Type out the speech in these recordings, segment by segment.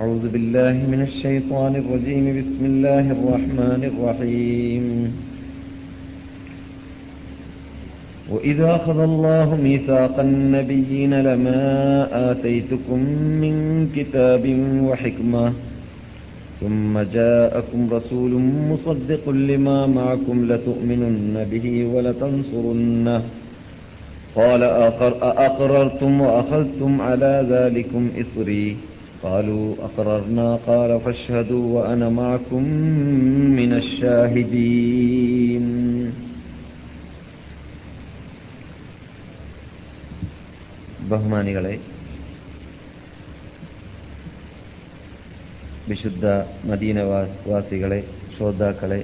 أعوذ بالله من الشيطان الرجيم بسم الله الرحمن الرحيم وإذا أخذ الله ميثاق النبيين لما آتيتكم من كتاب وحكمة ثم جاءكم رسول مصدق لما معكم لتؤمنن به ولتنصرنه قال أقر أأقررتم وأخذتم على ذلكم إصري قالوا أقررنا قال فاشهدوا وأنا معكم من الشاهدين ബഹുമാനികളെ വിശുദ്ധ മദീനവാസികളെ ശ്രോതാക്കളെ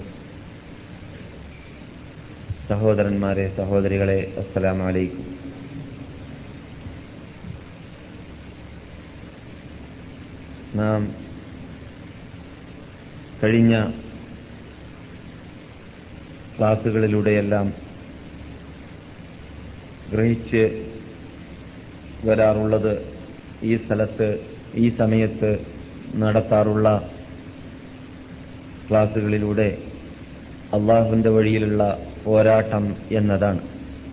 സഹോദരന്മാരെ സഹോദരികളെ അസ്സലാം അലൈക്കും നാം കഴിഞ്ഞ ക്ലാസ്സുകളിലൂടെയെല്ലാം ഗ്രഹിച്ച് വരാറുള്ളത് ഈ സ്ഥലത്ത് ഈ സമയത്ത് നടത്താറുള്ള ക്ലാസ്സുകളിലൂടെ അള്ളാഹുവിന്റെ വഴിയിലുള്ള പോരാട്ടം എന്നതാണ്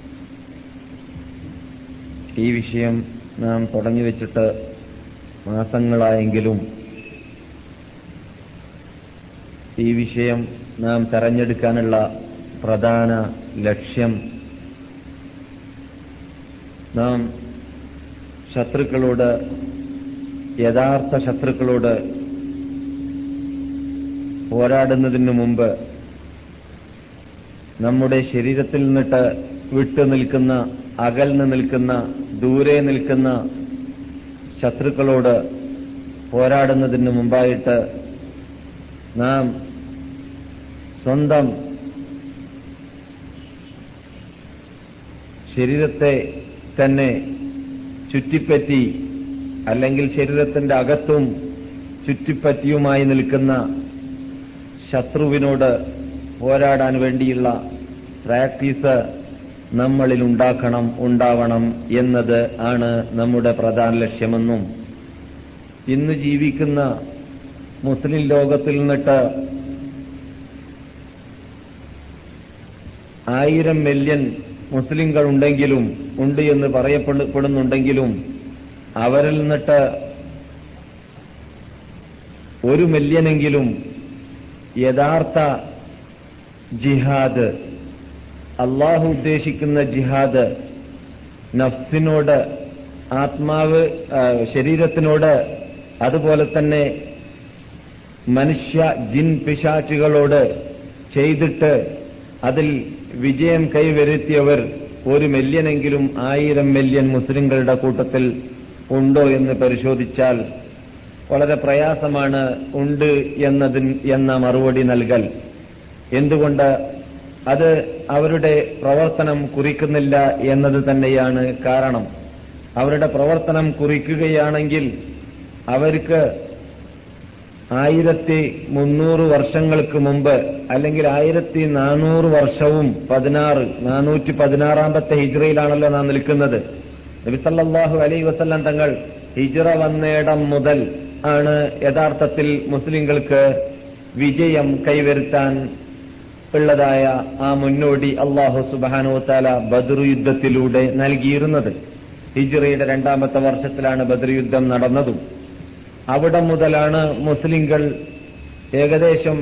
ഈ വിഷയം നാം തുടങ്ങി വെച്ചിട്ട് മാസങ്ങളായെങ്കിലും ഈ വിഷയം നാം തെരഞ്ഞെടുക്കാനുള്ള പ്രധാന ലക്ഷ്യം നാം ശത്രുക്കളോട് യഥാർത്ഥ ശത്രുക്കളോട് പോരാടുന്നതിന് മുമ്പ് നമ്മുടെ ശരീരത്തിൽ നിന്നിട്ട് വിട്ടു നിൽക്കുന്ന അകൽന്ന് നിൽക്കുന്ന ദൂരെ നിൽക്കുന്ന ശത്രുക്കളോട് പോരാടുന്നതിന് മുമ്പായിട്ട് നാം സ്വന്തം ശരീരത്തെ തന്നെ ചുറ്റിപ്പറ്റി അല്ലെങ്കിൽ ശരീരത്തിന്റെ അകത്തും ചുറ്റിപ്പറ്റിയുമായി നിൽക്കുന്ന ശത്രുവിനോട് പോരാടാൻ വേണ്ടിയുള്ള പ്രാക്ടീസ് നമ്മളിൽ ഉണ്ടാക്കണം ഉണ്ടാവണം എന്നത് ആണ് നമ്മുടെ പ്രധാന ലക്ഷ്യമെന്നും ഇന്ന് ജീവിക്കുന്ന മുസ്ലിം ലോകത്തിൽ നിന്നിട്ട് ആയിരം മില്യൺ മുസ്ലിങ്ങൾ ഉണ്ടെങ്കിലും ഉണ്ട് എന്ന് പറയപ്പെടുന്നുണ്ടെങ്കിലും അവരിൽ നിന്നിട്ട് ഒരു മില്യനെങ്കിലും യഥാർത്ഥ ജിഹാദ് അള്ളാഹു ഉദ്ദേശിക്കുന്ന ജിഹാദ് നഫ്സിനോട് ആത്മാവ് ശരീരത്തിനോട് അതുപോലെ തന്നെ മനുഷ്യ ജിൻ പിശാച്ചുകളോട് ചെയ്തിട്ട് അതിൽ വിജയം കൈവരുത്തിയവർ ഒരു മില്യനെങ്കിലും ആയിരം മില്യൺ മുസ്ലിങ്ങളുടെ കൂട്ടത്തിൽ ഉണ്ടോ എന്ന് പരിശോധിച്ചാൽ വളരെ പ്രയാസമാണ് ഉണ്ട് എന്നതിൻ എന്ന മറുപടി നൽകൽ എന്തുകൊണ്ട് അത് അവരുടെ പ്രവർത്തനം കുറിക്കുന്നില്ല എന്നത് തന്നെയാണ് കാരണം അവരുടെ പ്രവർത്തനം കുറിക്കുകയാണെങ്കിൽ അവർക്ക് ആയിരത്തി മുന്നൂറ് വർഷങ്ങൾക്ക് മുമ്പ് അല്ലെങ്കിൽ ആയിരത്തി നാനൂറ് വർഷവും പതിനാറ് നാനൂറ്റി പതിനാറാമത്തെ ഹിജ്റയിലാണല്ലോ നാം നിൽക്കുന്നത് നബിസല്ലാഹു അലൈ വസല്ലം തങ്ങൾ ഹിജ്റ വന്നയിടം മുതൽ ആണ് യഥാർത്ഥത്തിൽ മുസ്ലിങ്ങൾക്ക് വിജയം കൈവരുത്താൻ ഉള്ളതായ ആ മുന്നോടി അള്ളാഹു സുബാനുത്താല ബദർ യുദ്ധത്തിലൂടെ നൽകിയിരുന്നത് ഹിജ്റയുടെ രണ്ടാമത്തെ വർഷത്തിലാണ് ബദർ യുദ്ധം നടന്നതും അവിടെ മുതലാണ് മുസ്ലിങ്ങൾ ഏകദേശം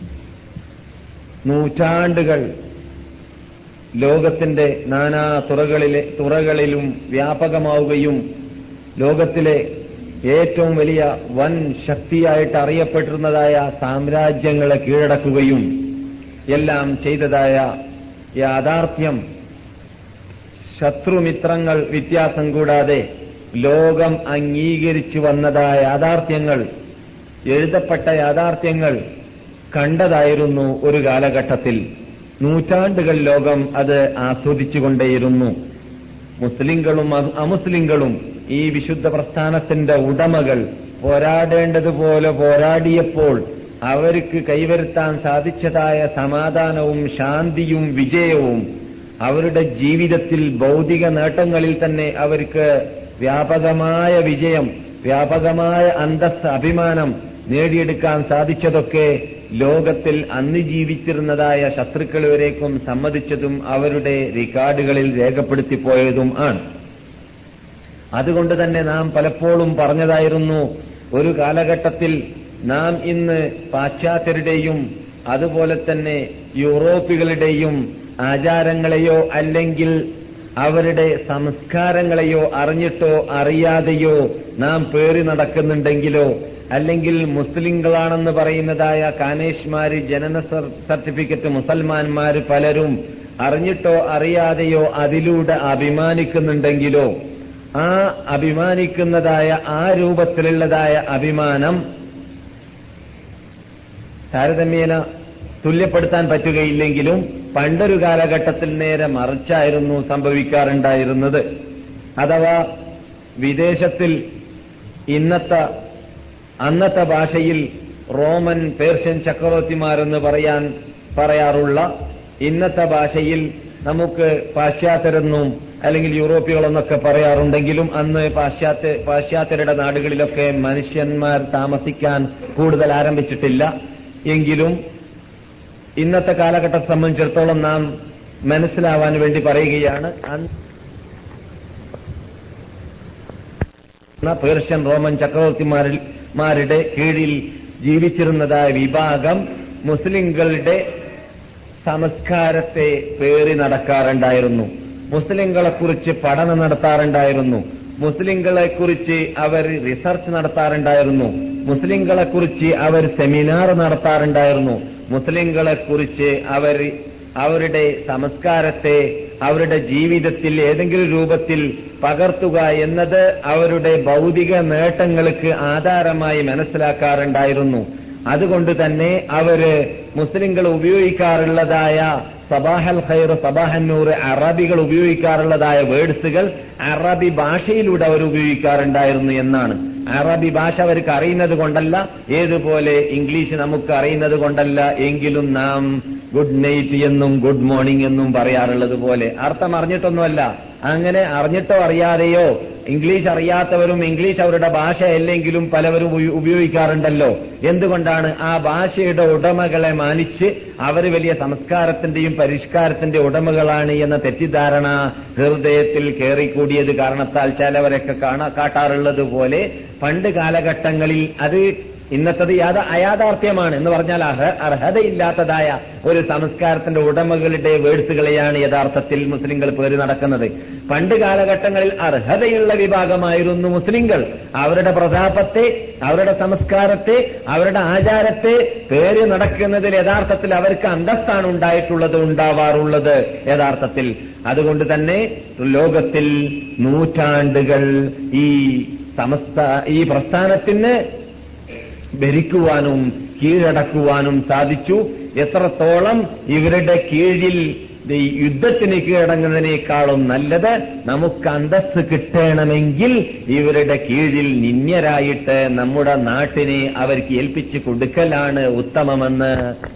നൂറ്റാണ്ടുകൾ ലോകത്തിന്റെ നാനാ തുറകളിലെ തുറകളിലും വ്യാപകമാവുകയും ലോകത്തിലെ ഏറ്റവും വലിയ വൻ ശക്തിയായിട്ട് അറിയപ്പെട്ടിരുന്നതായ സാമ്രാജ്യങ്ങളെ കീഴടക്കുകയും എല്ലാം ചെയ്തതായ യാഥാർത്ഥ്യം ശത്രുമിത്രങ്ങൾ വ്യത്യാസം കൂടാതെ ലോകം അംഗീകരിച്ചു വന്നതായ യാഥാർത്ഥ്യങ്ങൾ എഴുതപ്പെട്ട യാഥാർത്ഥ്യങ്ങൾ കണ്ടതായിരുന്നു ഒരു കാലഘട്ടത്തിൽ നൂറ്റാണ്ടുകൾ ലോകം അത് ആസ്വദിച്ചുകൊണ്ടേയിരുന്നു മുസ്ലിങ്ങളും അമുസ്ലിങ്ങളും ഈ വിശുദ്ധ പ്രസ്ഥാനത്തിന്റെ ഉടമകൾ പോരാടേണ്ടതുപോലെ പോരാടിയപ്പോൾ അവർക്ക് കൈവരുത്താൻ സാധിച്ചതായ സമാധാനവും ശാന്തിയും വിജയവും അവരുടെ ജീവിതത്തിൽ ഭൗതിക നേട്ടങ്ങളിൽ തന്നെ അവർക്ക് വ്യാപകമായ വിജയം വ്യാപകമായ അന്തസ് അഭിമാനം നേടിയെടുക്കാൻ സാധിച്ചതൊക്കെ ലോകത്തിൽ അന്ന് ജീവിച്ചിരുന്നതായ ശത്രുക്കൾ വരേക്കും സമ്മതിച്ചതും അവരുടെ റിക്കാർഡുകളിൽ രേഖപ്പെടുത്തിപ്പോയതും ആണ് അതുകൊണ്ട് തന്നെ നാം പലപ്പോഴും പറഞ്ഞതായിരുന്നു ഒരു കാലഘട്ടത്തിൽ നാം ഇന്ന് പാശ്ചാത്യരുടെയും അതുപോലെ തന്നെ യൂറോപ്പികളുടെയും ആചാരങ്ങളെയോ അല്ലെങ്കിൽ അവരുടെ സംസ്കാരങ്ങളെയോ അറിഞ്ഞിട്ടോ അറിയാതെയോ നാം പേറി നടക്കുന്നുണ്ടെങ്കിലോ അല്ലെങ്കിൽ മുസ്ലിങ്ങളാണെന്ന് പറയുന്നതായ കാനേഷ്മാര് ജനന സർട്ടിഫിക്കറ്റ് മുസൽമാന്മാര് പലരും അറിഞ്ഞിട്ടോ അറിയാതെയോ അതിലൂടെ അഭിമാനിക്കുന്നുണ്ടെങ്കിലോ ആ അഭിമാനിക്കുന്നതായ ആ രൂപത്തിലുള്ളതായ അഭിമാനം താരതമ്യേന തുല്യപ്പെടുത്താൻ പറ്റുകയില്ലെങ്കിലും പണ്ടൊരു കാലഘട്ടത്തിൽ നേരെ മറിച്ചായിരുന്നു സംഭവിക്കാറുണ്ടായിരുന്നത് അഥവാ വിദേശത്തിൽ ഇന്നത്തെ അന്നത്തെ ഭാഷയിൽ റോമൻ പേർഷ്യൻ ചക്രവർത്തിമാരെന്ന് പറയാൻ പറയാറുള്ള ഇന്നത്തെ ഭാഷയിൽ നമുക്ക് പാശ്ചാത്യരെന്നും അല്ലെങ്കിൽ യൂറോപ്പികളെന്നൊക്കെ പറയാറുണ്ടെങ്കിലും അന്ന് പാശ്ചാത്യ പാശ്ചാത്യരുടെ നാടുകളിലൊക്കെ മനുഷ്യന്മാർ താമസിക്കാൻ കൂടുതൽ ആരംഭിച്ചിട്ടില്ല എങ്കിലും ഇന്നത്തെ കാലഘട്ടത്തെ സംബന്ധിച്ചിടത്തോളം നാം മനസ്സിലാവാൻ വേണ്ടി പറയുകയാണ് പേർഷ്യൻ റോമൻ ചക്രവർത്തിമാരിൽ മാരുടെ കീഴിൽ ജീവിച്ചിരുന്നതായ വിഭാഗം മുസ്ലിങ്ങളുടെ സംസ്കാരത്തെ പേറി നടക്കാറുണ്ടായിരുന്നു മുസ്ലിങ്ങളെക്കുറിച്ച് പഠനം നടത്താറുണ്ടായിരുന്നു മുസ്ലിങ്ങളെക്കുറിച്ച് അവർ റിസർച്ച് നടത്താറുണ്ടായിരുന്നു മുസ്ലിങ്ങളെക്കുറിച്ച് അവർ സെമിനാർ നടത്താറുണ്ടായിരുന്നു മുസ്ലിങ്ങളെക്കുറിച്ച് അവർ അവരുടെ സംസ്കാരത്തെ അവരുടെ ജീവിതത്തിൽ ഏതെങ്കിലും രൂപത്തിൽ പകർത്തുക എന്നത് അവരുടെ ഭൗതിക നേട്ടങ്ങൾക്ക് ആധാരമായി മനസ്സിലാക്കാറുണ്ടായിരുന്നു അതുകൊണ്ട് തന്നെ അവര് മുസ്ലിങ്ങൾ ഉപയോഗിക്കാറുള്ളതായ സബാഹൽ ഖൈർ സബാഹന്നൂർ അറബികൾ ഉപയോഗിക്കാറുള്ളതായ വേർഡ്സുകൾ അറബി ഭാഷയിലൂടെ അവർ ഉപയോഗിക്കാറുണ്ടായിരുന്നു എന്നാണ് അറബി ഭാഷ അവർക്ക് അറിയുന്നത് കൊണ്ടല്ല ഏതുപോലെ ഇംഗ്ലീഷ് നമുക്ക് അറിയുന്നത് കൊണ്ടല്ല എങ്കിലും നാം ഗുഡ് നൈറ്റ് എന്നും ഗുഡ് മോർണിംഗ് എന്നും പറയാറുള്ളത് പോലെ അർത്ഥം അറിഞ്ഞിട്ടൊന്നുമല്ല അങ്ങനെ അറിഞ്ഞിട്ടോ അറിയാതെയോ ഇംഗ്ലീഷ് അറിയാത്തവരും ഇംഗ്ലീഷ് അവരുടെ ഭാഷ അല്ലെങ്കിലും പലവരും ഉപയോഗിക്കാറുണ്ടല്ലോ എന്തുകൊണ്ടാണ് ആ ഭാഷയുടെ ഉടമകളെ മാനിച്ച് അവർ വലിയ സംസ്കാരത്തിന്റെയും പരിഷ്കാരത്തിന്റെ ഉടമകളാണ് എന്ന തെറ്റിദ്ധാരണ ഹൃദയത്തിൽ കയറിക്കൂടിയത് കാരണത്താൽ ചിലവരൊക്കെ കാണാ കാട്ടാറുള്ളത് പോലെ പണ്ട് കാലഘട്ടങ്ങളിൽ അത് ഇന്നത്തത് യാത അയാഥാർത്ഥ്യമാണ് എന്ന് പറഞ്ഞാൽ അർഹ അർഹതയില്ലാത്തതായ ഒരു സംസ്കാരത്തിന്റെ ഉടമകളുടെ വേഴ്സുകളെയാണ് യഥാർത്ഥത്തിൽ മുസ്ലിങ്ങൾ പേര് നടക്കുന്നത് പണ്ട് കാലഘട്ടങ്ങളിൽ അർഹതയുള്ള വിഭാഗമായിരുന്നു മുസ്ലിങ്ങൾ അവരുടെ പ്രതാപത്തെ അവരുടെ സംസ്കാരത്തെ അവരുടെ ആചാരത്തെ പേര് നടക്കുന്നതിൽ യഥാർത്ഥത്തിൽ അവർക്ക് അന്തസ്ഥാണ് ഉണ്ടായിട്ടുള്ളത് ഉണ്ടാവാറുള്ളത് യഥാർത്ഥത്തിൽ അതുകൊണ്ട് തന്നെ ലോകത്തിൽ നൂറ്റാണ്ടുകൾ ഈ സമസ്ത ഈ പ്രസ്ഥാനത്തിന് ഭരിക്കുവാനും കീഴടക്കുവാനും സാധിച്ചു എത്രത്തോളം ഇവരുടെ കീഴിൽ യുദ്ധത്തിന് കീഴടങ്ങുന്നതിനേക്കാളും നല്ലത് നമുക്ക് അന്തസ് കിട്ടണമെങ്കിൽ ഇവരുടെ കീഴിൽ നിന്യരായിട്ട് നമ്മുടെ നാട്ടിനെ അവർക്ക് ഏൽപ്പിച്ചു കൊടുക്കലാണ് ഉത്തമമെന്ന്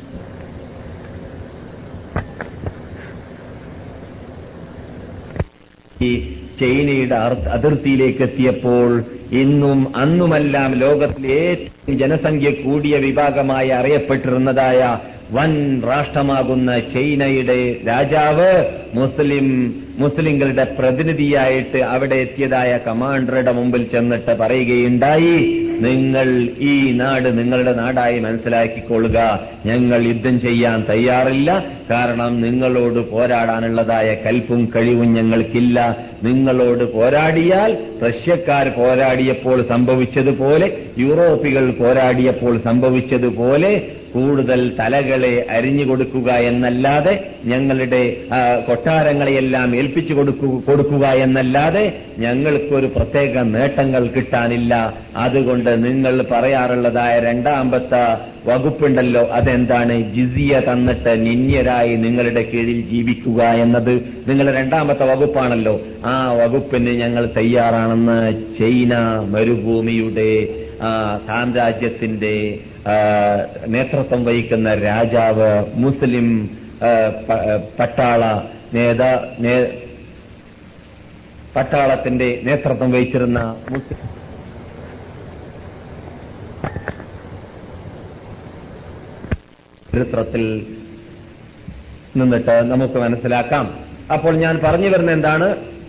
ഈ ചൈനയുടെ അതിർത്തിയിലേക്ക് എത്തിയപ്പോൾ ഇന്നും അന്നുമെല്ലാം ലോകത്തിലെ ഏറ്റവും ജനസംഖ്യ കൂടിയ വിഭാഗമായി അറിയപ്പെട്ടിരുന്നതായ വൻ രാഷ്ട്രമാകുന്ന ചൈനയുടെ രാജാവ് മുസ്ലിം മുസ്ലിങ്ങളുടെ പ്രതിനിധിയായിട്ട് അവിടെ എത്തിയതായ കമാൻഡറുടെ മുമ്പിൽ ചെന്നിട്ട് പറയുകയുണ്ടായി നിങ്ങൾ ഈ നാട് നിങ്ങളുടെ നാടായി മനസ്സിലാക്കിക്കൊള്ളുക ഞങ്ങൾ യുദ്ധം ചെയ്യാൻ തയ്യാറില്ല കാരണം നിങ്ങളോട് പോരാടാനുള്ളതായ കൽപ്പും കഴിവും ഞങ്ങൾക്കില്ല നിങ്ങളോട് പോരാടിയാൽ റഷ്യക്കാർ പോരാടിയപ്പോൾ സംഭവിച്ചതുപോലെ യൂറോപ്പികൾ പോരാടിയപ്പോൾ സംഭവിച്ചതുപോലെ കൂടുതൽ തലകളെ അരിഞ്ഞു കൊടുക്കുക എന്നല്ലാതെ ഞങ്ങളുടെ കൊട്ടാരങ്ങളെയെല്ലാം ഏൽപ്പിച്ചു കൊടുക്കു കൊടുക്കുക എന്നല്ലാതെ ഞങ്ങൾക്കൊരു പ്രത്യേക നേട്ടങ്ങൾ കിട്ടാനില്ല അതുകൊണ്ട് നിങ്ങൾ പറയാറുള്ളതായ രണ്ടാമത്തെ വകുപ്പുണ്ടല്ലോ അതെന്താണ് ജിസിയ തന്നിട്ട് നിന്യരായി നിങ്ങളുടെ കീഴിൽ ജീവിക്കുക എന്നത് നിങ്ങളുടെ രണ്ടാമത്തെ വകുപ്പാണല്ലോ ആ വകുപ്പിന് ഞങ്ങൾ തയ്യാറാണെന്ന് ചൈന മരുഭൂമിയുടെ സാമ്രാജ്യത്തിന്റെ നേതൃത്വം വഹിക്കുന്ന രാജാവ് മുസ്ലിം പട്ടാള നേതാ പട്ടാളത്തിന്റെ നേതൃത്വം വഹിച്ചിരുന്ന ചരിത്രത്തിൽ നിന്നിട്ട് നമുക്ക് മനസ്സിലാക്കാം അപ്പോൾ ഞാൻ പറഞ്ഞു വരുന്ന എന്താണ്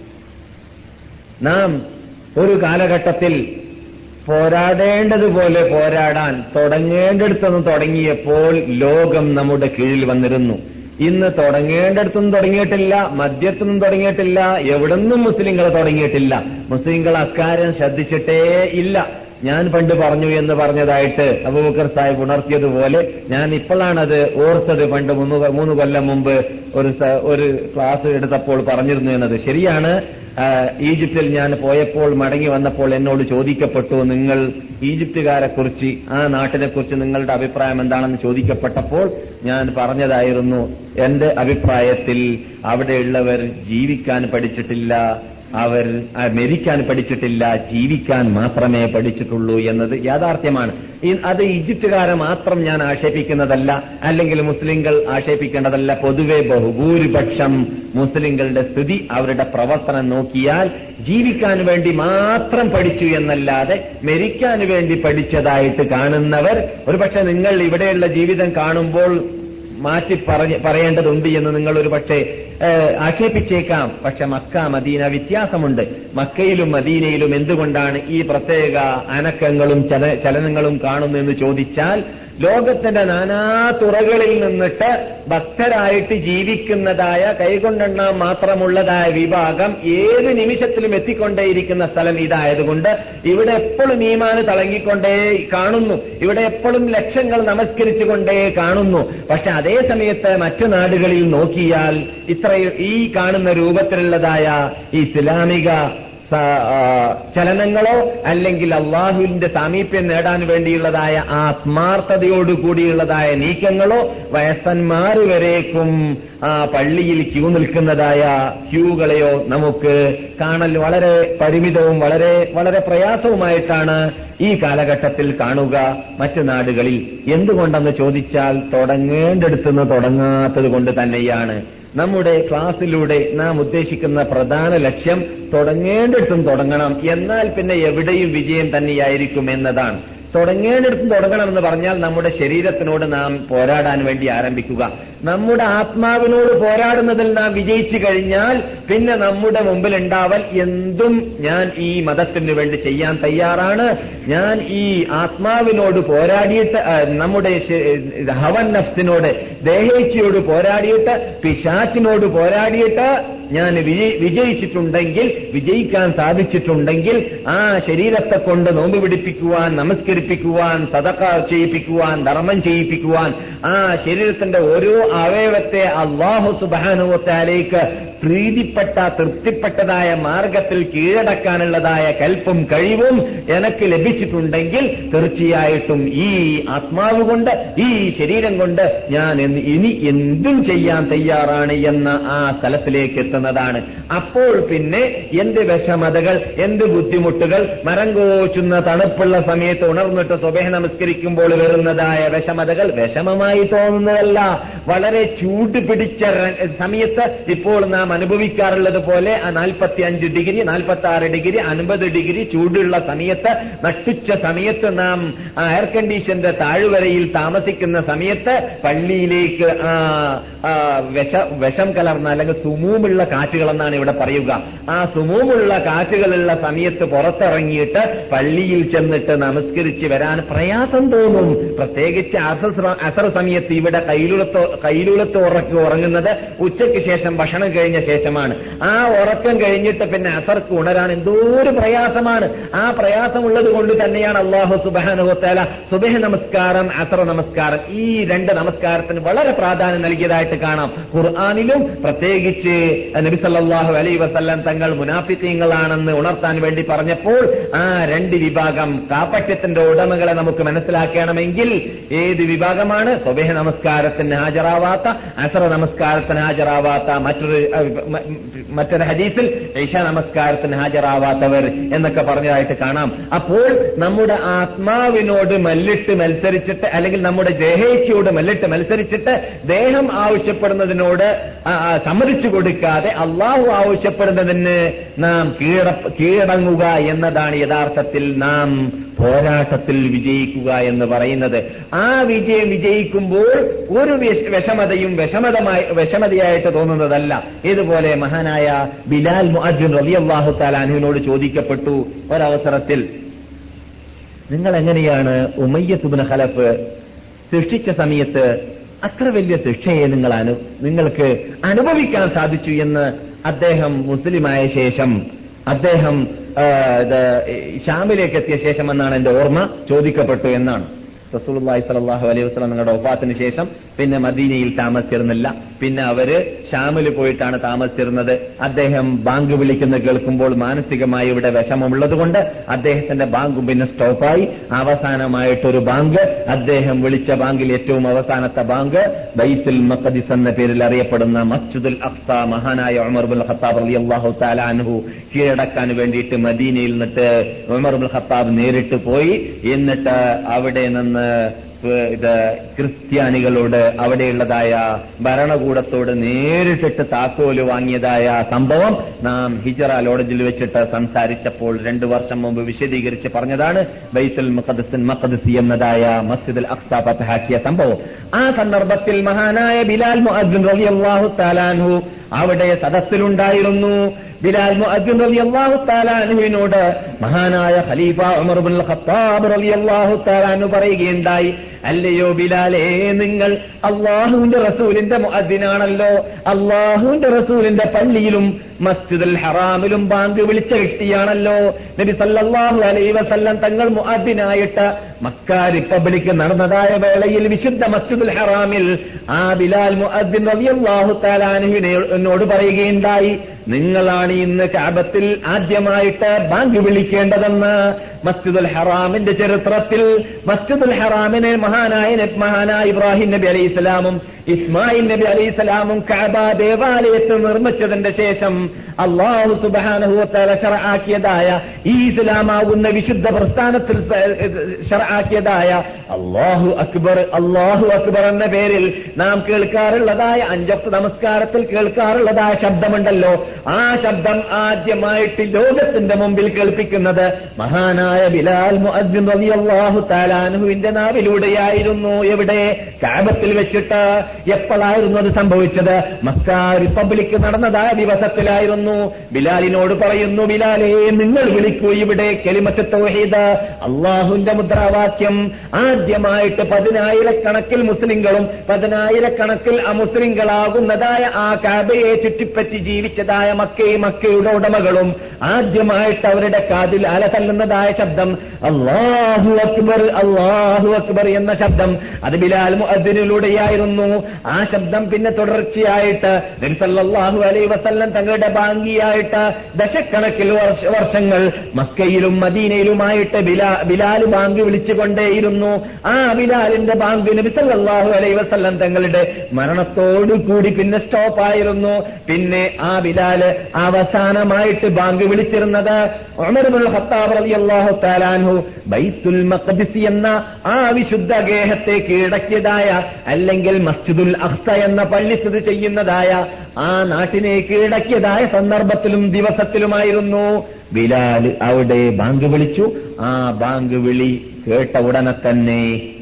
നാം ഒരു കാലഘട്ടത്തിൽ പോരാടേണ്ടതുപോലെ പോരാടാൻ തുടങ്ങേണ്ടടുത്തൊന്നും തുടങ്ങിയപ്പോൾ ലോകം നമ്മുടെ കീഴിൽ വന്നിരുന്നു ഇന്ന് തുടങ്ങേണ്ടടുത്തൊന്നും തുടങ്ങിയിട്ടില്ല മദ്യത്തൊന്നും തുടങ്ങിയിട്ടില്ല എവിടുന്നും മുസ്ലിങ്ങൾ തുടങ്ങിയിട്ടില്ല മുസ്ലിങ്ങൾ അക്കാര്യം ശ്രദ്ധിച്ചിട്ടേ ഇല്ല ഞാൻ പണ്ട് പറഞ്ഞു എന്ന് പറഞ്ഞതായിട്ട് അബൂബക്കർ സാഹിബ് ഉണർത്തിയതുപോലെ ഞാൻ ഇപ്പോഴാണത് ഓർത്തത് പണ്ട് മൂന്ന് കൊ- മൂന്ന് കൊല്ലം മുമ്പ് ഒരു സ- ഒരു ക്ലാസ് എടുത്തപ്പോൾ പറഞ്ഞിരുന്നു എന്നത് ശരിയാണ് ആ, ഈജിപ്തിൽ ഞാൻ പോയപ്പോൾ മടങ്ങി വന്നപ്പോൾ എന്നോട് ചോദിക്കപ്പെട്ടു നിങ്ങൾ ഈജിപ്തുകാരെ കുറിച്ച് ആ നാട്ടിനെ കുറിച്ച് നിങ്ങളുടെ അഭിപ്രായം എന്താണെന്ന് ചോദിക്കപ്പെട്ടപ്പോൾ ഞാൻ പറഞ്ഞതായിരുന്നു എന്റെ അഭിപ്രായത്തിൽ അവിടെയുള്ളവർ ജീവിക്കാൻ പഠിച്ചിട്ടില്ല അവർ ആ, മരിക്കാൻ പഠിച്ചിട്ടില്ല ജീവിക്കാൻ മാത്രമേ പഠിച്ചിട്ടുള്ളൂ എന്നത് യാഥാർത്ഥ്യമാണ് ഈ- അത് ഈജിപ്തുകാരെ മാത്രം ഞാൻ ആക്ഷേപിക്കുന്നതല്ല അല്ലെങ്കിൽ മുസ്ലിങ്ങൾ ആക്ഷേപിക്കേണ്ടതല്ല പൊതുവെ ബഹുഭൂരിപക്ഷം മുസ്ലിങ്ങളുടെ സ്ഥിതി അവരുടെ പ്രവർത്തനം നോക്കിയാൽ ജീവിക്കാൻ വേണ്ടി മാത്രം പഠിച്ചു എന്നല്ലാതെ മരിക്കാൻ വേണ്ടി പഠിച്ചതായിട്ട് കാണുന്നവർ ഒരുപക്ഷെ നിങ്ങൾ ഇവിടെയുള്ള ജീവിതം കാണുമ്പോൾ മാറ്റി പറഞ്ഞ് പറയേണ്ടതുണ്ട് എന്ന് നിങ്ങൾ ഒരു പക്ഷേ ഏഹ്, ആക്ഷേപിച്ചേക്കാം പക്ഷെ മക്ക മദീന വ്യത്യാസമുണ്ട് മക്കയിലും മദീനയിലും എന്തുകൊണ്ടാണ് ഈ പ്രത്യേക അനക്കങ്ങളും ചല ചലനങ്ങളും കാണുന്നതെന്ന് ചോദിച്ചാൽ ലോകത്തിന്റെ നാനാ തുറകളിൽ നിന്നിട്ട് ഭക്തരായിട്ട് ജീവിക്കുന്നതായ കൈകൊണ്ടെണ്ണാൻ മാത്രമുള്ളതായ വിഭാഗം ഏത് നിമിഷത്തിലും എത്തിക്കൊണ്ടേയിരിക്കുന്ന സ്ഥലം ഇതായതുകൊണ്ട് ഇവിടെ എപ്പോഴും ഈമാന് തളങ്ങിക്കൊണ്ടേ കാണുന്നു ഇവിടെ എപ്പോഴും ലക്ഷങ്ങൾ നമസ്കരിച്ചുകൊണ്ടേ കാണുന്നു പക്ഷെ അതേ സമയത്ത് മറ്റു നാടുകളിൽ നോക്കിയാൽ ഇത്ര ഈ കാണുന്ന രൂപത്തിലുള്ളതായ ഈ ഇസ്ലാമിക സ- ആ, ചലനങ്ങളോ അല്ലെങ്കിൽ അള്ളാഹുവിന്റെ സാമീപ്യം നേടാൻ വേണ്ടിയുള്ളതായ ആത്മാർത്ഥതയോടുകൂടിയുള്ളതായ നീക്കങ്ങളോ വയസ്സന്മാർ വരേക്കും ആ പള്ളിയിൽ ക്യൂ നിൽക്കുന്നതായ ക്യൂകളെയോ നമുക്ക് കാണൽ വളരെ പരിമിതവും വളരെ വളരെ പ്രയാസവുമായിട്ടാണ് ഈ കാലഘട്ടത്തിൽ കാണുക മറ്റു നാടുകളിൽ എന്തുകൊണ്ടെന്ന് ചോദിച്ചാൽ തുടങ്ങേണ്ടടുത്തുനിന്ന് തുടങ്ങാത്തത് കൊണ്ട് തന്നെയാണ് നമ്മുടെ ക്ലാസ്സിലൂടെ നാം ഉദ്ദേശിക്കുന്ന പ്രധാന ലക്ഷ്യം തുടങ്ങേണ്ടിടത്തും തുടങ്ങണം എന്നാൽ പിന്നെ എവിടെയും വിജയം തന്നെയായിരിക്കും എന്നതാണ് തുടങ്ങേണ്ടിടത്തും തുടങ്ങണമെന്ന് പറഞ്ഞാൽ നമ്മുടെ ശരീരത്തിനോട് നാം പോരാടാൻ വേണ്ടി ആരംഭിക്കുക നമ്മുടെ ആത്മാവിനോട് പോരാടുന്നതിൽ നാം വിജയിച്ചു കഴിഞ്ഞാൽ പിന്നെ നമ്മുടെ മുമ്പിൽ ഉണ്ടാവൽ എന്തും ഞാൻ ഈ മതത്തിന് വേണ്ടി ചെയ്യാൻ തയ്യാറാണ് ഞാൻ ഈ ആത്മാവിനോട് പോരാടിയിട്ട് ആ, നമ്മുടെ ശ- ഹവൻ നഫ്സിനോട് ദേഹേച്ഛയോട് പോരാടിയിട്ട് പിശാച്ചിനോട് പോരാടിയിട്ട് ഞാൻ വിജയി- വിജയിച്ചിട്ടുണ്ടെങ്കിൽ വിജയിക്കാൻ സാധിച്ചിട്ടുണ്ടെങ്കിൽ ആ ശരീരത്തെ കൊണ്ട് നോമ്പ് പിടിപ്പിക്കുവാൻ നമസ്കരിപ്പിക്കുവാൻ സദക്ക ചെയ്യിപ്പിക്കുവാൻ ധർമ്മം ചെയ്യിപ്പിക്കുവാൻ ആ ശരീരത്തിന്റെ ഓരോ അവയവത്തെ അള്ളാഹു സുബാനുവത്താലേക്ക് പ്രീതിപ്പെട്ട തൃപ്തിപ്പെട്ടതായ മാർഗത്തിൽ കീഴടക്കാനുള്ളതായ കൽപ്പും കഴിവും എനിക്ക് ലഭിച്ചിട്ടുണ്ടെങ്കിൽ തീർച്ചയായിട്ടും ഈ ആത്മാവ് കൊണ്ട് ഈ ശരീരം കൊണ്ട് ഞാൻ എന്ന് ഇനി എന്തും ചെയ്യാൻ തയ്യാറാണ് എന്ന ആ സ്ഥലത്തിലേക്ക് എത്തുന്നതാണ് അപ്പോൾ പിന്നെ എന്ത് വിഷമതകൾ എന്ത് ബുദ്ധിമുട്ടുകൾ മരം കോച്ചുന്ന തണുപ്പുള്ള സമയത്ത് ഉണർന്നിട്ട് സ്വഭേഹ നമസ്കരിക്കുമ്പോൾ വരുന്നതായ വിഷമതകൾ വിഷമമായി തോന്നുന്നതല്ല വളരെ ചൂട് പിടിച്ച ര- സമയത്ത് ഇപ്പോൾ നാം അനുഭവിക്കാറുള്ളത് പോലെ ആ നാൽപ്പത്തി അഞ്ച് ഡിഗ്രി നാൽപ്പത്തി ആറ് ഡിഗ്രി അൻപത് ഡിഗ്രി ചൂടുള്ള സമയത്ത് നട്ടുച്ച സമയത്ത് നാം ആ എയർ കണ്ടീഷന്റെ താഴ്വരയിൽ താമസിക്കുന്ന സമയത്ത് പള്ളിയിലേക്ക് ആ ആ വിഷ വിഷം കലർന്ന അല്ലെങ്കിൽ സുമൂമുള്ള കാറ്റുകളെന്നാണ് ഇവിടെ പറയുക ആ സുമൂമുള്ള കാറ്റുകളുള്ള സമയത്ത് പുറത്തിറങ്ങിയിട്ട് പള്ളിയിൽ ചെന്നിട്ട് നമസ്കരിച്ച് വരാൻ പ്രയാസം തോന്നും പ്രത്യേകിച്ച് അസർ ശ്ര- അസർ സമയത്ത് ഇവിടെ കൈലുളത്തോ കൈലുളത്ത് ഉറക്കി ഉറങ്ങുന്നത് ഉച്ചയ്ക്ക് ശേഷം ഭക്ഷണം കഴിഞ്ഞ ശേഷമാണ് ആ ഉറക്കം കഴിഞ്ഞിട്ട് പിന്നെ അസർക്ക് ഉണരാൻ എന്തോ ഒരു പ്രയാസമാണ് ആ പ്രയാസമുള്ളത് കൊണ്ട് തന്നെയാണ് അള്ളാഹു സുബാനുഹോത്തേല സുബഹ നമസ്കാരം അസർ നമസ്കാരം ഈ രണ്ട് നമസ്കാരത്തിന് വളരെ പ്രാധാന്യം നൽകിയതായിട്ട് കാണാം ഖുർആാനിലും പ്രത്യേകിച്ച് നബി സല്ലല്ലാഹു അലൈഹി വസല്ലം തങ്ങൾ മുനാഫിക്കീങ്ങളാണെന്ന് ഉണർത്താൻ വേണ്ടി പറഞ്ഞപ്പോൾ ആ രണ്ട് വിഭാഗം കാപ്പറ്റ്യത്തിന്റെ ഉടമകളെ നമുക്ക് മനസ്സിലാക്കണമെങ്കിൽ ഏത് വിഭാഗമാണ് സ്വബേഹ നമസ്കാരത്തിന് ഹാജരാവാത്ത അസറ നമസ്കാരത്തിന് ഹാജരാവാത്ത മറ്റൊരു അഹ്, മ- മറ്റൊരു ഹദീസിൽ ഇഷ നമസ്കാരത്തിന് ഹാജരാവാത്തവർ എന്നൊക്കെ പറഞ്ഞതായിട്ട് കാണാം അപ്പോൾ നമ്മുടെ ആത്മാവിനോട് മല്ലിട്ട് മത്സരിച്ചിട്ട് അല്ലെങ്കിൽ നമ്മുടെ ദേഹേച്ഛയോട് മല്ലിട്ട് മത്സരിച്ചിട്ട് ദേഹം ആവശ്യപ്പെടുന്നതിനോട് ആ, ആ, സമ്മതിച്ചു കൊടുക്കാതെ അള്ളാഹു ആവശ്യപ്പെടുന്നതിന് നാം കീഴ കീഴടങ്ങുക എന്നതാണ് യഥാർത്ഥത്തിൽ നാം പോരാട്ടത്തിൽ വിജയിക്കുക എന്ന് പറയുന്നത് ആ വിജയം വിജയിക്കുമ്പോൾ ഒരു വിഷ- വിഷമതയും വിഷമതമായി വിഷമതയായിട്ട് തോന്നുന്നതല്ല ഇതുപോലെ മഹാനായ ബിലാൽ മുഅദ്ദിൻ റളിയല്ലാഹു തആല അൻഹുവിനോട് ചോദിക്കപ്പെട്ടു ഒരവസരത്തിൽ നിങ്ങൾ എങ്ങനെയാണ് ഉമയ്യത്തുബിന് ഖലഫ് സൃഷ്ടിച്ച സമയത്ത് അത്ര വലിയ ശിക്ഷയെ നിങ്ങൾ അനു നിങ്ങൾക്ക് അനുഭവിക്കാൻ സാധിച്ചു എന്ന് അദ്ദേഹം മുസ്ലിമായ ശേഷം അദ്ദേഹം ആ, ഇത് ഷാമിലേക്ക് എത്തിയ ശേഷം എന്നാണ് എന്റെ ഓർമ്മ ചോദിക്കപ്പെട്ടു എന്നാണ് റസൂലുള്ളാഹി സ്വല്ലല്ലാഹു അലൈഹി വസല്ലം നിങ്ങളുടെ ഒഫാത്തിന് ശേഷം പിന്നെ മദീനയിൽ താമസിച്ചിരുന്നില്ല പിന്നെ അവര് ഷാമിൽ പോയിട്ടാണ് താമസിച്ചിരുന്നത് അദ്ദേഹം ബാങ്ക് വിളിക്കുന്ന കേൾക്കുമ്പോൾ മാനസികമായി ഇവിടെ വിഷമമുള്ളത് കൊണ്ട് അദ്ദേഹത്തിന്റെ ബാങ്കും പിന്നെ സ്റ്റോപ്പായി അവസാനമായിട്ടൊരു ബാങ്ക് അദ്ദേഹം വിളിച്ച ബാങ്കിൽ ഏറ്റവും അവസാനത്തെ ബാങ്ക് ബൈത്തുൽ മഖദിസ് എന്ന പേരിൽ അറിയപ്പെടുന്ന മസ്ജിദുൽ അഖ്സ മഹാനായ ഉമർ ബുൽ ഖത്താബ് റളിയല്ലാഹു തആല അൻഹു കീഴടക്കാൻ വേണ്ടിയിട്ട് മദീനയിൽ നിന്നിട്ട് ഉമർ ബുൽ ഖത്താബ് നേരിട്ട് പോയി എന്നിട്ട് അവിടെ നിന്ന് ഇത് ക്രിസ്ത്യാനികളോട് അവിടെയുള്ളതായ ഭരണകൂടത്തോട് നേരിട്ടിട്ട് താക്കോല് വാങ്ങിയതായ സംഭവം നാം ഹിജറ ലോഡജിൽ വെച്ചിട്ട് സംസാരിച്ചപ്പോൾ രണ്ടു വർഷം മുമ്പ് വിശദീകരിച്ച് പറഞ്ഞതാണ് ബൈത്തുൽ മുഖദ്സിൻ മഖദ്സി എന്നതായ മസ്ജിദുൽ അഖ്സ ഫതഹാക്കിയ സംഭവം ആ സന്ദർഭത്തിൽ മഹാനായ ബിലാൽ മുഅദ്ദിൻ റളിയല്ലാഹു തആലാൻഹു അവിടെ സദസ്സിലുണ്ടായിരുന്നു ബിലാൽ മുഅദ്ദിൻ റളിയല്ലാഹു തആല അൻഹുവിനോട് മഹാനായ ഖലീഫ ഉമർ ഇബ്നുൽ ഖത്താബ് റളിയല്ലാഹു തആല അൻഹു പറയുകയുണ്ടായി അല്ലയോ ബിലാലേ നിങ്ങൾ അള്ളാഹുവിന്റെ റസൂലിന്റെ മുഅദ്ദിനാണല്ലോ അള്ളാഹുവിന്റെ റസൂലിന്റെ പള്ളിയിലും മസ്ജിദുൽ ഹറാമിലും ബാങ്ക് വിളിച്ച വ്യക്തിയാണല്ലോ നബി സല്ലല്ലാഹു അലൈഹി വസല്ലം തങ്ങൾ മുഅദ്ദിനായിട്ട് മക്ക റിപ്പബ്ലിക് നടന്നതായ വേളയിൽ വിശുദ്ധ മസ്ജിദുൽ ഹറാമിൽ ആ ബിലാൽ മുഅദ്ദിൻ റളിയല്ലാഹു തആല അൻഹുവിനെ എന്നോട് പറയുകയുണ്ടായി നിങ്ങളാണ് ഇന്ന് കാബത്തിൽ ആദ്യമായിട്ട് ബാങ്ക് വിളിക്കേണ്ടതെന്ന് മസ്ജിദുൽ ഹറാമിന്റെ ചരിത്രത്തിൽ മസ്ജിദുൽ ഹറാമിനെ മഹാനായ നബി- മഹാനായ ഇബ്രാഹിം നബി അലൈഹി ഇസ്ലാമും ഇസ്മായിൽ നബി അലൈഹി ഇസ്ലാമും കാബ ദേവാലയത്തിൽ നിർമ്മിച്ചതിന്റെ ശേഷം അള്ളാഹു സുബാനഹുവത്തല ഷറആക്കിയതായ ഈ ഇസ്ലാമാകുന്ന വിശുദ്ധ പ്രസ്ഥാനത്തിൽ ഷറആക്കിയതായ അള്ളാഹു അക്ബർ അള്ളാഹു അക്ബർ എന്ന പേരിൽ നാം കേൾക്കാറുള്ളതായ അഞ്ചത്ത് നമസ്കാരത്തിൽ കേൾക്കാറുള്ളതായ ശബ്ദമുണ്ടല്ലോ ആ ശബ്ദം ആദ്യമായിട്ട് ലോകത്തിന്റെ മുമ്പിൽ കേൾപ്പിക്കുന്നത് മഹാനായ ബിലാൽ മുഅദ്ദിൻ റളിയല്ലാഹു തആലാൻഹുവിന്റെ നാവിലൂടെയായിരുന്നു എവിടെ കാബത്തിൽ വെച്ചിട്ട് എപ്പോഴായിരുന്നു അത് സംഭവിച്ചത് മക്ക റിപ്പബ്ലിക് നടന്നതായ ദിവസത്തിലായിരുന്നു ബിലാലിനോട് പറയുന്നു ബിലാലേ നിങ്ങൾ വിളിക്കൂ ഇവിടെ കെലിമത്ത് തൗഹീദ് അള്ളാഹുവിന്റെ മുദ്രാവാക്യം ആദ്യമായിട്ട് പതിനായിരക്കണക്കിൽ മുസ്ലിങ്ങളും പതിനായിരക്കണക്കിൽ അമുസ്ലിങ്ങളാകുന്നതായ ആ കാബയെ ചുറ്റിപ്പറ്റി ജീവിച്ചതായ മക്കയും മക്കയുടെ ഉടമകളും ആദ്യമായിട്ട് അവരുടെ കാതിൽ അല തല്ലുന്നതായ ശബ്ദം അള്ളാഹു അക്ബർ അള്ളാഹു അക്ബർ എന്ന ശബ്ദം അത് ബിലാൽ മുഅദ്ദിനിലൂടെയായിരുന്നു ആ ശബ്ദം പിന്നെ തുടർച്ചയായിട്ട് നബി സല്ലല്ലാഹു അലൈഹി വസല്ലം തങ്ങളുടെ ബാങ്കിയായിട്ട് ദശക്കണക്കിൽ വർഷ- വർഷങ്ങൾ മക്കയിലും മദീനയിലുമായിട്ട് ബിലാ ബിലാൽ ബാങ്ക് വിളിച്ചുകൊണ്ടേയിരുന്നു ആ ബിലാലിന്റെ ബാങ്ക് നബി സല്ലല്ലാഹു അലൈഹി വസല്ലം തങ്ങളുടെ മരണത്തോടു കൂടി പിന്നെ സ്റ്റോപ്പ് ആയിരുന്നു പിന്നെ ആ ബിലാല് അവസാനമായിട്ട് ബാങ്ക് വിളിച്ചിരുന്നത് ഉമർ ഇബ്നുൽ ഖത്താബ് റളിയല്ലാഹു തആല അൻഹു ബൈത്തുൽ മഖ്ദിസ് എന്ന ആ വിശുദ്ധ ഗേഹത്തെ കീഴടക്കിയതായ അല്ലെങ്കിൽ മസ്ജിദുൽ അഖ്സ എന്ന പള്ളി സ്ഥിതി ചെയ്യുന്നതായ ആ നാട്ടിനെ കീഴടക്കിയതായ സന്ദർഭത്തിലും ദിവസത്തിലുമായിരുന്നു ബിലാൽ അവിടെ ബാങ്ക് വിളിച്ചു ആ ബാങ്ക് വിളി കേട്ട ഉടനെ തന്നെ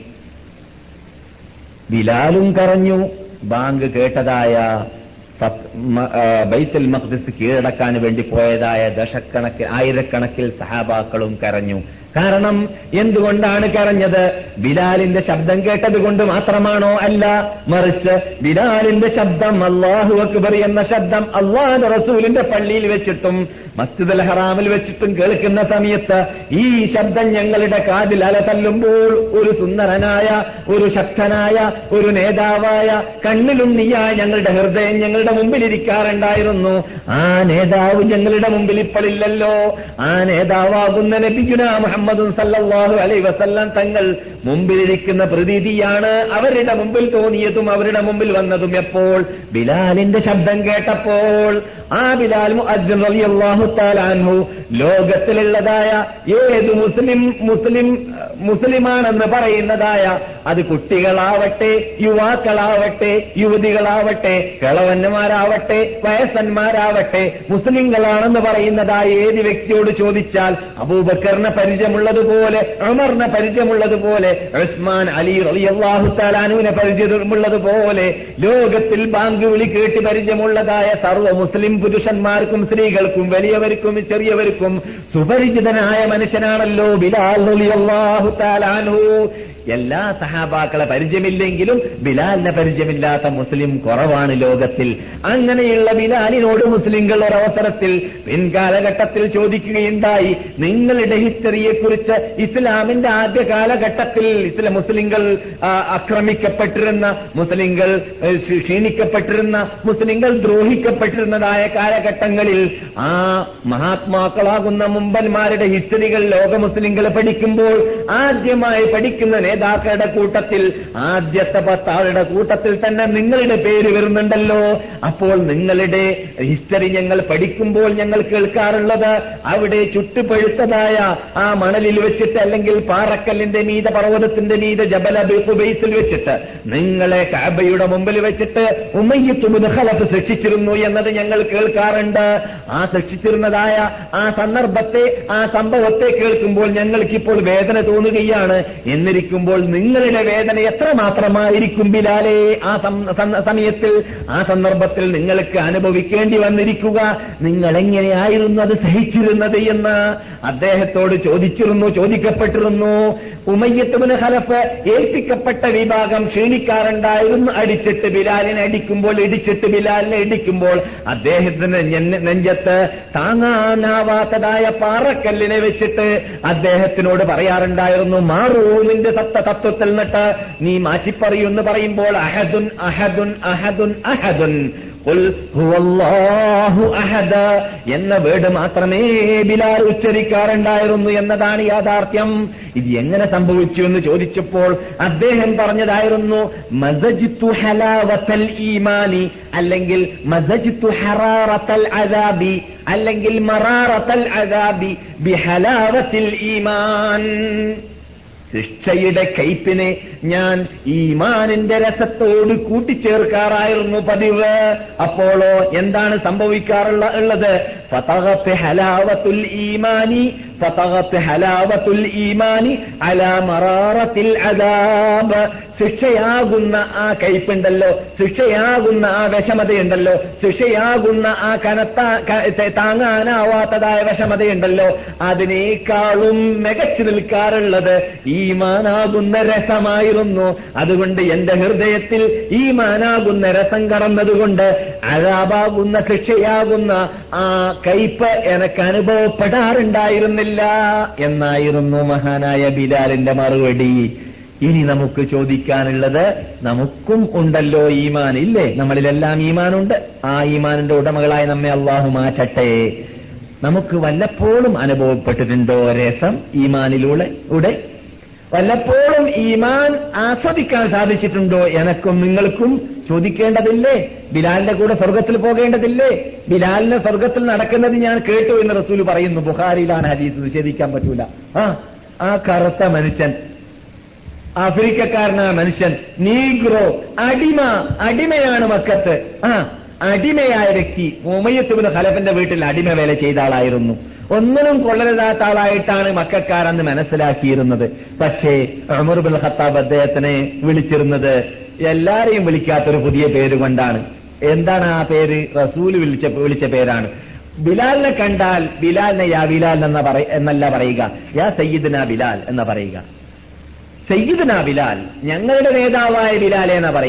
ബിലാലും കരഞ്ഞു ബാങ്ക് കേട്ടതായ ഫത്ത് മ- ആ, ബൈത്തുൽ മഖ്ദിസ് കീഴടക്കാൻ വേണ്ടി പോയതായ ദശക്കണക്കിൽ ആയിരക്കണക്കിൽ സഹാബാക്കളും കരഞ്ഞു കാരണം എന്തുകൊണ്ടാണ് കരഞ്ഞത് ബിലാലിന്റെ ശബ്ദം കേട്ടത് കൊണ്ട് മാത്രമാണോ അല്ല മറിച്ച് ബിലാലിന്റെ ശബ്ദം അള്ളാഹു അക്ബർ എന്ന ശബ്ദം അള്ളാഹു റസൂലിന്റെ പള്ളിയിൽ വെച്ചിട്ടും മസ്ജിദുൽ ഹറാമിൽ വെച്ചിട്ടും കേൾക്കുന്ന സമയത്ത് ഈ ശബ്ദം ഞങ്ങളുടെ കാതിൽ അല തല്ലുമ്പോൾ ഒരു സുന്ദരനായ ഒരു ശക്തനായ ഒരു നേതാവായ കണ്ണിലുണ്ണിയായ ഞങ്ങളുടെ ഹൃദയം ഞങ്ങളുടെ മുമ്പിൽ ഇരിക്കാറുണ്ടായിരുന്നു ആ നേതാവ് ഞങ്ങളുടെ മുമ്പിൽ ഇപ്പോഴില്ലല്ലോ ആ നേതാവാകുന്ന നബിഗുന മുഹമ്മദ് സല്ലല്ലാഹു അലൈ വസല്ലം തങ്ങൾ മുമ്പിലിരിക്കുന്ന പ്രതീതിയാണ് അവരുടെ മുമ്പിൽ തോന്നിയതും അവരുടെ മുമ്പിൽ വന്നതും എപ്പോൾ ബിലാലിന്റെ ശബ്ദം കേട്ടപ്പോൾ ആ ബിലാൽ മുഅദ്ദിൻ റളിയല്ലാഹു തആല അൻഹു ലോകത്തിലുള്ളതായ ഏത് മുസ്ലിം മുസ്ലിം മുസ്ലിമാണെന്ന് പറയുന്നതായ അത് കുട്ടികളാവട്ടെ യുവാക്കളാവട്ടെ യുവതികളാവട്ടെ കിളവന്മാരാവട്ടെ വയസ്സന്മാരാവട്ടെ മുസ്ലിങ്ങളാണെന്ന് പറയുന്നതായ ഏത് വ്യക്തിയോട് ചോദിച്ചാൽ അബൂബക്കറിന് പരിചയമുള്ളതുപോലെ ഉമറിന് പരിചയമുള്ളതുപോലെ ഉസ്മാൻ അലി റളിയല്ലാഹു തആലാനുവിനെ പരിചയമുള്ളതുപോലെ ലോകത്തിൽ ബാങ്ക് വിളി കേട്ട് പരിചയമുള്ളതായ സർവ്വ മുസ്ലിം പുരുഷന്മാർക്കും സ്ത്രീകൾക്കും വലിയവർക്കും ചെറിയവർക്കും സുപരിചിതനായ മനുഷ്യനാണല്ലോ ബിലാൽ റളിയല്ലാഹു തആലാനു എല്ലാ സഹാബാക്കളെ പരിചയമില്ലെങ്കിലും ബിലാലിനെ പരിചയമില്ലാത്ത മുസ്ലിം കുറവാണ് ലോകത്തിൽ അങ്ങനെയുള്ള ബിലാലിനോട് മുസ്ലിങ്ങൾ ഒരവസരത്തിൽ പിൻകാലഘട്ടത്തിൽ ചോദിക്കുകയുണ്ടായി നിങ്ങളുടെ ഹിസ്റ്ററിയെക്കുറിച്ച് ഇസ്ലാമിന്റെ ആദ്യ കാലഘട്ടത്തിൽ ഇസ്ലാം മുസ്ലിങ്ങൾ ആ, ആക്രമിക്കപ്പെട്ടിരുന്ന മുസ്ലിങ്ങൾ ഏ, ക്ഷീ- ക്ഷീണിക്കപ്പെട്ടിരുന്ന മുസ്ലിങ്ങൾ ദ്രോഹിക്കപ്പെട്ടിരുന്നതായ കാലഘട്ടങ്ങളിൽ ആ മഹാത്മാക്കളാകുന്ന മുമ്പന്മാരുടെ ഹിസ്റ്ററികൾ ലോക മുസ്ലിങ്ങൾ പഠിക്കുമ്പോൾ ആദ്യമായി പഠിക്കുന്ന നേതാക്കളുടെ കൂട്ടത്തിൽ ആദ്യത്തെ പത്താളുടെ കൂട്ടത്തിൽ തന്നെ നിങ്ങളുടെ പേര് വരുന്നുണ്ടല്ലോ അപ്പോൾ നിങ്ങളുടെ ഹിസ്റ്ററി ഞങ്ങൾ പഠിക്കുമ്പോൾ ഞങ്ങൾ കേൾക്കാറുള്ളത് അവിടെ ചുട്ടുപഴുത്തതായ ആ മണലിൽ വെച്ചിട്ട് അല്ലെങ്കിൽ പാറക്കല്ലിന്റെ മീത പർവ്വതത്തിന്റെ മീത ജബല ബേസിൽ വെച്ചിട്ട് നിങ്ങളെ കാബയുടെ മുമ്പിൽ വെച്ചിട്ട് ഉമ്മയ്യത്തുമുന് ഖലഫ് ശിക്ഷിച്ചിരുന്നു എന്നത് ഞങ്ങൾ കേൾക്കാറുണ്ട് ആ ശിക്ഷിച്ചിരുന്നതായ ആ സന്ദർഭത്തെ ആ സംഭവത്തെ കേൾക്കുമ്പോൾ ഞങ്ങൾക്കിപ്പോൾ വേദന തോന്നുകയാണ് എന്നിരിക്കുമ്പോൾ നിങ്ങളുടെ വേദന എത്രമാത്രമായിരിക്കും ബിലാലെ ആ സം- സം- സമയത്തിൽ ആ സന്ദർഭത്തിൽ നിങ്ങൾക്ക് അനുഭവിക്കേണ്ടി വന്നിരിക്കുക നിങ്ങൾ എങ്ങനെയായിരുന്നു അത് സഹിച്ചിരുന്നത് എന്ന് അദ്ദേഹത്തോട് ചോദിച്ചിരുന്നു ചോദിക്കപ്പെട്ടിരുന്നു ഉമയ്യത്തുബിന് ഖലഫ് ഏൽപ്പിക്കപ്പെട്ട വിഭാഗം ക്ഷീണിക്കാറുണ്ടായിരുന്നു അടിച്ചിട്ട് ബിലാലിനെ അടിക്കുമ്പോൾ ഇടിച്ചിട്ട് ബിലാലിനെ ഇടിക്കുമ്പോൾ അദ്ദേഹത്തിന് ഞെന്ന- നെഞ്ചത്ത് താങ്ങാനാവാത്തതായ പാറക്കല്ലിനെ വെച്ചിട്ട് അദ്ദേഹത്തിനോട് പറയാറുണ്ടായിരുന്നു മാറൂ നിന്റെ സത്ത തത്വത്തിൽ നിന്നിട്ട് നീ മാറ്റിപ്പറയൂ എന്ന് പറയുമ്പോൾ അഹദുൻ അഹദുൻ അഹദുൻ അഹദുൻ ഖുൽ ഹുവല്ലാഹു അഹദ എന്ന വേർഡ് മാത്രമേ ബിലാൽ ഉച്ചരിക്കാറുണ്ടായിരുന്നു എന്നതാണ് യാഥാർത്ഥ്യം ഇത് എങ്ങനെ സംഭവിച്ചു എന്ന് ചോദിച്ചപ്പോൾ അദ്ദേഹം പറഞ്ഞതായിരുന്നു മസജിത്തു ഹലാവത്തൽ ഈമാനി അല്ലെങ്കിൽ മസജിത്തു ഹറാറത്തൽ അദാബി അല്ലെങ്കിൽ മറാറത്തൽ അദാബി ബിഹലാവത്തിൽ ഈമാൻ ശിക്ഷയുടെ കയ്പിനെ ഞാൻ ഈമാനിന്റെ രസത്തോട് കൂട്ടിച്ചേർക്കാറായിരുന്നു പതിവ് അപ്പോളോ എന്താണ് സംഭവിക്കാറുള്ള ഉള്ളത് ഫതഗത്ത് ഹലാവത്തുൽ ഈമാനി ഫതഗത്ത് ഹലാവത്തുൽ ഈമാനി അലാ മറാറത്തിൽ അദാബ് ശിക്ഷയാകുന്ന ആ കയ്പുണ്ടല്ലോ ശിക്ഷയാകുന്ന ആ വിഷമതയുണ്ടല്ലോ ശിക്ഷയാകുന്ന ആ കനത്ത ക- താങ്ങാനാവാത്തതായ വിഷമതയുണ്ടല്ലോ അതിനേക്കാളും മികച്ചു നിൽക്കാറുള്ളത് ഈമാനാകുന്ന രസമായിരുന്നു അതുകൊണ്ട് എന്റെ ഹൃദയത്തിൽ ഈമാനാകുന്ന രസം കടന്നതുകൊണ്ട് അഴാബാകുന്ന ശിക്ഷയാകുന്ന ആ കയ്പ് എനക്ക് അനുഭവപ്പെടാറുണ്ടായിരുന്നില്ല എന്നായിരുന്നു മഹാനായ ബിലാലിന്റെ മറുപടി ഇനി നമുക്ക് ചോദിക്കാനുള്ളത് നമുക്കും ഉണ്ടല്ലോ ഈമാൻ ഇല്ലേ നമ്മളിലെല്ലാം ഈമാനുണ്ട് ആ ഈമാനിന്റെ ഉടമകളായി നമ്മെ അള്ളാഹു മാറ്റട്ടെ നമുക്ക് വല്ലപ്പോഴും അനുഭവപ്പെട്ടിട്ടുണ്ടോ രസം ഈമാനിലൂടെ ഉടെ വല്ലപ്പോഴും ഈമാൻ ആസ്വദിക്കാൻ സാധിച്ചിട്ടുണ്ടോ എനക്കും നിങ്ങൾക്കും ചോദിക്കേണ്ടതില്ലേ ബിലാലിന്റെ കൂടെ സ്വർഗത്തിൽ പോകേണ്ടതില്ലേ ബിലാലിന് സ്വർഗത്തിൽ നടക്കുന്നത് ഞാൻ കേട്ടു എന്ന് റസൂൽ പറയുന്നു ബുഖാരിയിലാണ് ഹദീസ് നിഷേധിക്കാൻ പറ്റൂല ആ ആ കറുത്ത മനുഷ്യൻ ആഫ്രിക്കക്കാരനായ മനുഷ്യൻ നീഗ്രോ അടിമ അടിമയാണ് മക്കത്ത് ആ അടിമയായ വ്യക്തി ഉമയത്തുബിന് ഖലഫിന്റെ വീട്ടിൽ അടിമ വേല ചെയ്ത ആളായിരുന്നു ഒന്നിനും കൊള്ളരുതാത്ത ആളായിട്ടാണ് മക്കാരെന്ന് മനസ്സിലാക്കിയിരുന്നത് പക്ഷേ അമറുബുൽ ഖത്താബ് അദ്ദേഹത്തിനെ വിളിച്ചിരുന്നത് എല്ലാരെയും വിളിക്കാത്തൊരു പുതിയ പേര് കൊണ്ടാണ് എന്താണ് ആ പേര് റസൂൽ വിളിച്ച വിളിച്ച പേരാണ് ബിലാലിനെ കണ്ടാൽ ബിലാലിനെ യാ ബിലാൽ എന്ന പറയ എന്നല്ല പറയുക യാ സയ്യിദ്ന ബിലാൽ എന്ന് പറയുക സയ്യിദ്ന ബിലാൽ ഞങ്ങളുടെ നേതാവായ ബിലാലെ എന്നാ പറയുക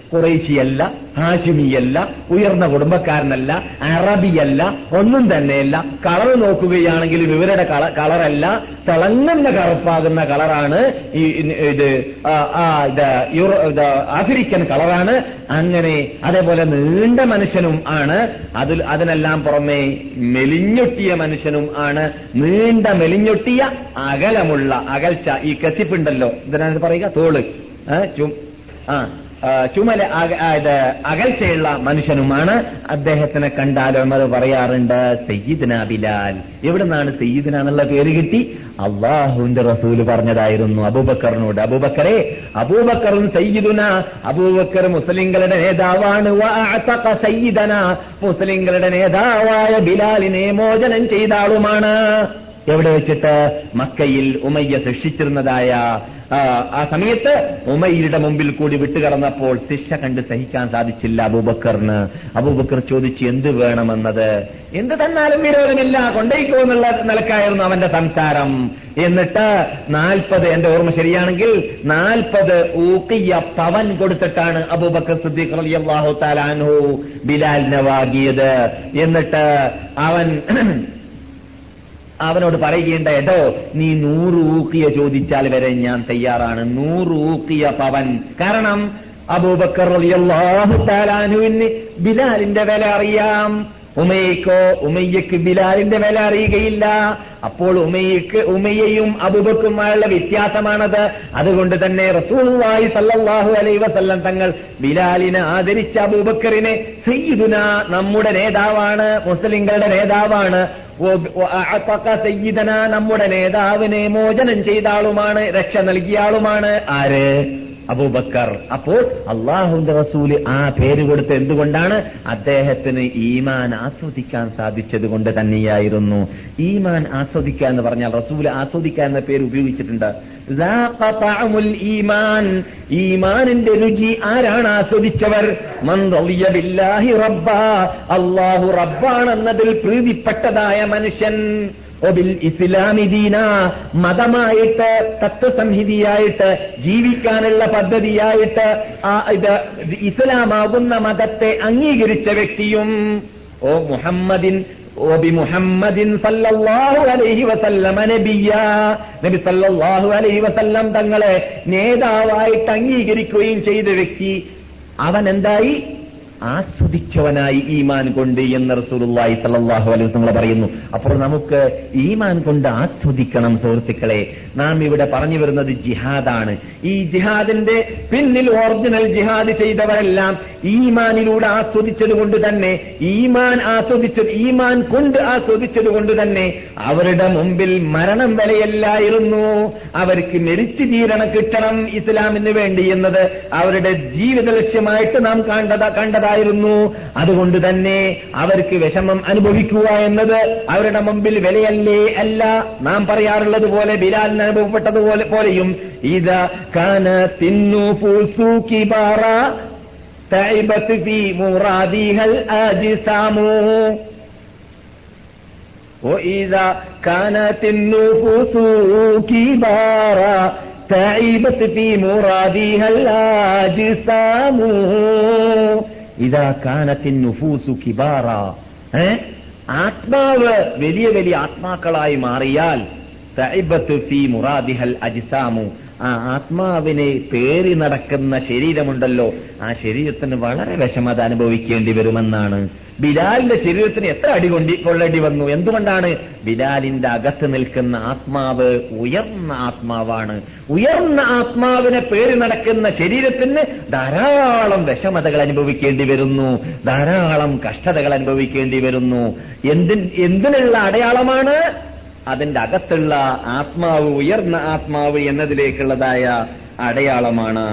കുറേശിയല്ല ഹാഷിമിയല്ല ഉയർന്ന കുടുംബക്കാരനല്ല അറബിയല്ല ഒന്നും തന്നെയല്ല കളർ നോക്കുകയാണെങ്കിൽ ഇവരുടെ കള- കളറല്ല തിളങ്ങുന്ന കറുപ്പാകുന്ന കളറാണ് ഈ ഇത് ആ, ആ, ഇത് യൂറോ ഇത് ആഫ്രിക്കൻ കളറാണ് അങ്ങനെ അതേപോലെ നീണ്ട മനുഷ്യനും ആണ് അതിൽ അതിനെല്ലാം പുറമെ മെലിഞ്ഞൊട്ടിയ മനുഷ്യനും ആണ് നീണ്ട മെലിഞ്ഞൊട്ടിയ അകലമുള്ള അകൽച്ച ഈ കത്തിപ്പുണ്ടല്ലോ ഇതിനാണ് പറയുക തോള് ആ, ചും ആ ആ, ചുമല അക- ആ, ഇത് അകൽച്ചയുള്ള മനുഷ്യനുമാണ് അദ്ദേഹത്തിനെ കണ്ടാൽ ഉമർ പറയാറുണ്ട് സയ്യിദ്ന ബിലാൽ എവിടുന്നാണ് സയ്യിദ്ന എന്നുള്ള പേര് കിട്ടി അള്ളാഹുവിന്റെ റസൂല് പറഞ്ഞതായിരുന്നു അബൂബക്കറിനോട് അബൂബക്കറെ അബൂബക്കറും സയ്യിദുന അബൂബക്കർ മുസ്ലിങ്ങളുടെ നേതാവാണ് വഅഅതഖ സയ്യിദന മുസ്ലിങ്ങളുടെ നേതാവായ ബിലാലിനെ മോചനം ചെയ്ത ആളുമാണ് എവിടെ വെച്ചിട്ട് മക്കയിൽ ഉമയ്യ ശിക്ഷിച്ചിരുന്നതായ ആ, ആ സമയത്ത് ഉമയ്യയുടെ മുമ്പിൽ കൂടി വിട്ടുകടന്നപ്പോൾ ശിക്ഷ കണ്ട് സഹിക്കാൻ സാധിച്ചില്ല അബൂബക്കറിന് അബൂബക്കർ ചോദിച്ചു എന്ത് വേണമെന്നത് എന്ത് തന്നാലും വിരോധമില്ല കൊണ്ടേക്കോ എന്നുള്ള നിലക്കായിരുന്നു അവന്റെ സംസാരം എന്നിട്ട് നാൽപ്പത് എന്റെ ഓർമ്മ ശരിയാണെങ്കിൽ നാൽപ്പത് ഊക്കിയ പവൻ കൊടുത്തിട്ടാണ് അബൂബക്കർ സിദ്ദീഖ് റളിയല്ലാഹു തആല അൻഹു ബിലാലിനെ വാങ്ങിയത് എന്നിട്ട് അവൻ അവനോട് പറയുകയുണ്ട എടോ നീ നൂറ് ഊക്കിയ ചോദിച്ചാൽ വരെ ഞാൻ തയ്യാറാണ് നൂറ് ഊക്കിയ പവൻ കാരണം അബൂബക്കർ റളിയല്ലാഹു താലാനുവിന് ബിലാലിന്റെ വില അറിയാം ഉമയ്ക്കോ ഉമയ്യക്ക് ബിലാലിന്റെ വില അറിയുകയില്ല അപ്പോൾ ഉമയ്യക്ക് ഉമയ്യയും അബൂബക്കുമായുള്ള വ്യത്യാസമാണത് അതുകൊണ്ട് തന്നെ റസൂലുള്ളാഹി സല്ലല്ലാഹു അലൈഹി വസല്ലം തങ്ങൾ ബിലാലിനെ ആദരിച്ച അബൂബക്കറിനെ സയ്യിദുന നമ്മുടെ നേതാവാണ് മുസ്ലിങ്ങളുടെ നേതാവാണ് വ- വ- അഅതഖ സയ്യിദന നമ്മുടെ നേതാവിനെ മോചനം ചെയ്ത ആളുമാണ് രക്ഷ നൽകിയ ആളുമാണ് ആര് അബൂബക്കർ അപ്പോൾ അള്ളാഹുന്റെ റസൂല് ആ പേര് കൊടുത്ത് എന്തുകൊണ്ടാണ് അദ്ദേഹത്തിന് ഈമാൻ ആസ്വദിക്കാൻ സാധിച്ചത് കൊണ്ട് തന്നെയായിരുന്നു ഈമാൻ ആസ്വദിക്കുക എന്ന് പറഞ്ഞാൽ റസൂല് ആസ്വദിക്കുക എന്ന പേര് ഉപയോഗിച്ചിട്ടുണ്ട് ذاق طعم الإيمان. ഈമാനിന്റെ രുചി ആരാണ് ആസ്വദിച്ചവർ മൻ റളിയ ബില്ലാഹി റബ്ബാ അള്ളാഹു റബ്ബാണെന്നതിൽ പ്രീതിപ്പെട്ടതായ മനുഷ്യൻ ഒബിൽ ഇസ്ലാമി ദീന മതമായിട്ട് തത്വസംഹിതിയായിട്ട് ജീവിക്കാനുള്ള പദ്ധതിയായിട്ട് ആ ഇത് ഇസ്ലാമാകുന്ന മതത്തെ അംഗീകരിച്ച വ്യക്തിയും ഓ മുഹമ്മദിൻ ഓബി മുഹമ്മദിൻ സല്ലല്ലാഹു അലൈഹി വസല്ലമ നബിയ നബി സല്ലല്ലാഹു അലൈഹി വസല്ലം തങ്ങളെ നേതാവായിട്ട് അംഗീകരിക്കുകയും ചെയ്ത വ്യക്തി അവൻ എന്തായി ആസ്വദിച്ചവനായി ഈമാൻ കൊണ്ട് എന്ന് റസൂലുള്ളാഹി സല്ലല്ലാഹു അലൈഹി വസല്ലം പറയുന്നു അപ്പോൾ നമുക്ക് ഈമാൻ കൊണ്ട് ആസ്വദിക്കണം സുഹൃത്തുക്കളെ നാം ഇവിടെ പറഞ്ഞു വരുന്നത് ജിഹാദാണ് ഈ ജിഹാദിന്റെ പിന്നിൽ ഒറിജിനൽ ജിഹാദ് ചെയ്തവരെല്ലാം ഈമാനിലൂടെ ആസ്വദിച്ചത് കൊണ്ട് തന്നെ ഈമാൻ ആസ്വദിച്ചത് ഈമാൻ കൊണ്ട് ആസ്വദിച്ചത് കൊണ്ട് തന്നെ അവരുടെ മുമ്പിൽ മരണം വിലയല്ലായിരുന്നു അവർക്ക് മെരിച്ചു തീരണം കിട്ടണം ഇസ്ലാമിന് വേണ്ടി എന്നത് അവരുടെ ജീവിത ലക്ഷ്യമായിട്ട് നാം കണ്ടത കണ്ടതായിരുന്നു അതുകൊണ്ട് തന്നെ അവർക്ക് വിഷമം അനുഭവിക്കുക എന്നത് അവരുടെ മുമ്പിൽ വിലയല്ലേ അല്ല നാം പറയാറുള്ളത് പോലെ ബിലാലിന് അനുഭവപ്പെട്ടതുപോലെ പോലെയും ഇത് കാന തിന്നു പൂസു കിബാറ تعبت في مرادها الأجسام وإذا كانت النفوس كبارا تعبت في مرادها الأجسام إذا كانت النفوس كبارا ഏ? ആത്മാവ് വലിയ വലിയ ആത്മാക്കളായി മാറിയാൽ തൈബത്ത് ഫി മുറാദിഹൽ അജിസാമു ആ ആത്മാവിനെ പേറി നടക്കുന്ന ശരീരമുണ്ടല്ലോ ആ ശരീരത്തിന് വളരെ വിഷമത അനുഭവിക്കേണ്ടി വരുമെന്നാണ് ബിലാലിന്റെ ശരീരത്തിന് എത്ര അടി കൊണ്ടി കൊള്ളേണ്ടി വന്നു എന്തുകൊണ്ടാണ് ബിലാലിന്റെ അകത്ത് നിൽക്കുന്ന ആത്മാവ് ഉയർന്ന ആത്മാവാണ് ഉയർന്ന ആത്മാവിനെ പേറി നടക്കുന്ന ശരീരത്തിന് ധാരാളം വിഷമതകൾ അനുഭവിക്കേണ്ടി വരുന്നു ധാരാളം കഷ്ടതകൾ അനുഭവിക്കേണ്ടി വരുന്നു എന്തിൻ എന്തിനുള്ള അടയാളമാണ് അതിന്റെ അകത്തുള്ള ആത്മാവ് ഉയർന്ന ആത്മാവ് എന്നതിലേക്കുള്ളതായ അടയാളമാണ്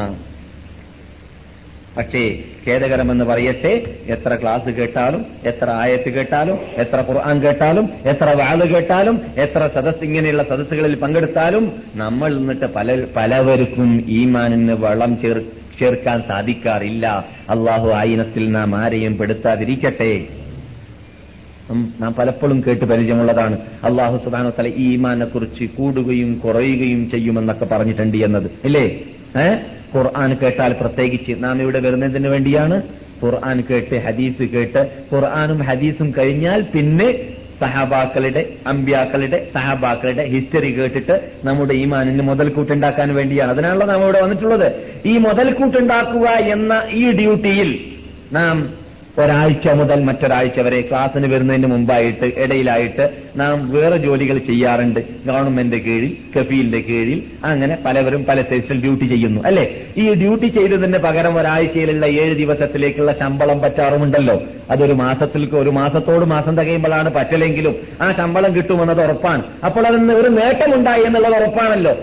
പക്ഷേ ഖേദകരമെന്ന് പറയട്ടെ എത്ര ക്ലാസ് കേട്ടാലും എത്ര ആയത്ത് കേട്ടാലും എത്ര ഖുർആൻ കേട്ടാലും എത്ര വാള് കേട്ടാലും എത്ര സദസ് ഇങ്ങനെയുള്ള സദസ്സുകളിൽ പങ്കെടുത്താലും നമ്മൾ നിന്നിട്ട് പല പലവർക്കും ഈമാനിന് വളം ചേർ ചേർക്കാൻ സാധിക്കാറില്ല അള്ളാഹു ആയിനത്തിൽ നാം ആരെയും പെടുത്താതിരിക്കട്ടെ ഉം, നാം പലപ്പോഴും കേട്ട് പരിചയമുള്ളതാണ് അള്ളാഹു സുബാന തല ഈമാനെ കുറിച്ച് കൂടുകയും കുറയുകയും ചെയ്യുമെന്നൊക്കെ പറഞ്ഞിട്ടുണ്ട് എന്നത് ഇല്ലേ ഏ ഖുർആൻ കേട്ടാൽ പ്രത്യേകിച്ച് നാം ഇവിടെ വരുന്നതിന് വേണ്ടിയാണ് ഖുർആൻ കേട്ട് ഹദീസ് കേട്ട് ഖുർആനും ഹദീസും കഴിഞ്ഞാൽ പിന്നെ സഹാബാക്കളുടെ അമ്പ്യാക്കളുടെ സഹാബാക്കളുടെ ഹിസ്റ്ററി കേട്ടിട്ട് നമ്മുടെ ഈമാനിന് മുതൽക്കൂട്ടുണ്ടാക്കാൻ വേണ്ടിയാണ് അതിനാണല്ലോ നാം ഇവിടെ വന്നിട്ടുള്ളത് ഈ മുതൽക്കൂട്ടുണ്ടാക്കുക എന്ന ഈ ഡ്യൂട്ടിയിൽ നാം ഒരാഴ്ച മുതൽ മറ്റൊരാഴ്ച വരെ ക്ലാസ്സിന് വരുന്നതിന് മുമ്പായിട്ട് ഇടയിലായിട്ട് നാം വേറെ ജോലികൾ ചെയ്യാറുണ്ട് ഗവൺമെന്റ് കീഴിൽ കഫീലിന്റെ കീഴിൽ അങ്ങനെ പലവരും പല സൈസിൽ ഡ്യൂട്ടി ചെയ്യുന്നു അല്ലെ ഈ ഡ്യൂട്ടി ചെയ്തതിന് പകരം ഒരാഴ്ചയിലുള്ള ഏഴ് ദിവസത്തിലേക്കുള്ള ശമ്പളം പറ്റാറുമുണ്ടല്ലോ അതൊരു മാസത്തിൽ ഒരു മാസത്തോട് മാസം തികയുമ്പോഴാണ് പറ്റലെങ്കിലും ആ ശമ്പളം കിട്ടുമെന്നത് ഉറപ്പാണ് അപ്പോൾ അതിന് ഒരു നേട്ടമുണ്ടായി എന്നുള്ളത് ഉറപ്പാണല്ലോ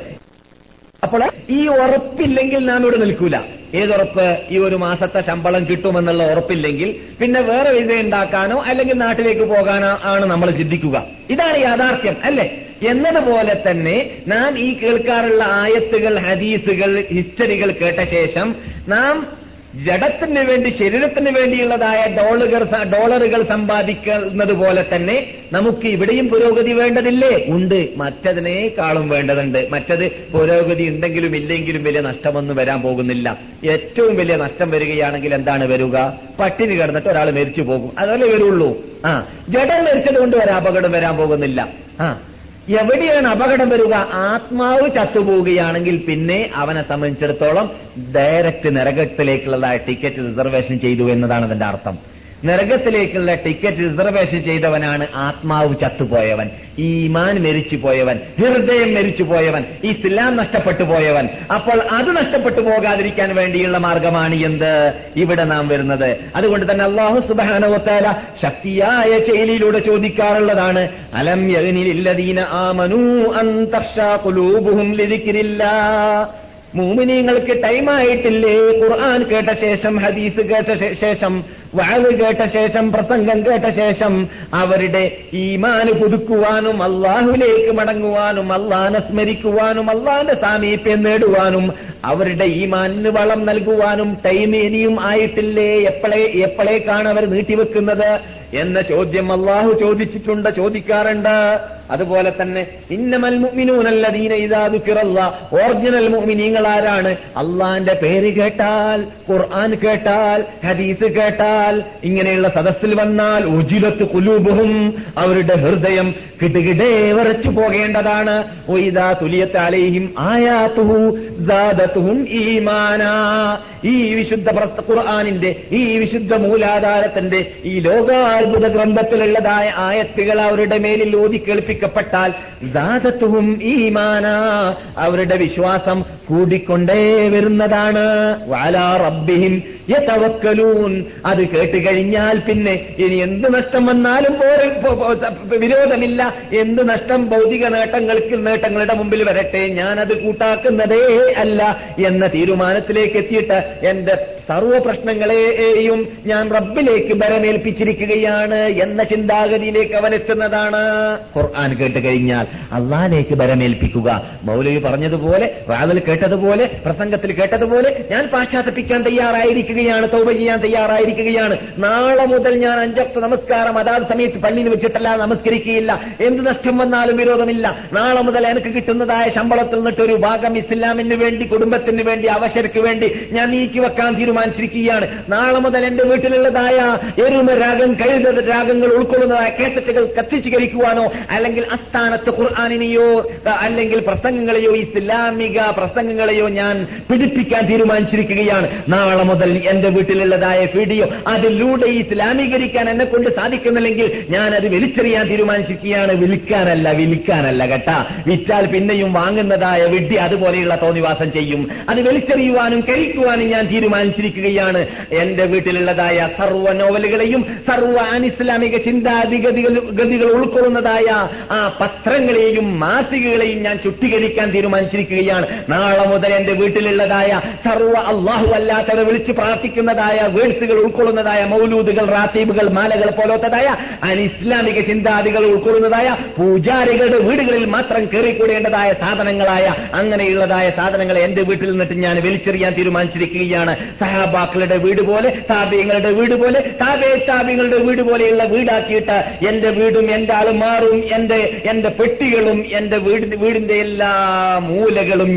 അപ്പോൾ ഈ ഉറപ്പില്ലെങ്കിൽ നാം ഇവിടെ നിൽക്കൂല ഏതുറപ്പ് ഈ ഒരു മാസത്തെ ശമ്പളം കിട്ടുമെന്നുള്ള ഉറപ്പില്ലെങ്കിൽ പിന്നെ വേറെ വിസ ഉണ്ടാക്കാനോ അല്ലെങ്കിൽ നാട്ടിലേക്ക് പോകാനോ ആണ് നമ്മൾ ചിന്തിക്കുക ഇതാണ് യാഥാർത്ഥ്യം അല്ലെ എന്നതുപോലെ തന്നെ നാം ഈ കേൾക്കാറുള്ള ആയത്തുകൾ ഹദീസുകൾ ഹിസ്റ്ററികൾ കേട്ട ശേഷം നാം ജഡത്തിന് വേണ്ടി ശരീരത്തിന് വേണ്ടിയുള്ളതായ ഡോളുകൾ ഡോളറുകൾ സമ്പാദിക്കുന്നത് പോലെ തന്നെ നമുക്ക് ഇവിടെയും പുരോഗതി വേണ്ടതില്ലേ ഉണ്ട് മറ്റതിനേക്കാളും വേണ്ടതുണ്ട് മറ്റത് പുരോഗതി ഉണ്ടെങ്കിലും ഇല്ലെങ്കിലും വലിയ നഷ്ടമൊന്നും വരാൻ പോകുന്നില്ല ഏറ്റവും വലിയ നഷ്ടം വരികയാണെങ്കിൽ എന്താണ് വരിക പട്ടിണി കിടന്നിട്ട് ഒരാൾ മരിച്ചു പോകും അതല്ലേ വരുള്ളൂ ആ ജഡം മരിച്ചത് കൊണ്ട് ഒരു അപകടം വരാൻ പോകുന്നില്ല ആ എവിടെയാണ് അപകടം വരിക ആത്മാവ് ചത്തുപോവുകയാണെങ്കിൽ പിന്നെ അവനെ സംബന്ധിച്ചിടത്തോളം ഡയറക്റ്റ് നരകത്തിലേക്കുള്ളതായ ടിക്കറ്റ് റിസർവേഷൻ ചെയ്തു എന്നതാണ് അതിന്റെ അർത്ഥം നരകത്തിലേക്കുള്ള ടിക്കറ്റ് റിസർവേഷൻ ചെയ്തവനാണ് ആത്മാവ് ചത്തുപോയവൻ ഈ ഈമാൻ മരിച്ചു പോയവൻ ഹൃദയം മരിച്ചു പോയവൻ ഇസ്ലാം നഷ്ടപ്പെട്ടു പോയവൻ അപ്പോൾ അത് നഷ്ടപ്പെട്ടു പോകാതിരിക്കാൻ വേണ്ടിയുള്ള മാർഗമാണ് എന്ത് ഇവിടെ നാം വരുന്നത് അതുകൊണ്ട് തന്നെ അള്ളാഹു സുബാനവത്താല ശക്തിയായ ശൈലിയിലൂടെ ചോദിക്കാറുള്ളതാണ് അലം യഗ്നിലില്ലദീന ആമനൂ അൻ തഖ്ശാ ഖുലൂബുഹും ലിദിക്രില്ലാ മൂമിനീങ്ങൾക്ക് ടൈമായിട്ടില്ലേ ഖുർആൻ കേട്ട ശേഷം ഹദീസ് കേട്ട ശേ- ശേഷം വാഴ് കേട്ട ശേഷം പ്രസംഗം കേട്ട ശേഷം അവരുടെ ഈമാന് പുതുക്കുവാനും അള്ളാഹുലേക്ക് മടങ്ങുവാനും അള്ളാനെ സ്മരിക്കുവാനും അള്ളാന്റെ സാമീപ്യം നേടുവാനും അവരുടെ ഈമാനിന് വളം നൽകുവാനും ടൈം ഇനിയും ആയിട്ടില്ലേ എപ്പോഴേ എപ്പോഴേക്കാണ് അവർ നീട്ടിവെക്കുന്നത് എന്ന ചോദ്യം അള്ളാഹു ചോദിച്ചിട്ടുണ്ട് ചോദിക്കാറുണ്ട് അതുപോലെ തന്നെ ഇന്നമൽ മുഅ്മിനൂനല്ലദീന ഇദാ ദുക്കിറല്ലാ ഒറിജിനൽ മുഅ്മിനീങ്ങൾ ആരാണ് അള്ളാന്റെ പേര് കേട്ടാൽ ഖുർആൻ കേട്ടാൽ ഹദീസ് കേട്ടാൽ ഇങ്ങനെയുള്ള സദസ്സിൽ വന്നാൽ ഉജിലത്ത് കുലൂബുഹും അവരുടെ ഹൃദയം കിടുകിടേ വിറച്ചു പോകേണ്ടതാണ് ഒയ്താ തുലിയത്ത് അലൈഹിം ആയാത്തുഹു സാദത്തുഹും ഈമാനാ ഈ വിശുദ്ധ പ്രസ്ത ഖുർആനിന്റെ ഈ വിശുദ്ധ മൂലാധാരത്തിന്റെ ഈ ലോകാത്ഭുത ഗ്രന്ഥത്തിലുള്ളതായ ആയത്തുകൾ അവരുടെ മേലിൽ ഓതി കേൾപ്പിക്കപ്പെട്ടാൽ ദാതത്വവും ഈമാന അവരുടെ വിശ്വാസം കൂടിക്കൊണ്ടേ വരുന്നതാണ് വാലാ റബ്ബിഹിം യതവക്കലൂൻ അത് കേട്ട് കഴിഞ്ഞാൽ പിന്നെ ഇനി എന്ത് നഷ്ടം വന്നാലും പോരെ പോ- പോ- വിരോധമില്ല എന്ത് നഷ്ടം ഭൗതിക നേട്ടങ്ങൾക്ക് നേട്ടങ്ങളുടെ മുമ്പിൽ വരട്ടെ ഞാനത് കൂട്ടാക്കുന്നതേ അല്ല എന്ന തീരുമാനത്തിലേക്ക് എത്തിയിട്ട് എന്റെ സർവ പ്രശ്നങ്ങളെയും ഞാൻ റബ്ബിലേക്ക് ബരമേൽപ്പിച്ചിരിക്കുകയാണ് എന്ന ചിന്താഗതിയിലേക്ക് അവൻ എത്തുന്നതാണ് ഖുർആൻ കേട്ട് കഴിഞ്ഞാൽ അള്ളാഹിലേക്ക് ബരമേൽപ്പിക്കുക മൗലവി പറഞ്ഞതുപോലെ വാതിൽ കേട്ടതുപോലെ പ്രസംഗത്തിൽ കേട്ടതുപോലെ ഞാൻ പാശ്ചാത്തപ്പിക്കാൻ തയ്യാറായിരിക്കുകയാണ് തൗബ ചെയ്യാൻ തയ്യാറായിരിക്കുകയാണ് നാളെ മുതൽ ഞാൻ അഞ്ചക്ത നമസ്കാരം അതാത് സമയത്ത് പള്ളിയിൽ വെച്ചിട്ടല്ല നമസ്കരിക്കുകയില്ല എന്ത് നഷ്ടം വന്നാലും വിരോധമില്ല നാളെ മുതൽ എനിക്ക് കിട്ടുന്നതായ ശമ്പളത്തിൽ നിന്നിട്ട് ഒരു ഭാഗം ഇസ്ലാമിന് വേണ്ടി കുടുംബത്തിന് വേണ്ടി അവശർക്ക് വേണ്ടി ഞാൻ നീക്കി വെക്കാൻ തീരുമാനിച്ചിരിക്കുകയാണ് നാളെ മുതൽ എന്റെ വീട്ടിലുള്ളതായ എരുമ രാഗം കഴുത രാഗങ്ങൾ ഉൾക്കൊള്ളുന്നതായ കേസറ്റുകൾ കത്തിച്ചുകരിക്കുവാനോ അല്ലെങ്കിൽ അസ്ഥാനത്ത് ഖുർആാനിനെയോ അല്ലെങ്കിൽ പ്രസംഗങ്ങളെയോ ഇസ്ലാമിക പ്രസംഗങ്ങളെയോ ഞാൻ പിടിപ്പിക്കാൻ തീരുമാനിച്ചിരിക്കുകയാണ് നാളെ മുതൽ എന്റെ വീട്ടിലുള്ളതായ വീഡിയോ അതിലൂടെ ഇസ്ലാമീകരിക്കാൻ എന്നെ കൊണ്ട് സാധിക്കുന്നില്ലെങ്കിൽ ഞാൻ അത് വലിച്ചെറിയാൻ തീരുമാനിച്ചിരിക്കുകയാണ് വിൽക്കാനല്ല വിൽക്കാനല്ല കേട്ടാ വിറ്റാൽ പിന്നെയും വാങ്ങുന്നതായ വിഡ്ഢി അതുപോലെയുള്ള തോന്നിവാസം ചെയ്യും അത് വലിച്ചെറിയുവാനും കഴിക്കുവാനും ഞാൻ തീരുമാനിച്ചിരിക്കുകയാണ് എന്റെ വീട്ടിലുള്ളതായ സർവ്വ നോവലുകളെയും സർവ്വ അനിസ്ലാമിക ചിന്താധിഗതികൾ ഗതികൾ ഉൾക്കൊള്ളുന്നതായ ആ പത്രങ്ങളെയും മാസികകളെയും ഞാൻ ചുട്ടീകരിക്കാൻ തീരുമാനിച്ചിരിക്കുകയാണ് നാളെ മുതൽ എന്റെ വീട്ടിലുള്ളതായ സർവ്വ അള്ളാഹു അല്ലാത്തവരെ വിളിച്ച് പ്രാർത്ഥിക്കുന്നതായ വേഴ്സുകൾ ഉൾക്കൊള്ളുന്നതായ മൗലൂദുകൾ റാത്തീബുകൾ മാലകൾ പോലത്തതായ അനിസ്ലാമിക ചിന്താദികൾ ഉൾക്കൊള്ളുന്നതായ പൂജാരികളുടെ വീടുകളിൽ മാത്രം കയറിക്കൂടേണ്ടതായ സാധനങ്ങളായ അങ്ങനെയുള്ളതായ സാധനങ്ങൾ എന്റെ വീട്ടിൽ നിന്നിട്ട് ഞാൻ വലിച്ചെറിയാൻ തീരുമാനിച്ചിരിക്കുകയാണ് സഹാബാക്കളുടെ വീട് പോലെ താപ്യങ്ങളുടെ വീട് പോലെ താപേ താപ്യങ്ങളുടെ വീട് പോലെയുള്ള വീടാക്കിയിട്ട് എന്റെ വീടും എന്റെ ആളുമാറും എന്റെ എന്റെ പെട്ടികളും എന്റെ വീടിന്റെ വീടിന്റെ എല്ലാ മൂലകളും ഞാൻ മാറ്റി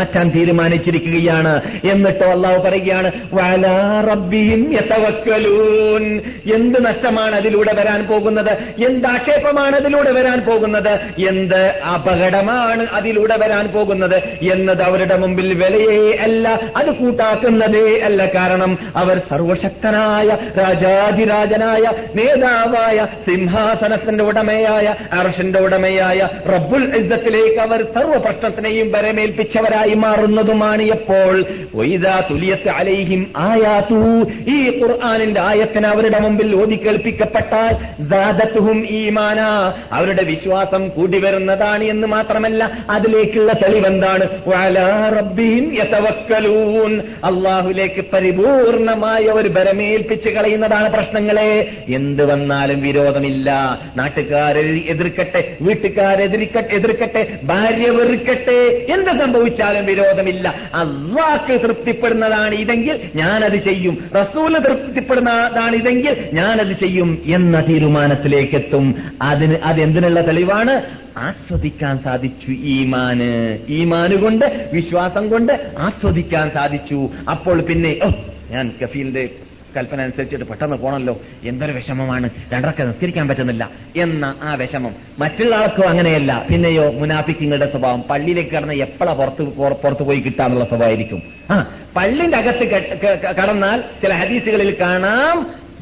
മാറ്റാൻ തീരുമാനിച്ചിരിക്കുകയാണ് എന്നിട്ടോ അള്ളാഹു പറയുകയാണ് വലാ റബ്ബിഹിം യതവക്കലൂൻ എന്ത് നഷ്ടമാണ് അതിലൂടെ വരാൻ പോകുന്നത് എന്ത് ആക്ഷേപമാണ് അതിലൂടെ വരാൻ പോകുന്നത് എന്ത് അപകടമാണ് അതിലൂടെ വരാൻ പോകുന്നത് എന്നത് അവരുടെ മുമ്പിൽ വിലയേ അല്ല അത് കൂട്ടാക്കുന്നതേ അല്ല കാരണം അവർ സർവശക്തനായ രാജാതിരാജനായ നേതാവായ സിംഹാസനത്തിന്റെ ഉടമയായ അർഷന്റെ ഉടമയായ റബ്ബുൽ ഇസ്സത്തിലേക്ക് അവർ സർവ്വ പ്രശ്നത്തിനെയും വരമേൽപ്പിച്ചവരായി മാറുന്നതുമാണ് എപ്പോൾ വൈദാ തുലിയത്ത് അലൈഹിം ആയാത്തു ഈ ഖുർആാനിന്റെ ആയത്തിന് അവരുടെ മുമ്പിൽ ഓതിക്കേൽപ്പിക്കപ്പെട്ടാൽ ദാദത്തുഹും ഈമാന അവരുടെ വിശ്വാസം കൂടി വരുന്നതാണ് എന്ന് മാത്രമല്ല അതിലേക്കുള്ള തെളിവെന്താണ് വഅലാ റബ്ബിഹിം യതവക്കലൂൻ അള്ളാഹുലേക്ക് പരിപൂർണമായ ഒരു ബരമേൽപ്പിച്ച് കളയുന്നതാണ് പ്രശ്നങ്ങളെ എന്ത് വന്നാലും വിരോധമില്ല നാട്ടുകാരെ എതിർക്കട്ടെ വീട്ടുകാരെതിരിക്കട്ടെ എതിർക്കട്ടെ ഭാര്യ വെറുക്കട്ടെ എന്ത് സംഭവിച്ചാലും വിരോധമില്ല അള്ളാഹ്ക്ക് തൃപ്തിപ്പെടുന്നതാണ് ഇതെങ്കിൽ ഞാനത് ചെയ്യും റസൂല് തൃപ്തിപ്പെടുന്നതാണ് ഇതെങ്കിൽ ഞാനത് ചെയ്യും എന്ന തീരുമാനത്തിലേക്ക് എത്തും അതിന് അതെന്തിനുള്ള തെളിവാണ് ആസ്വദിക്കാൻ സാധിച്ചു ഈമാന് ഈമാന് കൊണ്ട് വിശ്വാസം കൊണ്ട് ആസ്വദിക്കാൻ സാധിച്ചു അപ്പോൾ പിന്നെ ഓ ഞാൻ കഫീലിന്റെ കൽപ്പന അനുസരിച്ചിട്ട് പെട്ടെന്ന് പോണല്ലോ എന്തൊരു വിഷമമാണ് രണ്ടരക്ക നിസ്കരിക്കാൻ പറ്റുന്നില്ല എന്ന ആ വിഷമം മറ്റുള്ള ആൾക്കും അങ്ങനെയല്ല പിന്നെയോ മുനാഫിക്കുകളുടെ സ്വഭാവം പള്ളിയിലേക്ക് കടന്ന് എപ്പോഴാ പുറത്ത് പുറ- പുറത്ത് പോയി കിട്ടാന്നുള്ള സ്വഭാവമായിരിക്കും ആ പള്ളിന്റെ അകത്ത് കെ- ക- ക- കടന്നാൽ ചില ഹദീസുകളിൽ കാണാം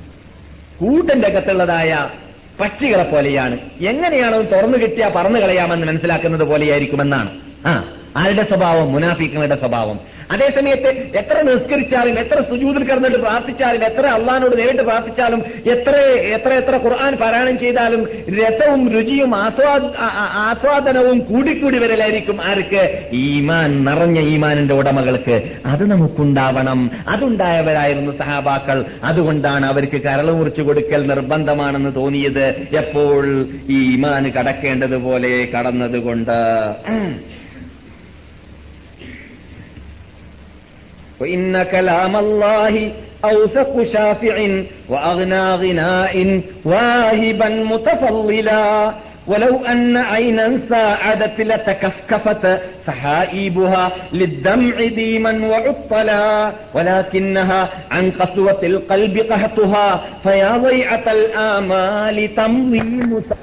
കൂട്ടിന്റെ അകത്തുള്ളതായ പക്ഷികളെ പോലെയാണ് എങ്ങനെയാണോ തുറന്നു കിട്ടിയാൽ പറന്നു കളയാമെന്ന് മനസ്സിലാക്കുന്നത് പോലെയായിരിക്കുമെന്നാണ് ആ ആരുടെ സ്വഭാവം മുനാഫിക്കുകളുടെ സ്വഭാവം അതേസമയത്ത് എത്ര നിസ്കരിച്ചാലും എത്ര സുജൂതിൽ കിടന്നിട്ട് പ്രാർത്ഥിച്ചാലും എത്ര അള്ളഹാനോട് നേരിട്ട് പ്രാർത്ഥിച്ചാലും എത്ര എത്ര എത്ര ഖുർആൻ പാരായണം ചെയ്താലും രസവും രുചിയും ആസ്വാദ ആ- ആ- ആസ്വാദനവും കൂടിക്കൂടി വരലായിരിക്കും ആർക്ക് ഈമാൻ നിറഞ്ഞ ഈമാനിന്റെ ഉടമകൾക്ക് അത് നമുക്കുണ്ടാവണം അതുണ്ടായവരായിരുന്നു സഹാബാക്കൾ അതുകൊണ്ടാണ് അവർക്ക് കരൾ മുറിച്ചു കൊടുക്കൽ നിർബന്ധമാണെന്ന് തോന്നിയത് എപ്പോൾ ഈ ഈമാന് കടക്കേണ്ടതുപോലെ കടന്നതുകൊണ്ട് وإن كلام الله أوثق شافع وأغنى غناء واهبا متفضلا ولو أن عينا ساعدت لتكفكفت سحائبها للدمع ديما وعطلا ولكنها عن قسوة القلب قهطها فيا ضيعة الآمال تمضي مسا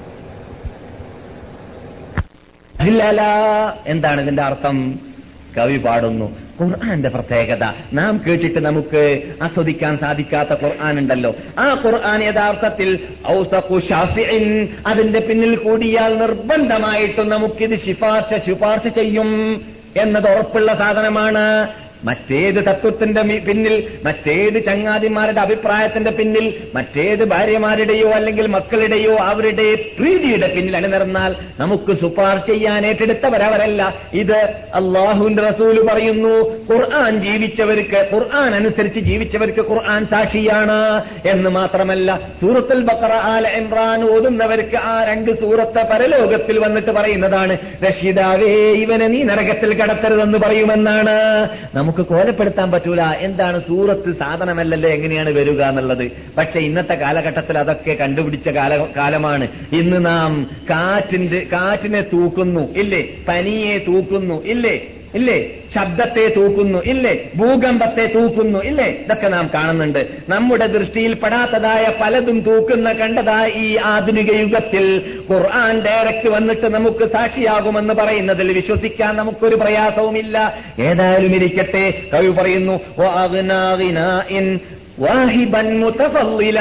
ഇല്ലല എന്താണ് ഇതിന്റെ അർത്ഥം കവി പാടുന്നു ഖുർആന്റെ പ്രത്യേകത നാം കേട്ടിട്ട് നമുക്ക് ആസ്വദിക്കാൻ സാധിക്കാത്ത ഖുർആൻ ഉണ്ടല്ലോ ആ ഖുർആൻ യഥാർത്ഥത്തിൽ ഔസഖു ഷാഫിഇൻ അതിന്റെ പിന്നിൽ കൂടിയാൽ നിർബന്ധമായിട്ടും നമുക്കിത് ശിപാർശ ശുപാർശ ചെയ്യും എന്നത് ഉറപ്പുള്ള സാധനമാണ് മറ്റേത് തത്വത്തിന്റെ മി- പിന്നിൽ മറ്റേത് ചങ്ങാതിമാരുടെ അഭിപ്രായത്തിന്റെ പിന്നിൽ മറ്റേത് ഭാര്യമാരുടെയോ അല്ലെങ്കിൽ മക്കളുടെയോ അവരുടെ പ്രീതിയുടെ പിന്നിൽ അണിനിറന്നാൽ നമുക്ക് ശുപാർശ ചെയ്യാൻ ഏറ്റെടുത്തവരവരല്ല ഇത് അള്ളാഹുവിന്റെ റസൂല് പറയുന്നു ഖുർആൻ ജീവിച്ചവർക്ക് ഖുർആൻ അനുസരിച്ച് ജീവിച്ചവർക്ക് ഖുർആൻ സാക്ഷിയാണ് എന്ന് മാത്രമല്ല സൂറത്തുൽ ബക്കറ ആല ഇമ്രാൻ ഓതുന്നവർക്ക് ആ രണ്ട് സൂറത്ത് പരലോകത്തിൽ വന്നിട്ട് പറയുന്നതാണ് രക്ഷിതാവേ ഇവനെ നീ നരകത്തിൽ കടത്തരുതെന്ന് പറയുമെന്നാണ് നമുക്ക് കോലപ്പെടുത്താൻ പറ്റൂല എന്താണ് സൂറത്ത് സാധനമല്ലല്ലോ എങ്ങനെയാണ് വരിക എന്നുള്ളത് പക്ഷെ ഇന്നത്തെ കാലഘട്ടത്തിൽ അതൊക്കെ കണ്ടുപിടിച്ച കാല കാലമാണ് ഇന്ന് നാം കാറ്റിന്റെ കാറ്റിനെ തൂക്കുന്നു ഇല്ലേ പനിയെ തൂക്കുന്നു ഇല്ലേ ഇല്ലേ ശബ്ദത്തെ തൂക്കുന്നു ഇല്ലേ ഭൂകമ്പത്തെ തൂക്കുന്നു ഇല്ലേ ഇതൊക്കെ നാം കാണുന്നുണ്ട് നമ്മുടെ ദൃഷ്ടിയിൽ പെടാത്തതായ പലതും തൂക്കുന്ന കണ്ടതായ ഈ ആധുനിക യുഗത്തിൽ ഖുർആൻ ഡയറക്റ്റ് വന്നിട്ട് നമുക്ക് സാക്ഷിയാകുമെന്ന് പറയുന്നതിൽ വിശ്വസിക്കാൻ നമുക്കൊരു പ്രയാസവുമില്ല ഏതായാലും ഇരിക്കട്ടെ കവി പറയുന്നു "വഅഗ്നാ ഗിനാഇൻ വാഹിബൻ മുതഫള്ളില."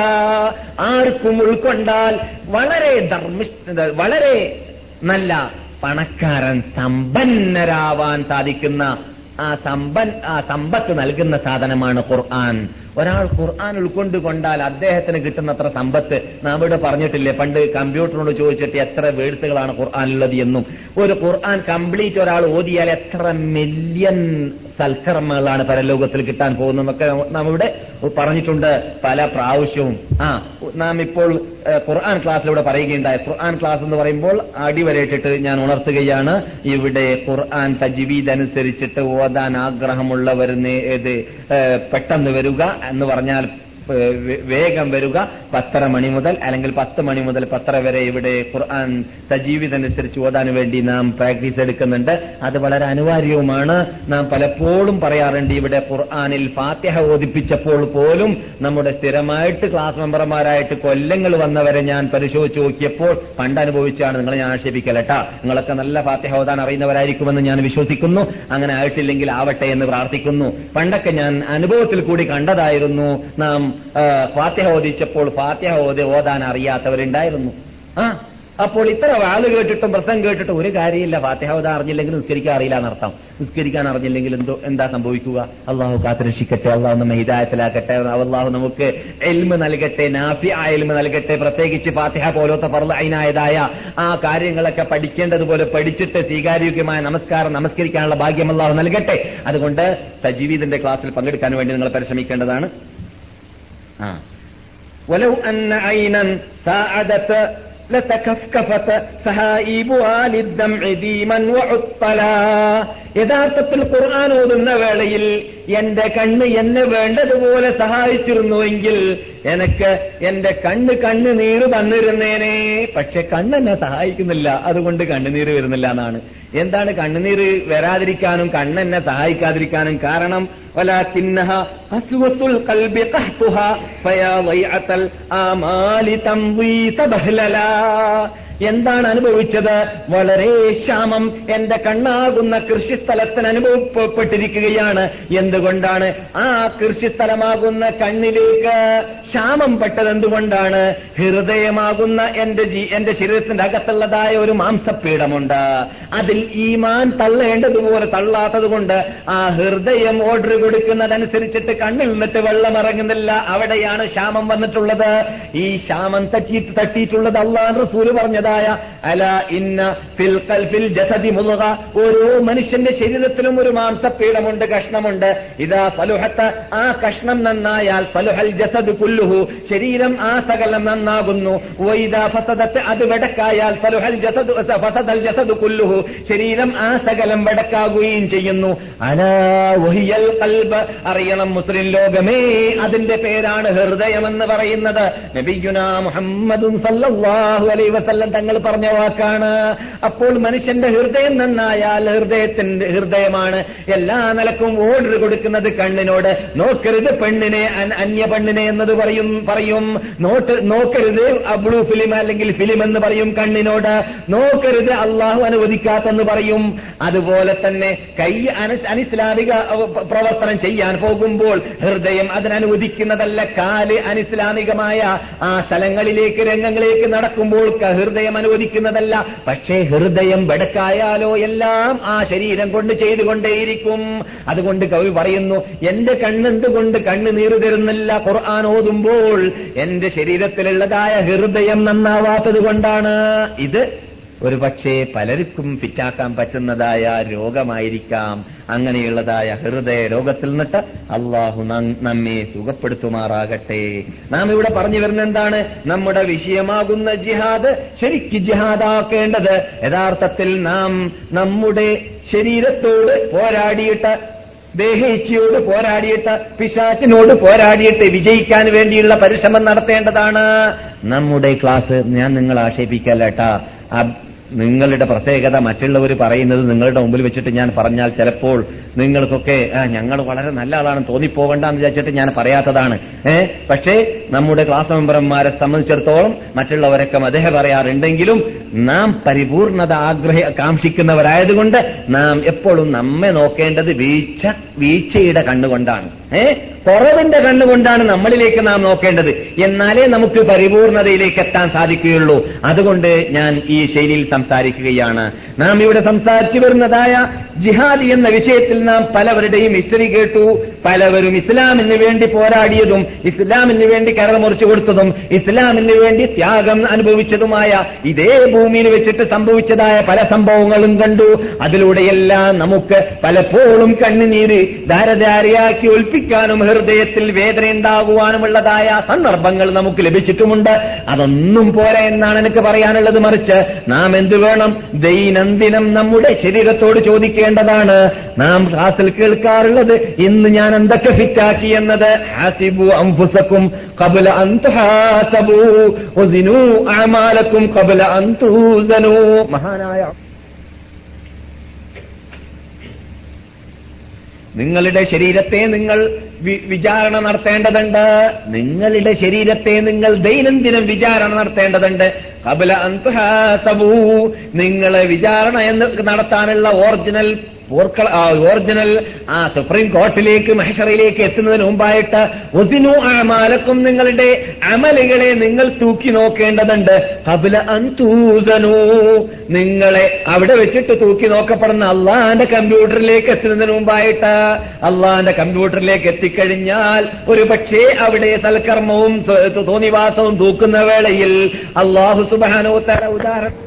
ആർക്കും ഉൾക്കൊണ്ടാൽ വളരെ ധർമ്മിഷ്ഠ വളരെ നല്ല പണക്കാരൻ സമ്പന്നരാവാൻ സാധിക്കുന്ന ആ സമ്പൻ ആ സമ്പത്ത് നൽകുന്ന സാധനമാണ് ഖുർആൻ ഒരാൾ ഖുർആൻ ഉൾക്കൊണ്ടുകൊണ്ടാൽ അദ്ദേഹത്തിന് കിട്ടുന്നത്ര സമ്പത്ത് നാം ഇവിടെ പറഞ്ഞിട്ടില്ലേ പണ്ട് കമ്പ്യൂട്ടറിനോട് ചോദിച്ചിട്ട് എത്ര വേഴ്സുകളാണ് ഖുർആാനുള്ളത് എന്നും ഒരു ഖുർആൻ കംപ്ലീറ്റ് ഒരാൾ ഓതിയാൽ എത്ര മില്യൺ സൽക്കർമ്മങ്ങളാണ് പരലോകത്തിൽ കിട്ടാൻ പോകുന്നതെന്നൊക്കെ നാം ഇവിടെ പറഞ്ഞിട്ടുണ്ട് പല പ്രാവശ്യവും ആ നാം ഇപ്പോൾ ഏഹ്, ഖുർആൻ ക്ലാസ്സിലൂടെ പറയുകയുണ്ടായി ഖുർആൻ ക്ലാസ് എന്ന് പറയുമ്പോൾ അടിവരയിട്ടിട്ട് ഞാൻ ഉണർത്തുകയാണ് ഇവിടെ ഖുർആൻ തജ്വീദ് അനുസരിച്ചിട്ട് ഓതാൻ ആഗ്രഹമുള്ളവർ നേ- ഇത് ഏഹ്, പെട്ടെന്ന് വരിക എന്ന് പറഞ്ഞാൽ ഏഹ്, വേ- വേഗം വരിക പത്തര മണി മുതൽ അല്ലെങ്കിൽ പത്ത് മണി മുതൽ പത്തര വരെ ഇവിടെ ഖുർആൻ സജീവിതനുസരിച്ച് ഓതാൻ വേണ്ടി നാം പ്രാക്ടീസ് എടുക്കുന്നുണ്ട് അത് വളരെ അനിവാര്യവുമാണ് നാം പലപ്പോഴും പറയാറുണ്ട് ഇവിടെ ഖുർആനിൽ ഫാത്തിഹ ഓദിപ്പിച്ചപ്പോൾ പോലും നമ്മുടെ സ്ഥിരമായിട്ട് ക്ലാസ് മെമ്പർമാരായിട്ട് കൊല്ലങ്ങൾ വന്നവരെ ഞാൻ പരിശോധിച്ച് നോക്കിയപ്പോൾ പണ്ട് അനുഭവിച്ചാണ് നിങ്ങളെ ഞാൻ ആക്ഷേപിക്കലട്ടാ നിങ്ങളൊക്കെ നല്ല ഫാത്തിഹ ഓതാൻ അറിയുന്നവരായിരിക്കുമെന്ന് ഞാൻ വിശ്വസിക്കുന്നു അങ്ങനെ ആയിട്ടില്ലെങ്കിൽ ആവട്ടെ എന്ന് പ്രാർത്ഥിക്കുന്നു പണ്ടൊക്കെ ഞാൻ അനുഭവത്തിൽ കൂടി കണ്ടതായിരുന്നു നാം ആ, ഫാത്തിഹ ഓദിച്ചപ്പോൾ ഫാത്തിഹ ഓതി ഓതാൻ അറിയാത്തവരുണ്ടായിരുന്നു ആ അപ്പോൾ ഇത്ര വാള് കേട്ടിട്ടും പ്രസംഗം കേട്ടിട്ടും ഒരു കാര്യമില്ല ഫാത്തിഹ ഓതാൻ അറിഞ്ഞില്ലെങ്കിൽ നിസ്കരിക്കാൻ അറിയില്ല എന്നർത്ഥം നിസ്കരിക്കാൻ അറിഞ്ഞില്ലെങ്കിൽ എന്തോ എന്താ സംഭവിക്കുക അള്ളാഹു കാത്തുരക്ഷിക്കട്ടെ അള്ളാഹു നമ്മെ ഹിദായത്തിലാക്കട്ടെ അള്ളാഹു നമുക്ക് എൽമ് നൽകട്ടെ നാഫി ആ എൽമ് നൽകട്ടെ പ്രത്യേകിച്ച് ഫാത്തിഹ പോലത്തെ പറlı അതിനായതായ ആ കാര്യങ്ങളൊക്കെ പഠിക്കേണ്ടതുപോലെ പഠിച്ചിട്ട് സ്വീകാര്യോഗ്യമായ നമസ്കാരം നമസ്കരിക്കാനുള്ള ഭാഗ്യം അള്ളാഹു നൽകട്ടെ അതുകൊണ്ട് സജീവിതിന്റെ ക്ലാസ്സിൽ പങ്കെടുക്കാൻ വേണ്ടി നിങ്ങൾ പരിശ്രമിക്കേണ്ടതാണ് ആ ولو أن عينا ساعدت لتكفكفت سهائبها للدمع ديما وعطلا യഥാർത്ഥത്തിൽ ഖുർആൻ ഓതുന്ന വേളയിൽ എന്റെ കണ്ണ് എന്നെ വേണ്ടതുപോലെ സഹായിച്ചിരുന്നുവെങ്കിൽ എനിക്ക് എന്റെ കണ്ണ് കണ്ണ് നീര് തന്നിരുന്നേനെ പക്ഷെ കണ്ണെന്നെ സഹായിക്കുന്നില്ല അതുകൊണ്ട് കണ്ണുനീര് വരുന്നില്ല എന്നാണ് എന്താണ് കണ്ണുനീര് വരാതിരിക്കാനും കണ്ണെന്നെ സഹായിക്കാതിരിക്കാനും കാരണം ولكنها قسوة القلب قحطها فيا ضيعة الآمال تمضي تبهللا എന്താണ് അനുഭവിച്ചത് വളരെ ക്ഷാമം എന്റെ കണ്ണാകുന്ന കൃഷിസ്ഥലത്തിന് അനുഭവപ്പെട്ടിരിക്കുകയാണ് എന്തുകൊണ്ടാണ് ആ കൃഷിസ്ഥലമാകുന്ന കണ്ണിലേക്ക് ക്ഷാമം പെട്ടത് എന്തുകൊണ്ടാണ് ഹൃദയമാകുന്ന എന്റെ ജീ എന്റെ ശരീരത്തിന്റെ അകത്തുള്ളതായ ഒരു മാംസപീഠമുണ്ട് അതിൽ ഈമാൻ തള്ളേണ്ടതുപോലെ തള്ളാത്തത് കൊണ്ട് ആ ഹൃദയം ഓർഡർ കൊടുക്കുന്നതനുസരിച്ചിട്ട് കണ്ണിൽ നിന്നിട്ട് വെള്ളം ഇറങ്ങുന്നില്ല അവിടെയാണ് ക്ഷാമം വന്നിട്ടുള്ളത് ഈ ക്ഷാമം തട്ടി തട്ടിയിട്ടുള്ളത് അള്ളാൻ റസൂല് പറഞ്ഞതായ അല ഇന്ന ഫിൽ ഖൽ- ഫിൽ ജസദി മുളുക ഓരോ മനുഷ്യന്റെ ശരീരത്തിലും ഒരു മാംസപീഠമുണ്ട് കഷ്ണമുണ്ട് ഇതാ ഫലുഹത്ത് ആ കഷ്ണം നന്നായാൽ ഫലുഹൽ ജസദ് കുല്ലുഹു ശരീരം ആ സകലം നന്നാകുന്നു വൈദാ ഫസദത്ത് അത് വെടക്കായാൽ ഫലുഹൽ ജസദ് ഫസദൽ ജസദ് കുല്ലുഹു ശരീരം ആ സകലം വെടക്കാകുകയും ചെയ്യുന്നു അലാ വഹിയൽ കൽബ് അറിയണം മുസ്ലിം ലോകമേ അതിന്റെ പേരാണ് ഹൃദയമെന്ന് പറയുന്നത് നബിയുന മുഹമ്മദും സല്ലല്ലാഹു അലൈഹി വസല്ലം തങ്ങൾ പറഞ്ഞ വാക്കാണ് അപ്പോൾ മനുഷ്യന്റെ ഹൃദയം നന്നായാൽ ഹൃദയത്തിന്റെ ഹൃദയമാണ് എല്ലാ നിലക്കും ഓർഡർ കൊടുക്കുന്നത് കണ്ണിനോട് നോക്കരുത് പെണ്ണിനെ അൻ- അന്യ പെണ്ണിനെ എന്നത് പറയും പറയും നോട്ട് നോക്കരുത് ബ്ലൂ ഫിലിം അല്ലെങ്കിൽ ഫിലിം എന്ന് പറയും കണ്ണിനോട് നോക്കരുത് അള്ളാഹു അനുവദിക്കാത്തെന്ന് പറയും അതുപോലെ തന്നെ കൈ അന- അനിസ്ലാമിക അഹ് പ- പ്രവർത്തനം ചെയ്യാൻ പോകുമ്പോൾ ഹൃദയം അതിനനുവദിക്കുന്നതല്ല കാല് അനിസ്ലാമികമായ ആ സ്ഥലങ്ങളിലേക്ക് രംഗങ്ങളിലേക്ക് നടക്കുമ്പോൾ ക- ഹൃദയം അനുവദിക്കുന്നതല്ല പക്ഷേ ഹൃദയം ബെടക്കായാലോ എല്ലാം ആ ശരീരം കൊണ്ട് ചെയ്തുകൊണ്ടേയിരിക്കും അതുകൊണ്ട് കവി പറയുന്നു എന്റെ കണ്ണെന്തുകൊണ്ട് കണ്ണ് നീറ് തരുന്നില്ല ഖുർആൻ ഓതുമ്പോൾ എന്റെ ശരീരത്തിലുള്ളതായ ഹൃദയം നന്നാവാത്തത് കൊണ്ടാണ് ഇത് ഒരു പക്ഷേ പലർക്കും ഫിറ്റാക്കാൻ പറ്റുന്നതായ രോഗമായിരിക്കാം അങ്ങനെയുള്ളതായ ഹൃദയ രോഗത്തിൽ നിന്നിട്ട് അള്ളാഹു നം- നമ്മെ സുഖപ്പെടുത്തുമാറാകട്ടെ നാം ഇവിടെ പറഞ്ഞു വരുന്ന എന്താണ് നമ്മുടെ വിഷയമാകുന്ന ജിഹാദ് ശരിക്ക് ജിഹാദാക്കേണ്ടത് യഥാർത്ഥത്തിൽ നാം നമ്മുടെ ശരീരത്തോട് പോരാടിയിട്ട് ദേഹേച്ഛയോട് പോരാടിയിട്ട് പിശാച്ചിനോട് പോരാടിയിട്ട് വിജയിക്കാൻ വേണ്ടിയുള്ള പരിശ്രമം നടത്തേണ്ടതാണ് നമ്മുടെ ക്ലാസ് ഞാൻ നിങ്ങൾ ആക്ഷേപിക്കല്ലേട്ടാ നിങ്ങളുടെ പ്രത്യേകത മറ്റുള്ളവർ പറയുന്നത് നിങ്ങളുടെ മുമ്പിൽ വെച്ചിട്ട് ഞാൻ പറഞ്ഞാൽ ചിലപ്പോൾ നിങ്ങൾക്കൊക്കെ ആ, ഞങ്ങൾ വളരെ നല്ല ആളാണെന്ന് തോന്നിപ്പോകണ്ട എന്ന് വിചാരിച്ചിട്ട് ഞാൻ പറയാത്തതാണ് ഏ പക്ഷേ നമ്മുടെ ക്ലാസ് മെമ്പർമാരെ സംബന്ധിച്ചിടത്തോളം മറ്റുള്ളവരൊക്കെ അദ്ദേഹം പറയാറുണ്ടെങ്കിലും നാം പരിപൂർണത ആഗ്രഹ കാംക്ഷിക്കുന്നവരായതുകൊണ്ട് നാം എപ്പോഴും നമ്മെ നോക്കേണ്ടത് വീഴ്ച വീഴ്ചയുടെ കണ്ണുകൊണ്ടാണ് ഏ കുറവിന്റെ കണ്ണുകൊണ്ടാണ് നമ്മളിലേക്ക് നാം നോക്കേണ്ടത് എന്നാലേ നമുക്ക് പരിപൂർണതയിലേക്ക് എത്താൻ സാധിക്കുകയുള്ളൂ അതുകൊണ്ട് ഞാൻ ഈ ശൈലിയിൽ സംസാരിക്കുകയാണ് നാം ഇവിടെ സംസാരിച്ചു വരുന്നതായ ജിഹാദി എന്ന വിഷയത്തിൽ നാം പലവരുടെയും ഹിസ്റ്ററി കേട്ടു പലവരും ഇസ്ലാമിന് വേണ്ടി പോരാടിയതും ഇസ്ലാമിന് വേണ്ടി കരൾ മുറിച്ചു കൊടുത്തതും ഇസ്ലാമിന് വേണ്ടി ത്യാഗം അനുഭവിച്ചതുമായ ഇതേ ഭൂമിയിൽ വെച്ചിട്ട് സംഭവിച്ചതായ പല സംഭവങ്ങളും കണ്ടു അതിലൂടെയെല്ലാം നമുക്ക് പലപ്പോഴും കണ്ണുനീര് ധാരധാരയാക്കി ഒൽപ്പിക്കാനും ഹൃദയത്തിൽ വേദന ഉണ്ടാകുവാനുമുള്ളതായ സന്ദർഭങ്ങൾ നമുക്ക് ലഭിച്ചിട്ടുമുണ്ട് അതൊന്നും പോരാ എന്നാണ് എനിക്ക് പറയാനുള്ളത് മറിച്ച് നാം എന്ത് വേണം ദൈനംദിനം നമ്മുടെ ശരീരത്തോട് ചോദിക്കേണ്ടതാണ് നാം ക്ലാസ്സിൽ കേൾക്കാറുള്ളത് ഇന്ന് ഞാൻ എന്തൊക്കെ ഫിറ്റാക്കി എന്നത് ഹാസിബു അംഫുസക്കും قبل أن تحاسبوا وزنوا أعمالكم قبل أن توزنوا മഹാനായ നിങ്ങളുടെ ശരീരത്തെ നിങ്ങൾ വി- വിചാരണ നടത്തേണ്ടതുണ്ട് നിങ്ങളുടെ ശരീരത്തെ നിങ്ങൾ ദൈനംദിനം വിചാരണ നടത്തേണ്ടതുണ്ട് കബല അന്തുഹാസബൂ നിങ്ങളെ വിചാരണ എന്ന് നടത്താനുള്ള ഒറിജിനൽ പോർക്കള ആ, ഒറിജിനൽ ആ സുപ്രീം കോർട്ടിലേക്ക് മഹഷറിലേക്ക് എത്തുന്നതിന് മുമ്പായിട്ട് ഒസിനു അമാലക്കും നിങ്ങളുടെ അമലുകളെ നിങ്ങൾ തൂക്കി നോക്കേണ്ടതുണ്ട് കബല അന്തൂസനു നിങ്ങളെ അവിടെ വെച്ചിട്ട് തൂക്കി നോക്കപ്പെടുന്ന അള്ളാന്റെ കമ്പ്യൂട്ടറിലേക്ക് എത്തുന്നതിന് മുമ്പായിട്ട് അള്ളാന്റെ കമ്പ്യൂട്ടറിലേക്ക് എത്തിക്കഴിഞ്ഞാൽ ഒരു പക്ഷേ അവിടെ സൽക്കർമ്മവും തോ- തോന്നിവാസവും തൂക്കുന്ന വേളയിൽ അള്ളാഹു സുബാനോത്തര ഉദാഹരണം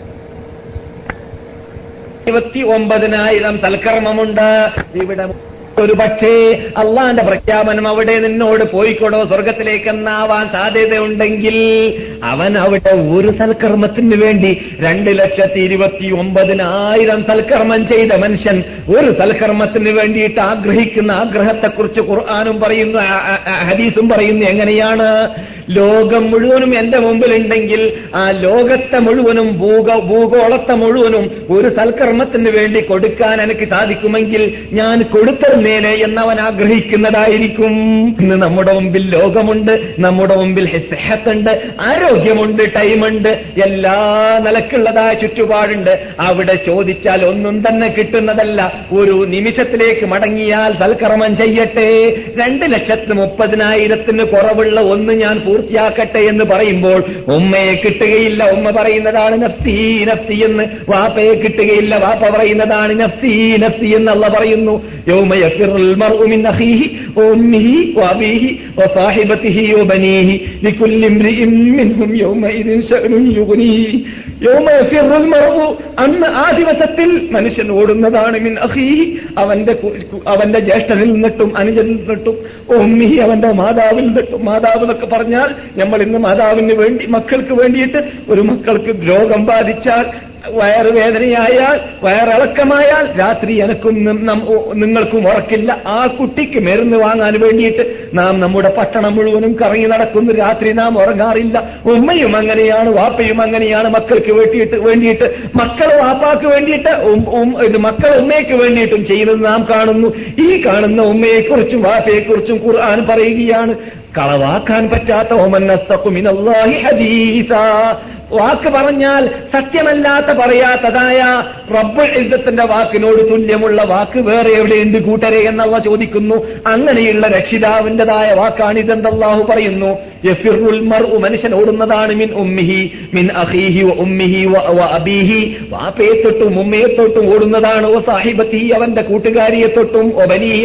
ഇരുപത്തി ഒമ്പതിനായിരം സൽക്കർമ്മമുണ്ട് ഇവിടെ ഒരു പക്ഷേ അള്ളാന്റെ പ്രഖ്യാപനം അവിടെ നിന്നോട് പോയിക്കൊടോ സ്വർഗത്തിലേക്ക് എന്നാവാൻ സാധ്യതയുണ്ടെങ്കിൽ അവൻ അവിടെ ഒരു സൽക്കർമ്മത്തിന് വേണ്ടി രണ്ട് ലക്ഷത്തി ഇരുപത്തി ഒമ്പതിനായിരം സൽക്കർമ്മം ചെയ്ത മനുഷ്യൻ ഒരു സൽക്കർമ്മത്തിന് വേണ്ടിയിട്ട് ആഗ്രഹിക്കുന്ന ആഗ്രഹത്തെക്കുറിച്ച് ഖുർആാനും പറയുന്നു ആ- ആ- ആ ഹദീസും പറയുന്നു എങ്ങനെയാണ് ലോകം മുഴുവനും എന്റെ മുമ്പിലുണ്ടെങ്കിൽ ആ ലോകത്തെ മുഴുവനും ഭൂഗ ഭൂഗോളത്തെ മുഴുവനും ഒരു സൽക്കർമ്മത്തിന് വേണ്ടി കൊടുക്കാൻ എനിക്ക് സാധിക്കുമെങ്കിൽ ഞാൻ കൊടുത്തരുന്നേനെ എന്നവൻ ആഗ്രഹിക്കുന്നതായിരിക്കും ഇന്ന് നമ്മുടെ മുമ്പിൽ ലോകമുണ്ട് നമ്മുടെ മുമ്പിൽ സെഹത്തുണ്ട് ആരോഗ്യമുണ്ട് ടൈമുണ്ട് എല്ലാ നിലക്കുള്ളതായ ചുറ്റുപാടുണ്ട് അവിടെ ചോദിച്ചാൽ ഒന്നും തന്നെ കിട്ടുന്നതല്ല ഒരു നിമിഷത്തിലേക്ക് മടങ്ങിയാൽ സൽക്കർമ്മം ചെയ്യട്ടെ രണ്ട് ലക്ഷത്തി മുപ്പതിനായിരത്തിന് കുറവുള്ള ഒന്ന് ഞാൻ പൂർത്തിയാക്കട്ടെ എന്ന് പറയുമ്പോൾ ഉമ്മയെ കിട്ടുകയില്ല ഉമ്മ പറയുന്നതാണ് നഫ്സി നഫ്സി എന്ന് വാപ്പയെ കിട്ടുകയില്ല വാപ്പ പറയുന്നതാണ് നഫ്സി നഫ്സി എന്ന് അല്ല പറയുന്നു يوم يفر المرء من أخيه وأمه وأبيه وصاحبته وبنيه لكل امرئ منهم يومئذ شأن يغنيه يوم يفر المرء അന്ന് ആ ദിവസത്തിൽ മനുഷ്യൻ ഓടുന്നതാണ് മിൻ അഖീഹി അവന്റെ കു- കു- അവന്റെ ജ്യേഷ്ഠനിൽ നിന്നിട്ടും അനുജനിൽ നിന്നിട്ടും ഉമ്മിഹി അവന്റെ മാതാവിൽ നിന്നിട്ടും മാതാവ് എന്നൊക്കെ പറഞ്ഞാൽ നമ്മൾ ഇന്ന് മാതാവിന് വേണ്ടി മക്കൾക്ക് വേണ്ടിയിട്ട് ഒരു മക്കൾക്ക് രോഗം ബാധിച്ചാൽ വയറുവേദനയായാൽ വയറിളക്കമായാൽ രാത്രി എനക്കും നം- നം- ഓ- നിങ്ങൾക്കും ഉറക്കില്ല ആ കുട്ടിക്ക് മരുന്ന് വാങ്ങാൻ വേണ്ടിയിട്ട് നാം നമ്മുടെ പട്ടണം മുഴുവനും കറങ്ങി നടക്കുന്നു രാത്രി നാം ഉറങ്ങാറില്ല ഉമ്മയും അങ്ങനെയാണ് വാപ്പയും അങ്ങനെയാണ് മക്കൾക്ക് വേണ്ടിയിട്ട് വേണ്ടിയിട്ട് മക്കൾ വാപ്പാക്ക് വേണ്ടിയിട്ട് ഉം- ഉം- ഇത് മക്കൾ ഉമ്മയ്ക്ക് വേണ്ടിയിട്ടും ചെയ്യുന്നത് നാം കാണുന്നു ഈ കാണുന്ന ഉമ്മയെക്കുറിച്ചും വാപ്പയെക്കുറിച്ചും ഖുർആൻ പറയുകയാണ് കളവാക്കാൻ പറ്റാത്ത ഓമന്നസ്തഖുമിനല്ലാഹി ഹദീസാ വാക്ക് പറഞ്ഞാൽ സത്യമല്ലാത്ത പറയാത്തതായ റബ്ബുൽ ഇസ്സത്തിന്റെ വാക്കിനോട് തുല്യമുള്ള വാക്ക് വേറെ എവിടെയുണ്ട് കൂട്ടരെ എന്നല്ല ചോദിക്കുന്നു അങ്ങനെയുള്ള രക്ഷിതാവിന്റേതായ വാക്കാണ് ഇതെന്തല്ലാഹു പറയുന്നു യഫിറുൽ മർഉ മനുഷ്യൻ ഓടുന്നതാണ് മിൻ ഉമ്മിഹി മിൻ അഖീഹി വ ഉമ്മിഹി വ വ അബീഹി വാപ്പയെ തൊട്ടും ഉമ്മയെ തൊട്ടും ഓടുന്നതാണ് ഓ സാഹിബത്തി അവന്റെ കൂട്ടുകാരിയെ തൊട്ടും ഒ ബനീഹി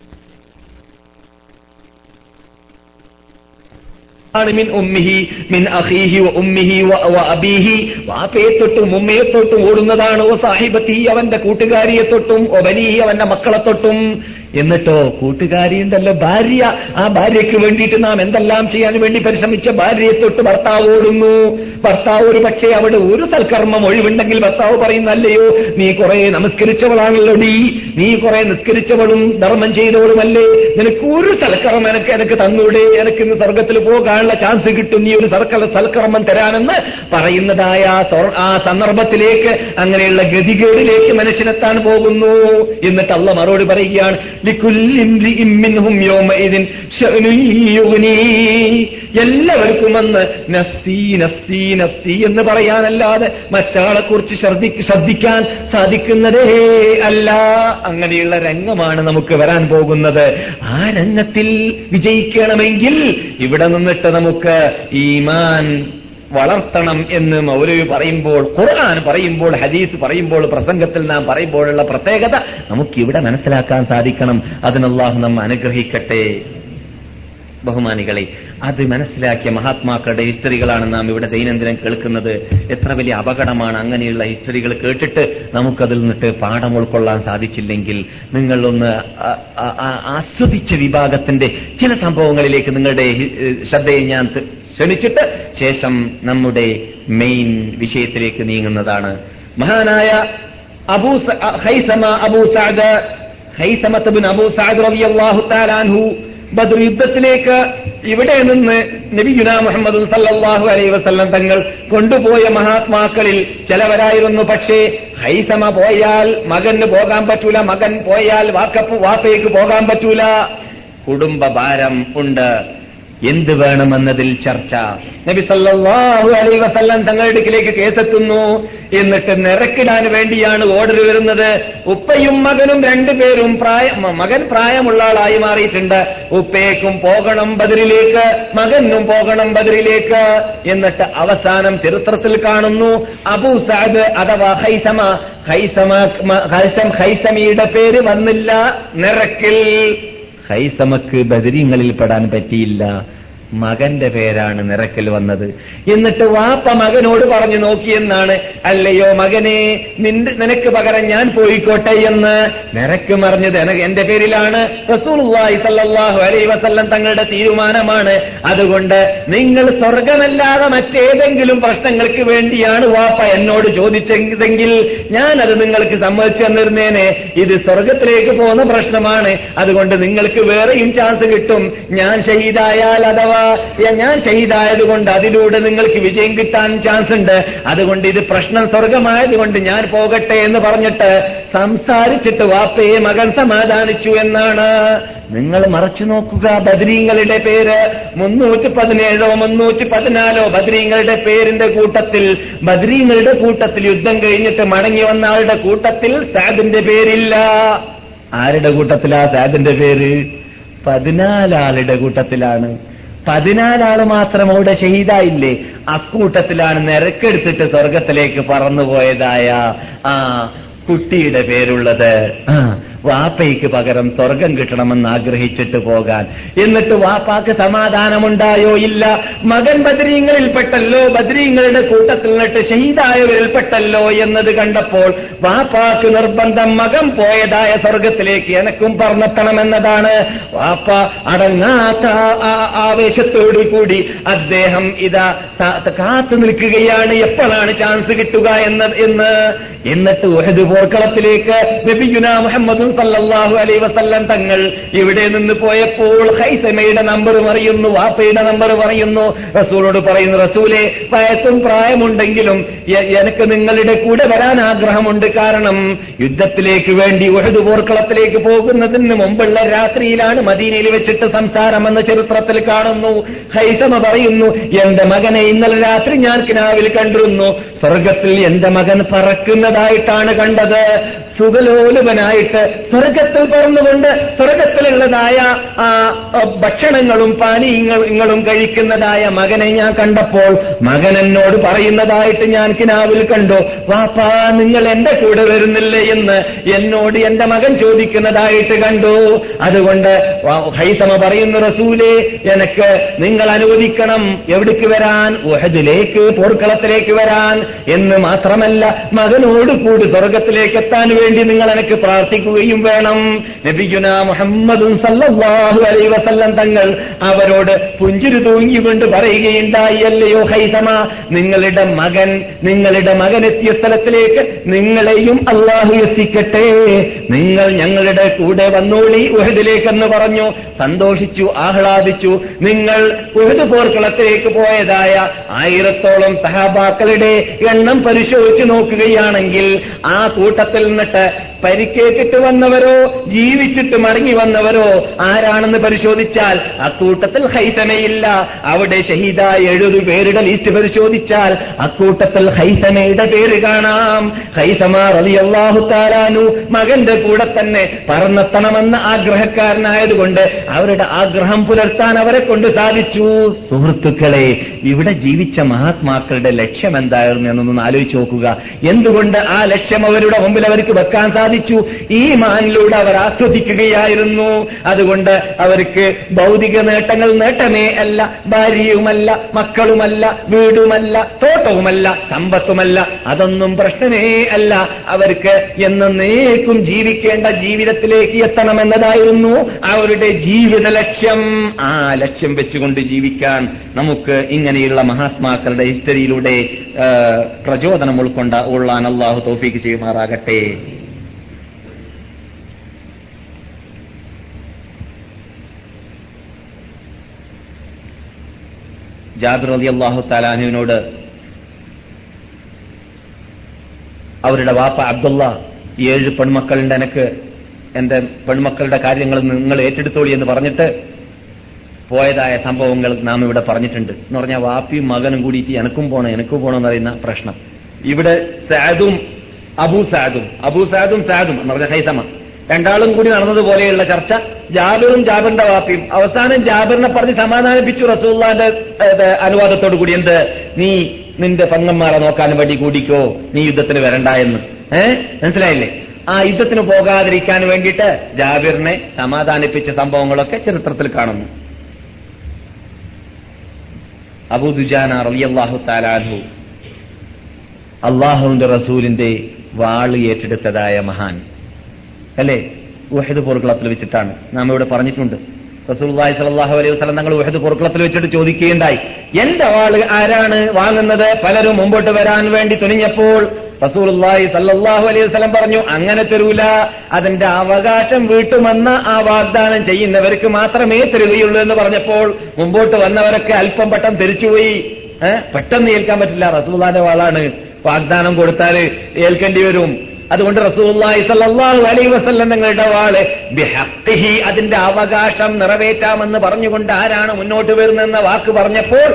ആണ് മിൻ ഉമ്മിഹി മിൻ അഖീഹി വ ഉമ്മിഹി വ വ അബീഹി വാപ്പയെ തൊട്ടും ഉമ്മയെ തൊട്ടും ഓടുന്നതാണ് ഓ സാഹിബത്തി അവന്റെ കൂട്ടുകാരിയെ തൊട്ടും ഒ ബനീഹി അവന്റെ മക്കളെ തൊട്ടും എന്നിട്ടോ കൂട്ടുകാരിയുണ്ടല്ലോ ഭാര്യ ആ ഭാര്യയ്ക്ക് വേണ്ടിയിട്ട് നാം എന്തെല്ലാം ചെയ്യാൻ വേണ്ടി പരിശ്രമിച്ച ഭാര്യയെ തൊട്ട് ഭർത്താവ് ഓടുന്നു ഭർത്താവ് ഒരു പക്ഷേ അവിടെ ഒരു സൽക്കർമ്മം ഒഴിവുണ്ടെങ്കിൽ ഭർത്താവ് പറയുന്നു അല്ലയോ നീ കുറെ നമസ്കരിച്ചവളാണല്ലോ ഡീ നീ കുറെ നിസ്കരിച്ചവളും ധർമ്മം ചെയ്തവളുമല്ലേ നിനക്ക് ഒരു സൽക്കർമ്മം എനിക്ക് എനിക്ക് തന്നൂടെ എനിക്ക് ഇന്ന് സ്വർഗത്തിൽ പോകാനുള്ള ചാൻസ് കിട്ടും നീ ഒരു സർക്കൽ സൽക്കർമ്മം തരാനെന്ന് പറയുന്നതായ ആ സ്വർ- ആ സന്ദർഭത്തിലേക്ക് അങ്ങനെയുള്ള ഗതികേടിലേക്ക് മനുഷ്യനെത്താൻ പോകുന്നു എന്നിട്ട് അള്ള മറുപടി പറയുകയാണ് "ലിക്കുല്ലി ഇംരിഇം മിൻഹും യൗമഇദിൻ ശഅനുൻ യുഗ്നീ." എല്ലാവർക്കും അന്ന് നഫ്സി നഫ്സി നഫ്സി എന്ന് പറയാനല്ലാതെ മറ്റാളെ കുറിച്ച് ശ്രദ്ധിക്കാൻ സാധിക്കുന്നതേ അല്ല അങ്ങനെയുള്ള രംഗമാണ് നമുക്ക് വരാൻ പോകുന്നത് ആ രംഗത്തിൽ വിജയിക്കണമെങ്കിൽ ഇവിടെ നിന്നിട്ട് നമുക്ക് ഈമാൻ വളർത്തണം എന്ന് മൗലവി പറയുമ്പോൾ ഖുർആൻ പറയുമ്പോൾ ഹദീസ് പറയുമ്പോൾ പ്രസംഗത്തിൽ നാം പറയുമ്പോഴുള്ള പ്രത്യേകത നമുക്കിവിടെ മനസ്സിലാക്കാൻ സാധിക്കണം അതിനല്ലാഹു നമ്മ അനുഗ്രഹിക്കട്ടെ ബഹുമാനികളെ അത് മനസ്സിലാക്കിയ മഹാത്മാക്കളുടെ ഹിസ്റ്ററികളാണ് നാം ഇവിടെ ദൈനംദിനം കേൾക്കുന്നത് എത്ര വലിയ അപകടമാണ് അങ്ങനെയുള്ള ഹിസ്റ്ററികൾ കേട്ടിട്ട് നമുക്കതിൽ നിന്നിട്ട് പാഠം ഉൾക്കൊള്ളാൻ സാധിച്ചില്ലെങ്കിൽ നിങ്ങൾ ഒന്ന് ആ- ആ- ആ- ആസ്വദിച്ച വിഭാഗത്തിന്റെ ചില സംഭവങ്ങളിലേക്ക് നിങ്ങളുടെ ഹി- ശ്രദ്ധയെ ഞാൻ ത- ക്ഷണിച്ചിട്ട് ശേഷം നമ്മുടെ മെയിൻ വിഷയത്തിലേക്ക് നീങ്ങുന്നതാണ് മഹാനായ അബൂ സ- അ- ഹൈസമ അബൂ സഅദ് ഹൈസമത്ത് ബിൻ അബൂ സഅദ് റളിയല്ലാഹു തആല അൻഹു ബദർ യുദ്ധത്തിലേക്ക് ഇവിടെ നിന്ന് നബിയുന മുഹമ്മദ് സല്ലല്ലാഹു അലൈഹി വസല്ലം തങ്ങൾ കൊണ്ടുപോയ മഹാത്മാക്കളിൽ ചിലവരായിരുന്നു പക്ഷേ ഹൈസമ പോയാൽ മകന് പോകാൻ പറ്റൂല മകൻ പോയാൽ വാക്കപ്പ് വാപ്പയ്ക്ക് പോകാൻ പറ്റൂല കുടുംബ ഭാരം ഉണ്ട് എന്ത് വേണമെന്നതിൽ ചർച്ച നബി സല്ലല്ലാഹു അലൈഹി വസല്ലം തങ്ങളുടെ അടുക്കിലേക്ക് കേസെത്തുന്നു എന്നിട്ട് നിറക്കിടാൻ വേണ്ടിയാണ് ഓർഡർ വരുന്നത് ഉപ്പയും മകനും രണ്ടുപേരും പ്രായ മ- മകൻ പ്രായമുള്ള ആളായി മാറിയിട്ടുണ്ട് ഉപ്പയ്ക്കും പോകണം ബദറിലേക്ക് മകനും പോകണം ബദറിലേക്ക് എന്നിട്ട് അവസാനം ചരിത്രത്തിൽ കാണുന്നു അബൂ സാദ് അഥവാ ഹൈസമ ഹൈസമ മ- ഹൈസം ഹൈസമിയുടെ പേര് വന്നില്ല നിറക്കിൽ ഹൈസമക്ക് ബദരീങ്ങളിൽ പെടാൻ പറ്റിയില്ല മകന്റെ പേരാണ് നിറക്കൽ വന്നത് എന്നിട്ട് വാപ്പ മകനോട് പറഞ്ഞു നോക്കിയെന്നാണ് അല്ലയോ മകനെ നിന്റെ നിനക്ക് പകരം ഞാൻ പോയിക്കോട്ടെ എന്ന് നിനക്ക് മറിഞ്ഞത് എന- എന്റെ പേരിലാണ് റസൂലുള്ളാഹി സല്ലല്ലാഹു അലൈഹി വസല്ലം തങ്ങളുടെ തീരുമാനമാണ് അതുകൊണ്ട് നിങ്ങൾ സ്വർഗമല്ലാതെ മറ്റേതെങ്കിലും പ്രശ്നങ്ങൾക്ക് വേണ്ടിയാണ് വാപ്പ എന്നോട് ചോദിച്ചതെങ്കിൽ ഞാൻ അത് നിങ്ങൾക്ക് സമ്മതിച്ചു തന്നിരുന്നേനെ ഇത് സ്വർഗത്തിലേക്ക് പോകുന്ന പ്രശ്നമാണ് അതുകൊണ്ട് നിങ്ങൾക്ക് വേറെയും ചാൻസ് കിട്ടും ഞാൻ ഷഹീദായാൽ അഥവാ യ- ഞാൻ ഷഹീദായത് കൊണ്ട് അതിലൂടെ നിങ്ങൾക്ക് വിജയം കിട്ടാൻ ചാൻസ് ഉണ്ട് അതുകൊണ്ട് ഇത് പ്രശ്നം സ്വർഗമായതുകൊണ്ട് ഞാൻ പോകട്ടെ എന്ന് പറഞ്ഞിട്ട് സംസാരിച്ചിട്ട് വാപ്പയെ മകൻ സമാധാനിച്ചു എന്നാണ് നിങ്ങൾ മറച്ചു നോക്കുക ബദ്രീങ്ങളുടെ പേര് മുന്നൂറ്റി പതിനേഴോ മുന്നൂറ്റി പതിനാലോ ബദ്രീങ്ങളുടെ പേരിന്റെ കൂട്ടത്തിൽ ബദ്രീങ്ങളുടെ കൂട്ടത്തിൽ യുദ്ധം കഴിഞ്ഞിട്ട് മടങ്ങി വന്ന ആളുടെ കൂട്ടത്തിൽ സാദിന്റെ പേരില്ല ആരുടെ കൂട്ടത്തിലാ സാദിന്റെ പേര് പതിനാലാളുടെ കൂട്ടത്തിലാണ് പതിനാലാള് മാത്രം അവിടെ ഷഹീദായില്ലേ അക്കൂട്ടത്തിലാണ് നിരക്കെടുത്തിട്ട് സ്വർഗത്തിലേക്ക് പറന്നുപോയതായ ആ കുട്ടിയുടെ പേരുള്ളത് ആ വാപ്പയ്ക്ക് പകരം സ്വർഗം കിട്ടണമെന്ന് ആഗ്രഹിച്ചിട്ട് പോകാൻ എന്നിട്ട് വാപ്പാക്ക് സമാധാനമുണ്ടായോ ഇല്ല മകൻ ബദ്രീങ്ങളിൽ പെട്ടല്ലോ ബദ്രീങ്ങളുടെ കൂട്ടത്തിൽ നിന്നിട്ട് ഷഹീദായവരിൽ പെട്ടല്ലോ എന്നത് കണ്ടപ്പോൾ വാപ്പാക്ക് നിർബന്ധം മകൻ പോയതായ സ്വർഗത്തിലേക്ക് എനക്കും പറന്നെത്തണമെന്നതാണ് വാപ്പ അടങ്ങാത്ത ആ- ആ- ആവേശത്തോടു കൂടി അദ്ദേഹം ഇതാ ത- ത- കാത്തു നിൽക്കുകയാണ് എപ്പോഴാണ് ചാൻസ് കിട്ടുക എന്ന് എന്ന് എന്നിട്ട് ഉഹദ് പോർക്കളത്തിലേക്ക് നബിയുന മുഹമ്മദ് സല്ലല്ലാഹു അലൈഹി വസല്ലം തങ്ങൾ ഇവിടെ നിന്ന് പോയപ്പോൾ ഹൈസമയുടെ നമ്പർ പറയുന്നു വാപ്പയുടെ നമ്പർ പറയുന്നു റസൂലോട് പറയുന്നു റസൂലെ വയസ്സും പ്രായമുണ്ടെങ്കിലും എ- എനിക്ക് നിങ്ങളുടെ കൂടെ വരാൻ ആഗ്രഹമുണ്ട് കാരണം യുദ്ധത്തിലേക്ക് വേണ്ടി ഉഹദ് പോർക്കളത്തിലേക്ക് പോകുന്നതിന് മുമ്പുള്ള രാത്രിയിലാണ് മദീനയിൽ വെച്ചിട്ട് സംസാരമെന്ന ചരിത്രത്തിൽ കാണുന്നു ഹൈസമ പറയുന്നു എന്റെ മകനെ ഇന്നലെ രാത്രി ഞാൻ കിനാവിൽ കണ്ടിരുന്നു സ്വർഗത്തിൽ എന്റെ മകൻ പറക്കുന്നതായിട്ടാണ് കണ്ടത് സുഖലോലുപനായിട്ട് സ്വർഗത്തിൽ പറന്നുകൊണ്ട് സ്വർഗത്തിലുള്ളതായ ആ ആ, ഭക്ഷണങ്ങളും പാനീയങ്ങളും കഴിക്കുന്നതായ മകനെ ഞാൻ കണ്ടപ്പോൾ മകൻ എന്നോട് പറയുന്നതായിട്ട് ഞാൻ കിനാവിൽ കണ്ടു വാപ്പാ നിങ്ങൾ എന്റെ കൂടെ വരുന്നില്ലേ എന്ന് എന്നോട് എന്റെ മകൻ ചോദിക്കുന്നതായിട്ട് കണ്ടു അതുകൊണ്ട് വാ- ഹൈസമ പറയുന്നു റസൂലേ എനക്ക് നിങ്ങൾ അനുവദിക്കണം എവിടേക്ക് വരാൻ ഉഹദിലേക്ക് പോർക്കളത്തിലേക്ക് വരാൻ എന്ന് മാത്രമല്ല മകനോട് കൂടി സ്വർഗത്തിലേക്ക് എത്താൻ വേണ്ടി നിങ്ങൾ എനിക്ക് പ്രാർത്ഥിക്കുകയും വേണം നബിയുന മുഹമ്മദും സല്ലല്ലാഹു അലൈഹി വസല്ലം തങ്ങൾ അവരോട് പുഞ്ചിരി തൂങ്ങിക്കൊണ്ട് പറയുകയുണ്ടായി അല്ലയോ ഹൈസമ നിങ്ങളുടെ മകൻ നിങ്ങളുടെ മകൻ എത്തിയ സ്ഥലത്തിലേക്ക് നിങ്ങളെയും അള്ളാഹു എത്തിക്കട്ടെ നിങ്ങൾ ഞങ്ങളുടെ കൂടെ വന്നോളി ഉഹദിലേക്കെന്ന് പറഞ്ഞു സന്തോഷിച്ചു ആഹ്ലാദിച്ചു നിങ്ങൾ ഉഹദ് പോർക്കളത്തിലേക്ക് പോയതായ ആയിരത്തോളം സഹാബാക്കളുടെ എണ്ണം പരിശോധിച്ചു നോക്കുകയാണെങ്കിൽ ആ കൂട്ടത്തിൽ നിന്നിട്ട് പരിക്കേറ്റിട്ട് വന്നവരോ ജീവിച്ചിട്ട് മടങ്ങി വന്നവരോ ആരാണെന്ന് പരിശോധിച്ചാൽ അക്കൂട്ടത്തിൽ ഹൈസമയില്ല അവിടെ ഷഹീദായ എഴുപത് പേരുടെ ലിസ്റ്റ് പരിശോധിച്ചാൽ അക്കൂട്ടത്തിൽ ഹൈസമയുടെ പേര് കാണാം ഹൈസമ റളിയല്ലാഹു താലാനു മകന്റെ കൂടെ തന്നെ പറന്നെത്തണമെന്ന ആഗ്രഹക്കാരനായതുകൊണ്ട് അവരുടെ ആഗ്രഹം പുലർത്താൻ അവരെ കൊണ്ട് സാധിച്ചു സുഹൃത്തുക്കളെ ഇവിടെ ജീവിച്ച മഹാത്മാക്കളുടെ ലക്ഷ്യം എന്തായിരുന്നു എന്നൊന്ന് ആലോചിച്ച് നോക്കുക എന്തുകൊണ്ട് ആ ലക്ഷ്യം അവരുടെ മുമ്പിൽ അവർക്ക് വെക്കാൻ സാധിച്ചു സാധിച്ചു ഈ മാനിലൂടെ അവർ ആസ്വദിക്കുകയായിരുന്നു അതുകൊണ്ട് അവർക്ക് ഭൗതിക നേട്ടങ്ങൾ നേട്ടമേ അല്ല ഭാര്യയുമല്ല മക്കളുമല്ല വീടുമല്ല തോട്ടവുമല്ല സമ്പത്തുമല്ല അതൊന്നും പ്രശ്നമേ അല്ല അവർക്ക് എന്നേക്കും ജീവിക്കേണ്ട ജീവിതത്തിലേക്ക് എത്തണമെന്നതായിരുന്നു അവരുടെ ജീവിത ലക്ഷ്യം ആ ലക്ഷ്യം വെച്ചുകൊണ്ട് ജീവിക്കാൻ നമുക്ക് ഇങ്ങനെയുള്ള മഹാത്മാക്കളുടെ ഹിസ്റ്ററിയിലൂടെ ആ, പ്രചോദനം ഉൾക്കൊണ്ട ഉള്ളാൻ അള്ളാഹു തോഫീക്ക് ചെയ്യുമാറാകട്ടെ ജാബിർ അലി അള്ളാഹു താലാനുവിനോട് അവരുടെ വാപ്പ അബ്ദുള്ള ഏഴ് പെൺമക്കളുണ്ട് എനക്ക് എന്റെ പെൺമക്കളുടെ കാര്യങ്ങൾ നിങ്ങൾ ഏറ്റെടുത്തോളി എന്ന് പറഞ്ഞിട്ട് പോയതായ സംഭവങ്ങൾ നാം ഇവിടെ പറഞ്ഞിട്ടുണ്ട് എന്ന് പറഞ്ഞാൽ വാപ്പിയും മകനും കൂടിയിട്ട് എനക്കും പോണം എനക്കും പോണം എന്നറിയുന്ന പ്രശ്നം ഇവിടെ സാദും അബൂ സാദും അബൂ സാദും സാദും എന്ന് പറഞ്ഞ ഹൈസമ രണ്ടാളും കൂടി നടന്നതുപോലെയുള്ള ചർച്ച ജാബിറും ജാബിറിന്റെ വാപ്പിയും അവസാനം ജാബിറിനെ പറഞ്ഞ് സമാധാനിപ്പിച്ചു റസൂള്ളാന്റെ ഏത്, അനുവാദത്തോടു കൂടി എന്ത് നീ നിന്റെ പെങ്ങന്മാരെ നോക്കാൻ വേണ്ടി കൂടിക്കോ നീ യുദ്ധത്തിന് വരണ്ട എന്ന് ഏ മനസ്സിലായില്ലേ ആ യുദ്ധത്തിന് പോകാതിരിക്കാൻ വേണ്ടിയിട്ട് ജാബിറിനെ സമാധാനിപ്പിച്ച സംഭവങ്ങളൊക്കെ ചരിത്രത്തിൽ കാണുന്നു അബൂ ദുജാന റളിയല്ലാഹു താലാഹു അള്ളാഹുവിന്റെ റസൂലിന്റെ വാള് ഏറ്റെടുത്തതായ മഹാൻ അല്ലേ ഉഹദ് പോർക്കുളത്തിൽ വെച്ചിട്ടാണ് നാം ഇവിടെ പറഞ്ഞിട്ടുണ്ട് റസൂലുള്ളാഹി സ്വല്ലല്ലാഹു അലൈഹി വസല്ലം തങ്ങൾ ഉഹദ് പോർക്കുളത്തിൽ വെച്ചിട്ട് ചോദിക്കുകയുണ്ടായി എന്റെ വാള് ആരാണ് വാങ്ങുന്നത് പലരും മുമ്പോട്ട് വരാൻ വേണ്ടി തുനിഞ്ഞപ്പോൾ റസൂലുള്ളാഹി സല്ലല്ലാഹു അലൈഹി വസല്ലം പറഞ്ഞു അങ്ങനെ തരൂല അതിന്റെ അവകാശം വീട്ടുമെന്ന ആ വാഗ്ദാനം ചെയ്യുന്നവർക്ക് മാത്രമേ തരുകയുള്ളൂ എന്ന് പറഞ്ഞപ്പോൾ മുമ്പോട്ട് വന്നവരൊക്കെ അല്പം പെട്ടെന്ന് തിരിച്ചുപോയി ഏഹ് പെട്ടെന്ന് ഏൽക്കാൻ പറ്റില്ല റസൂലുള്ളാഹിന്റെ വാളാണ് വാഗ്ദാനം കൊടുത്താൽ ഏൽക്കേണ്ടി വരും അതുകൊണ്ട് റസൂലുള്ളാഹി സ്വല്ലല്ലാഹു അലൈഹി വസല്ലം നിങ്ങളുടെ വാള് ബിഹഖിഹി അതിന്റെ അവകാശം നിറവേറ്റാമെന്ന് പറഞ്ഞുകൊണ്ട് ആരാണ് മുന്നോട്ട് വരുന്നതെന്ന വാക്ക് പറഞ്ഞപ്പോൾ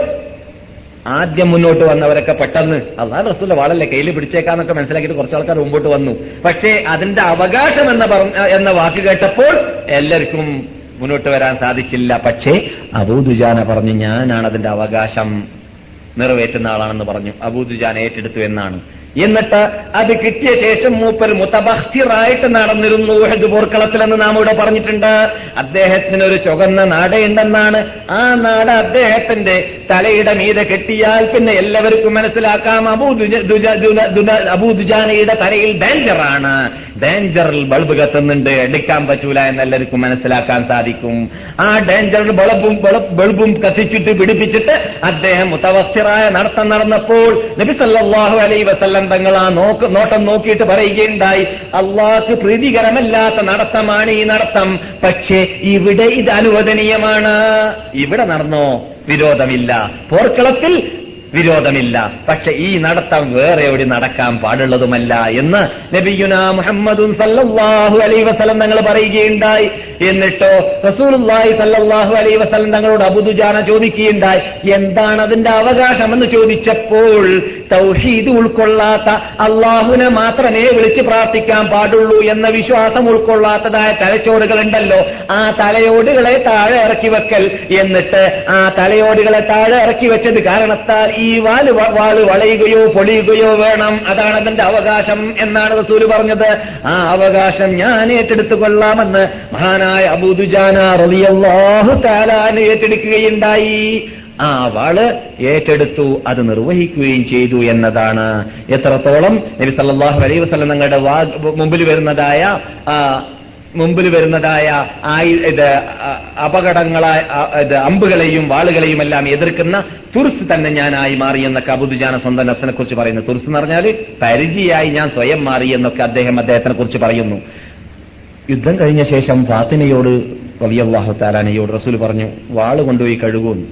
ആദ്യം മുന്നോട്ട് വന്നവരൊക്കെ പെട്ടെന്ന് അള്ളാഹ് റസൂലിന്റെ വാളല്ലേ കയ്യിൽ പിടിച്ചേക്കാന്നൊക്കെ മനസ്സിലാക്കിയിട്ട് കുറച്ച് ആൾക്കാർ മുമ്പോട്ട് വന്നു പക്ഷേ അതിന്റെ അവകാശം എന്ന പറഞ്ഞ എന്ന വാക്ക് കേട്ടപ്പോൾ എല്ലാവർക്കും മുന്നോട്ട് വരാൻ സാധിച്ചില്ല പക്ഷേ അബൂദുജാന പറഞ്ഞു ഞാനാണ് അതിന്റെ അവകാശം നിറവേറ്റുന്ന ആളാണെന്ന് പറഞ്ഞു അബൂദുജാൻ ഏറ്റെടുത്തു എന്നാണ് എന്നിട്ട് അത് കിട്ടിയ ശേഷം മൂപ്പർ മുത്തബഹിറായിട്ട് നടന്നിരുന്നു ഉഹദ് പോർക്കളത്തിലെന്ന് നാം ഇവിടെ പറഞ്ഞിട്ടുണ്ട് അദ്ദേഹത്തിന് ഒരു ചുവന്ന നാടയുണ്ടെന്നാണ് ആ നാട അദ്ദേഹത്തിന്റെ തലയുടെ മീതെ കെട്ടിയാൽ പിന്നെ എല്ലാവർക്കും മനസ്സിലാക്കാം അബൂ ദുജ- ദുജ- ദുന- ദുന- അബൂ ദുജാനയുടെ തലയിൽ ഡേഞ്ചറാണ് ഡേഞ്ചറിൽ ബൾബ് കത്തുന്നുണ്ട് എടുക്കാൻ പറ്റൂല എന്ന് എല്ലാവർക്കും മനസ്സിലാക്കാൻ സാധിക്കും ആ ഡേഞ്ചറിൽ ബൾബും ബൾബ് ബൾബും കത്തിച്ചിട്ട് പിടിപ്പിച്ചിട്ട് അദ്ദേഹം മുത്തവസ്ഥിറായ നടത്തം നടന്നപ്പോൾ നബി സല്ലല്ലാഹു അലൈഹി വസല്ലം തങ്ങൾ ആ നോക്ക് നോട്ടം നോക്കിയിട്ട് പറയുകയുണ്ടായി അള്ളാഹ്ക്ക് പ്രീതികരമല്ലാത്ത നടത്തമാണ് ഈ നടത്തം പക്ഷേ ഇവിടെ ഇത് അനുവദനീയമാണ് ഇവിടെ നടന്നോ വിരോധമില്ല പോർക്കളത്തിൽ വിരോധമില്ല പക്ഷെ ഈ നടത്തം വേറെ എവിടെ നടക്കാൻ പാടുള്ളതുമല്ല എന്ന് നബിയുന മുഹമ്മദും സല്ലല്ലാഹു അലൈഹി വസല്ലം തങ്ങൾ പറയുകയുണ്ടായി എന്നിട്ടോ റസൂലുള്ളാഹി സല്ലല്ലാഹു അലൈഹി വസല്ലം തങ്ങളോട് അബുദുജാന ചോദിക്കുകയുണ്ടായി എന്താണ് അതിന്റെ അവകാശമെന്ന് ചോദിച്ചപ്പോൾ തൗഹീദ് ഉൾക്കൊള്ളാത്ത അള്ളാഹുവിനെ മാത്രമേ വിളിച്ച് പ്രാർത്ഥിക്കാൻ പാടുള്ളൂ എന്ന വിശ്വാസം ഉൾക്കൊള്ളാത്തതായ തലച്ചോടുകളുണ്ടല്ലോ ആ തലയോടുകളെ താഴെ ഇറക്കി വെക്കൽ എന്നിട്ട് ആ തലയോടുകളെ താഴെ ഇറക്കി വെച്ചത് കാരണത്താൽ ഈ വാല് വ- വാല് വളയുകയോ പൊളിയുകയോ വേണം അതാണ് അതിന്റെ അവകാശം എന്നാണ് റസൂല് പറഞ്ഞത് ആ അവകാശം ഞാൻ ഏറ്റെടുത്തു കൊള്ളാമെന്ന് മഹാനായ അബൂദുജാന റളിയല്ലാഹു തആലാൻ ഏറ്റെടുക്കുകയുണ്ടായി ആ വാള് ഏറ്റെടുത്തു അത് നിർവഹിക്കുകയും ചെയ്തു എന്നതാണ് എത്രത്തോളം നബി സല്ലല്ലാഹു അലൈഹി വസല്ലം തങ്ങളുടെ വാ- മുമ്പിൽ വരുന്നതായ ആ, മുമ്പിൽ വരുന്നതായ ആയി ഇത് ആ, അപകടങ്ങളായ ആ, ഇത് അമ്പുകളെയും വാളുകളെയും എല്ലാം എതിർക്കുന്ന തുർസ് തന്നെ ഞാനായി മാറി എന്നൊക്കെ അബുദുജാന സ്വന്തം നഫ്സിനെ കുറിച്ച് പറയുന്നു തുർസ് എന്ന് പറഞ്ഞാൽ പരിചയായി ഞാൻ സ്വയം മാറി എന്നൊക്കെ അദ്ദേഹം അദ്ദേഹത്തിനെ കുറിച്ച് പറയുന്നു യുദ്ധം കഴിഞ്ഞ ശേഷം ഫാത്തിനയോട് വലിയല്ലാഹു താലാനയോട് റസൂൽ പറഞ്ഞു വാള് കൊണ്ടുപോയി കഴുകുമെന്ന്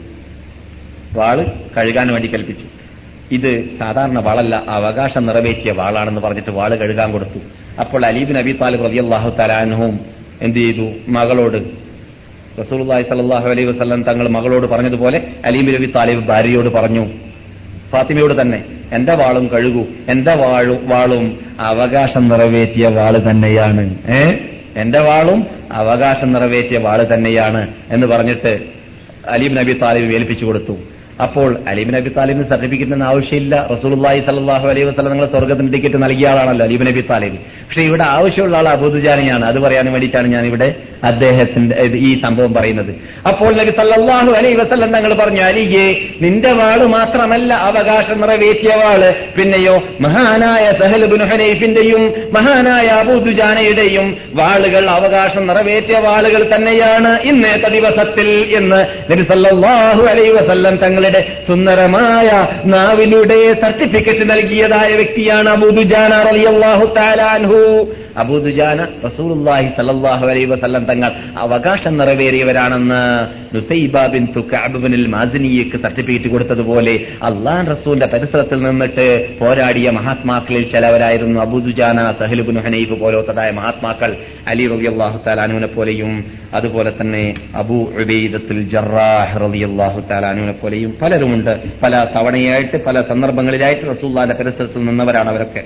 വാള് കഴുകാൻ വേണ്ടി കൽപ്പിച്ചു ഇത് സാധാരണ വാളല്ല അവകാശം നിറവേറ്റിയ വാളാണെന്ന് പറഞ്ഞിട്ട് വാള് കഴുകാൻ കൊടുത്തു അപ്പോൾ അലീബിൻ അബി താലിബ് റളിയല്ലാഹു തലാൻഹും എന്ത് ചെയ്തു മകളോട് റസൂലുള്ളാഹി സ്വല്ലല്ലാഹു അലൈഹി വസല്ലം തങ്ങൾ മകളോട് പറഞ്ഞതുപോലെ അലീബിൻ അബി താലിബ് ഭാര്യയോട് പറഞ്ഞു ഫാത്തിമയോട് തന്നെ എന്റെ വാളും കഴുകൂ എന്റെ വാളും വാളും അവകാശം നിറവേറ്റിയ വാള് തന്നെയാണ് ഏ എന്റെ വാളും അവകാശം നിറവേറ്റിയ വാള് തന്നെയാണ് എന്ന് പറഞ്ഞിട്ട് അലീബ് നബി താലിബ് ഏൽപ്പിച്ചു കൊടുത്തു അപ്പോൾ അലീബ് നബി താലിബിന് സർട്ടിഫിക്കറ്റിന് ആവശ്യമില്ല റസൂലുള്ളാഹി സല്ലല്ലാഹു അലൈഹി വസല്ലം നിങ്ങളെ സ്വർഗത്തിന്റെ ടിക്കറ്റ് നൽകിയ ആളാണല്ലോ അലീബ് നബി താലിബ് പക്ഷേ ഇവിടെ ആവശ്യമുള്ള ആൾ അബൂദുജാനിയാണ് അത് പറയാൻ വേണ്ടിയിട്ടാണ് ഞാൻ ഇവിടെ അദ്ദേഹത്തിന്റെ ഇത് ഈ സംഭവം പറയുന്നത് അപ്പോൾ നബി സല്ലല്ലാഹു അലൈഹി വസല്ലം തങ്ങൾ പറഞ്ഞു അലിയെ നിന്റെ വാള് മാത്രമല്ല അവകാശം നിറവേറ്റിയ വാള് പിന്നെയോ മഹാനായ സഹൽബുൻ ഹനൈഫിന്റെയും മഹാനായ അബൂദുജാനയുടെയും വാളുകൾ അവകാശം നിറവേറ്റിയ വാളുകൾ തന്നെയാണ് ഇന്നത്തെ ദിവസത്തിൽ എന്ന് നബി സല്ലല്ലാഹു അലൈഹി വസല്ലം തങ്ങളുടെ സുന്ദരമായ നാവിലൂടെ സർട്ടിഫിക്കറ്റ് നൽകിയതായ വ്യക്തിയാണ് അബൂദുജാന റളിയല്ലാഹു തആല അൻഹു അബൂദുജാന റസൂലുള്ളാഹി സല്ലല്ലാഹു അലൈഹി വസല്ലം തങ്ങൾ അവകാശം നിറവേറിയവരാണെന്ന് നുസൈബ ബിൻതു കഅബ് ബിനുൽ മാസിനിയക്ക് സർട്ടിഫിക്കറ്റ് കൊടുത്തതുപോലെ അള്ളാൻ റസൂലിന്റെ പരിസരത്തിൽ നിന്നിട്ട് പോരാടിയ മഹാത്മാക്കളിൽ ചിലവരായിരുന്നു അബൂദുജാന സഹലുബിൻ ഹനൈഫ് പോലത്തതായ മഹാത്മാക്കൾ അലി റളിയല്ലാഹു തആലാനുവിനെ പോലെയും അതുപോലെ തന്നെ അബൂ ഉബൈദത്തുൽ ജറാഹ് റളിയല്ലാഹു തആലാനുവിനെ പോലെയും പലരുമുണ്ട് പല തവണയായിട്ട് പല സന്ദർഭങ്ങളിലായിട്ട് റസൂലുള്ളാഹിന്റെ പരിസരത്തിൽ നിന്നവരാണ് അവരൊക്കെ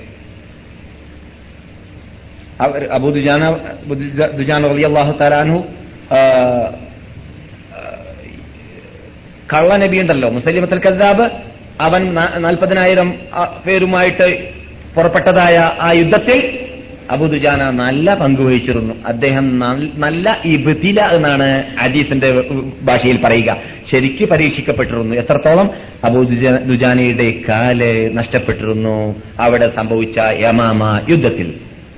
അവർ അബൂ ദുജാന ദുജാന റളിയല്ലാഹു തആലാനു കള്ളനബി ഉണ്ടല്ലോ മുസലിമത്തൽ കസാബ് അവൻ നാൽപ്പതിനായിരം പേരുമായിട്ട് പുറപ്പെട്ടതായ ആ യുദ്ധത്തിൽ അബുദുജാന നല്ല പങ്കുവഹിച്ചിരുന്നു അദ്ദേഹം നല്ല ഇബ്തില എന്നാണ് അദീസിന്റെ ഭാഷയിൽ പറയുക ശരിക്ക് പരീക്ഷിക്കപ്പെട്ടിരുന്നു എത്രത്തോളം അബൂദുജാനയുടെ കാല് നഷ്ടപ്പെട്ടിരുന്നു അവിടെ സംഭവിച്ച യമാമ യുദ്ധത്തിൽ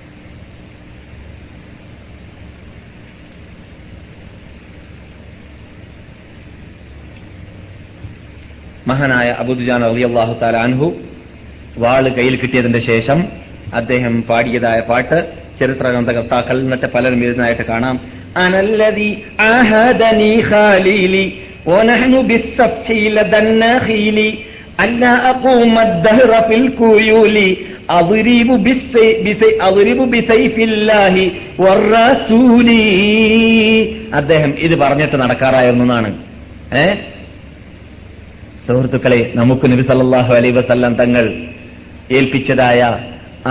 മഹാനായ അബുദുജാൻ അള്ളാഹു താലാൻഹു വാള് കയ്യിൽ കിട്ടിയതിന്റെ ശേഷം അദ്ദേഹം പാടിയതായ പാട്ട് ചരിത്ര ഗ്രന്ഥകർത്താക്കൾ എന്നിട്ട് പലരും എഴുതുന്നതായിട്ട് കാണാം അനല്ലതി ആഹദനി ഖാലീലി ونحن بالصفح لدى النخيل ألا أقوم الدهر في الكيول أضرب بالسي بسي أضرب بسيف الله والرسول അദ്ദേഹം ഇത് പറഞ്ഞിട്ട് നടക്കാറായിരുന്നു എന്നാണ് ഏഹ് സുഹൃത്തുക്കളെ നമുക്ക് നബി സല്ലല്ലാഹു അലൈഹി വസല്ലം തങ്ങൾ ഏൽപ്പിച്ചതായ ആ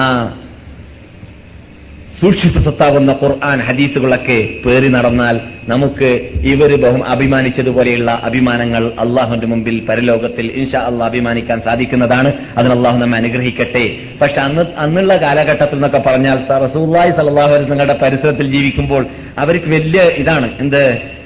സൂക്ഷിപ്പ് സ്വത്താകുന്ന ഖുർആൻ ഹദീസുകളൊക്കെ പേറി നടന്നാൽ നമുക്ക് ഇവർ ബഹു അഭിമാനിച്ചതുപോലെയുള്ള അഭിമാനങ്ങൾ അള്ളാഹുവിന്റെ മുമ്പിൽ പരലോകത്തിൽ ഇൻഷാ അള്ളാഹ് അഭിമാനിക്കാൻ സാധിക്കുന്നതാണ് അതിന് അള്ളാഹു നമ്മെ അനുഗ്രഹിക്കട്ടെ പക്ഷെ അന്ന് അന്നുള്ള കാലഘട്ടത്തിൽ നിന്നൊക്കെ പറഞ്ഞാൽ റസൂല്ലായി സല്ലാഹു അലൈഹി നിങ്ങളുടെ പരിസരത്തിൽ ജീവിക്കുമ്പോൾ അവർക്ക് വലിയ ഇതാണ് എന്ത്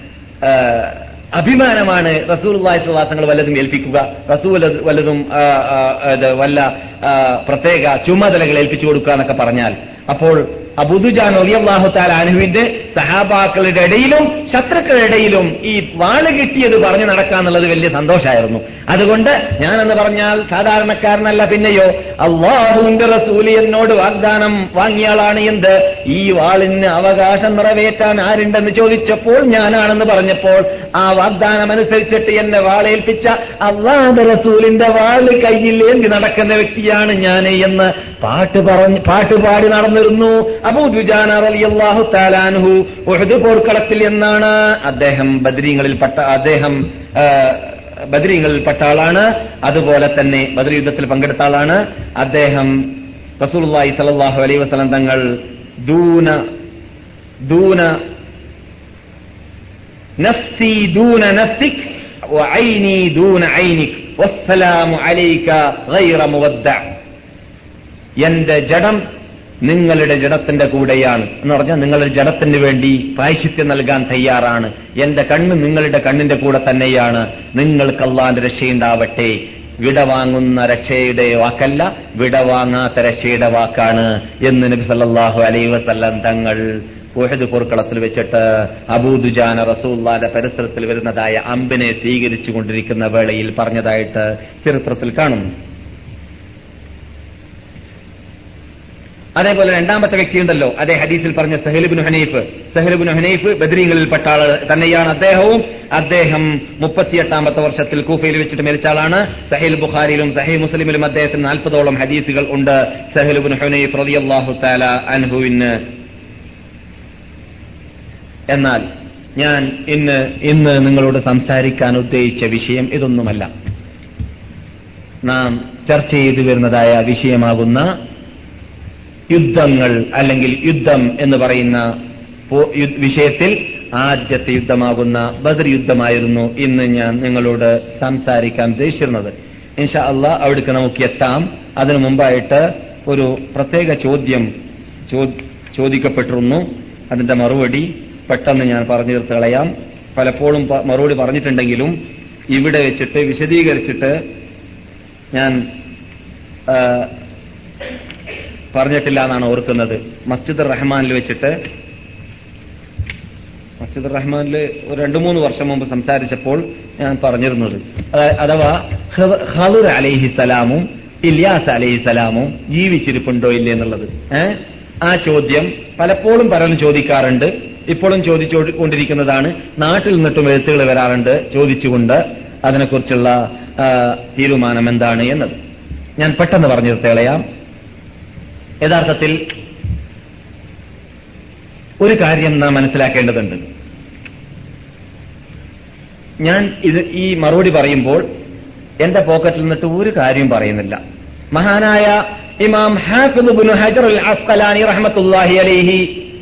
അഭിമാനമാണ് റസൂൽ സ്വലാസങ്ങൾ വല്ലതും ഏൽപ്പിക്കുക റസൂൽ വല്ലതും വല്ല പ്രത്യേക ചുമതലകൾ ഏൽപ്പിച്ചു കൊടുക്കുക എന്നൊക്കെ പറഞ്ഞാൽ അപ്പോൾ അബുദുജാൻ ഒലിയല്ലാഹു താല അനുവിന്റെ സഹാബാക്കളുടെ ഇടയിലും ശത്രുക്കളുടെ ഇടയിലും ഈ വാള് കിട്ടിയത് പറഞ്ഞു നടക്കാന്നുള്ളത് വലിയ സന്തോഷമായിരുന്നു അതുകൊണ്ട് ഞാനെന്ന് പറഞ്ഞാൽ സാധാരണക്കാരനല്ല പിന്നെയോ അള്ളാഹുവിന്റെ റസൂലി എന്നോട് വാഗ്ദാനം വാങ്ങിയാളാണ് എന്ത് ഈ വാളിന് അവകാശം നിറവേറ്റാൻ ആരുണ്ടെന്ന് ചോദിച്ചപ്പോൾ ഞാനാണെന്ന് പറഞ്ഞപ്പോൾ ആ വാഗ്ദാനം അനുസരിച്ചിട്ട് എന്നെ വാളേൽപ്പിച്ച അള്ളാഹുന്റെ റസൂലിന്റെ വാള് കയ്യിൽ ഏന്തി നടക്കുന്ന വ്യക്തിയാണ് ഞാൻ എന്ന് പാട്ട് പറഞ്ഞ് പാട്ട് പാടി നടന്നിരുന്നു അബൂദുജാന റളിയല്ലാഹു താലാൻഹു ഉഹദ് പോർക്കളത്തിൽ എന്നാണ് അദ്ദേഹം ബദ്രീങ്ങളിൽപ്പെട്ട അദ്ദേഹം ബദ്രീങ്ങളിൽപ്പെട്ട ആളാണ് അതുപോലെ തന്നെ ബദ്രി യുദ്ധത്തിൽ പങ്കെടുത്ത ആളാണ് അദ്ദേഹം റസൂലുള്ളാഹി സ്വല്ലല്ലാഹു അലൈഹി വസല്ലം തങ്ങൾ ദൂന ദൂന നഫ്സി ദൂന നഫ്സിക് وعيني دون عينك والسلام عليك غير مودع എന്റെ ജഡം നിങ്ങളുടെ ജഡത്തിന്റെ കൂടെയാണ് എന്ന് പറഞ്ഞാൽ നിങ്ങളുടെ ജഡത്തിന് വേണ്ടി പ്രായശ്ചിത്യം നൽകാൻ തയ്യാറാണ് എന്റെ കണ്ണ് നിങ്ങളുടെ കണ്ണിന്റെ കൂടെ തന്നെയാണ് നിങ്ങൾക്ക് അള്ളാന്റെ രക്ഷയുണ്ടാവട്ടെ വിടവാങ്ങുന്ന രക്ഷയുടെ വാക്കല്ല വിടവാങ്ങാത്ത രക്ഷയുടെ വാക്കാണ് എന്ന് നബി സല്ലല്ലാഹു അലൈഹി വസല്ലം തങ്ങൾ ഉഹദ് പോർക്കളത്തിൽ വെച്ചിട്ട് അബൂദുജാന റസൂല്ലാന്റെ പരിസരത്തിൽ വരുന്നതായ അമ്പിനെ സ്വീകരിച്ചു കൊണ്ടിരിക്കുന്ന വേളയിൽ പറഞ്ഞതായിട്ട് ചരിത്രത്തിൽ കാണുന്നു അതേപോലെ രണ്ടാമത്തെ വ്യക്തിയുണ്ടല്ലോ അതേ ഹദീസിൽ പറഞ്ഞ സഹലുബിൻ ഹനീഫ് സഹലുബിൻ ഹനീഫ് ബദ്രീങ്ങളിൽപ്പെട്ട ആൾ തന്നെയാണ് അദ്ദേഹവും അദ്ദേഹം മുപ്പത്തിയെട്ടാമത്തെ വർഷത്തിൽ കൂഫയിൽ വെച്ചിട്ട് മരിച്ച ആളാണ് സഹീൽ ബുഖാരിയിലും സഹീ മുസ്ലിമിലും അദ്ദേഹത്തിന് നാൽപ്പതോളം ഹദീസുകൾ ഉണ്ട് സഹലുബിൻ ഹനീഫ് റളിയല്ലാഹു തആല അൻഹുവിന് എന്നാൽ ഞാൻ ഇന്ന് ഇന്ന് നിങ്ങളോട് സംസാരിക്കാൻ ഉദ്ദേശിച്ച വിഷയം ഇതൊന്നുമല്ല നാം ചർച്ച ചെയ്തു വരുന്നതായ വിഷയമാകുന്ന യുദ്ധങ്ങൾ അല്ലെങ്കിൽ യുദ്ധം എന്ന് പറയുന്ന വിഷയത്തിൽ ആദ്യത്തെ യുദ്ധമാകുന്ന ബദർ യുദ്ധമായിരുന്നു ഇന്ന് ഞാൻ നിങ്ങളോട് സംസാരിക്കാൻ ഉദ്ദേശിച്ചിരുന്നത് ഇൻഷാ അള്ളാഹ് അവിടേക്ക് നമുക്ക് എത്താം അതിനു മുമ്പായിട്ട് ഒരു പ്രത്യേക ചോദ്യം ചോ- ചോദിക്കപ്പെട്ടിരുന്നു അതിന്റെ മറുപടി പെട്ടെന്ന് ഞാൻ പറഞ്ഞു തീർത്ത് കളയാം പലപ്പോഴും പ- മറുപടി പറഞ്ഞിട്ടുണ്ടെങ്കിലും ഇവിടെ വെച്ചിട്ട് വിശദീകരിച്ചിട്ട് ഞാൻ ആ, പറഞ്ഞിട്ടില്ല എന്നാണ് ഓർക്കുന്നത് മസ്ജിദ് റഹ്മാനിൽ വെച്ചിട്ട് മസ്ജിദ് റഹ്മാനിൽ ഒരു രണ്ടു മൂന്ന് വർഷം മുമ്പ് സംസാരിച്ചപ്പോൾ ഞാൻ പറഞ്ഞിരുന്നത് അതാ- അഥവാ ഹ- ഹളുർ അലൈഹിസലാമും ഇല്യാസ് അലൈഹിസലാമും ജീവിച്ചിരിപ്പുണ്ടോ ഇല്ലേ എന്നുള്ളത് ഏ ആ ചോദ്യം പലപ്പോഴും പലരും ചോദിക്കാറുണ്ട് ഇപ്പോഴും ചോദിച്ചുകൊണ്ടിരിക്കുന്നതാണ് നാട്ടിൽ നിന്നിട്ടും എഴുത്തുകൾ വരാറുണ്ട് ചോദിച്ചുകൊണ്ട് അതിനെക്കുറിച്ചുള്ള ആ, തീരുമാനം എന്താണ് എന്നത് ഞാൻ പെട്ടെന്ന് പറഞ്ഞു തീർത്തേളയാം യഥാർത്ഥത്തിൽ ഒരു കാര്യം നാം മനസ്സിലാക്കേണ്ടതുണ്ട് ഞാൻ ഇത് ഈ മറുപടി പറയുമ്പോൾ എന്റെ പോക്കറ്റിൽ നിന്നിട്ട് ഒരു കാര്യം പറയുന്നില്ല മഹാനായ ഇമാം ഹാഫിദ് ഇബ്നു ഹജർ അൽ അസ്ഖലാനി റഹ്മത്തുള്ളാഹി അലൈഹി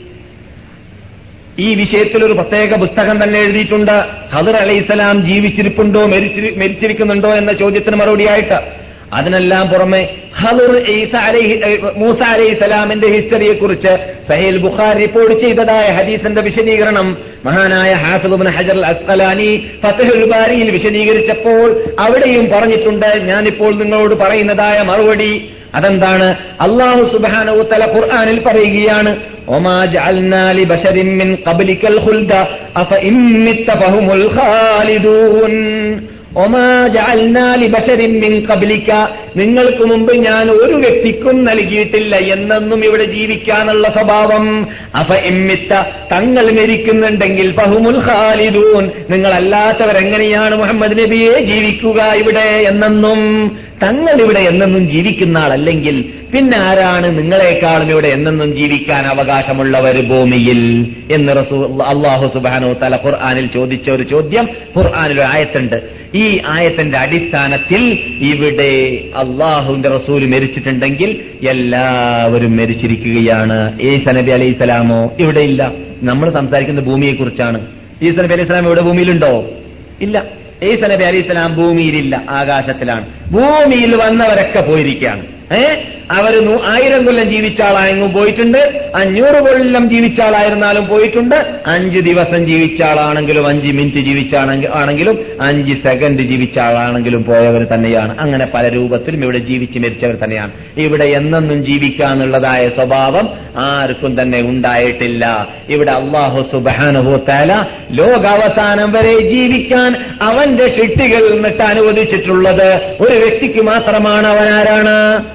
ഈ വിഷയത്തിൽ ഒരു പ്രത്യേക പുസ്തകം തന്നെ എഴുതിയിട്ടുണ്ട് ഹദർ അലൈഹിസ്സലാം ജീവിച്ചിരിപ്പുണ്ടോ മരിച്ചിരി- മരിച്ചിരിക്കുന്നുണ്ടോ എന്ന ചോദ്യത്തിന് മറുപടിയായിട്ട് അതിനെല്ലാം പുറമെ ഹദർ ഈസ അലൈഹി ഏഹ് മൂസ അലൈഹി സ്വലാമിന്റെ ഹിസ്റ്ററിയെ കുറിച്ച് സഹീൽ ബുഖാർ റിപ്പോർട്ട് ചെയ്തതായ ഹദീസിന്റെ വിശദീകരണം മഹാനായ ഹാഫിദ് ഇബ്നു ഹജർ അൽ അസ്ഖലാനി ഫതഹുൽ ബാരിയിൽ വിശദീകരിച്ചപ്പോൾ അവിടെയും പറഞ്ഞിട്ടുണ്ട് ഞാനിപ്പോൾ നിങ്ങളോട് പറയുന്നതായ മറുപടി അതെന്താണ് അള്ളാഹു സുബ്ഹാനഹു തല ഖുർആനിൽ പറയുകയാണ് ഒമാ ജഅൽനാ ലിബശരിൻ മിൻ ഖബ്ലിക്കൽ ഖുൽദ അഫഇൻ മിത്ത ഫഹുമുൽ ഖാലിദൂൻ ഒമാ ജഅൽനാ ലിബശരിൻ മിൻ ഖബ്ലിക നിങ്ങൾക്ക് മുമ്പ് ഞാൻ ഒരു വ്യക്തിക്കും നൽകിയിട്ടില്ല എന്നെന്നും ഇവിടെ ജീവിക്കാനുള്ള സ്വഭാവം അഫ ഇമ്മിത്ത തങ്ങൾ മരിക്കുന്നുണ്ടെങ്കിൽ ഫഹുമുൽ ഖാലിദൂൻ നിങ്ങളല്ലാത്തവരെങ്ങനെയാണ് മുഹമ്മദ് നബിയെ ജീവിക്കുക ഇവിടെ എന്നെന്നും തങ്ങൾ ഇവിടെ എന്നെന്നും ജീവിക്കുന്ന ആളല്ലെങ്കിൽ പിന്നെ ആരാണ് നിങ്ങളെക്കാളും ഇവിടെ എന്നെന്നും ജീവിക്കാൻ അവകാശമുള്ളവർ ഭൂമിയിൽ എന്ന് റസൂ അള്ളാഹു സുബാനോ തല ഖുർആാനിൽ ചോദിച്ച ഒരു ചോദ്യം ഖുർആാനിൽ ഒരു ആയത്തുണ്ട് ഈ ആയത്തിന്റെ അടിസ്ഥാനത്തിൽ ഇവിടെ അള്ളാഹുവിന്റെ റസൂൽ മരിച്ചിട്ടുണ്ടെങ്കിൽ എല്ലാവരും മരിച്ചിരിക്കുകയാണ് ഈസ നബി അലൈഹി സ്വലാമോ ഇവിടെ ഇല്ല നമ്മൾ സംസാരിക്കുന്ന ഭൂമിയെ കുറിച്ചാണ് ഈസ നബി അലൈഹി സ്വലാം ഇവിടെ ഭൂമിയിലുണ്ടോ ഇല്ല ഈസ നബി അലൈഹി സ്വലാം ഭൂമിയിലില്ല ആകാശത്തിലാണ് ഭൂമിയിൽ വന്നവരൊക്കെ പോയിരിക്കുകയാണ് ഏ അവര് നൂ- ആയിരം കൊല്ലം ജീവിച്ച ആളായെങ്കിലും പോയിട്ടുണ്ട് അഞ്ഞൂറ് കൊല്ലം ജീവിച്ച ആളായിരുന്നാലും പോയിട്ടുണ്ട് അഞ്ച് ദിവസം ജീവിച്ച ആളാണെങ്കിലും അഞ്ച് മിനിറ്റ് ജീവിച്ച ആണെങ്കി- ആണെങ്കിലും അഞ്ച് സെക്കൻഡ് ജീവിച്ച ആളാണെങ്കിലും പോയവർ തന്നെയാണ് അങ്ങനെ പല രൂപത്തിലും ഇവിടെ ജീവിച്ച് മരിച്ചവർ തന്നെയാണ് ഇവിടെ എന്നെന്നും ജീവിക്കാന്നുള്ളതായ സ്വഭാവം ആർക്കും തന്നെ ഉണ്ടായിട്ടില്ല ഇവിടെ അള്ളാഹു സുബാനുഭൂത്താല ലോകാവസാനം വരെ ജീവിക്കാൻ അവന്റെ ഷിട്ടികൾ നിന്നിട്ട് അനുവദിച്ചിട്ടുള്ളത് ഒരു വ്യക്തിക്ക് മാത്രമാണ് അവനാരാണ്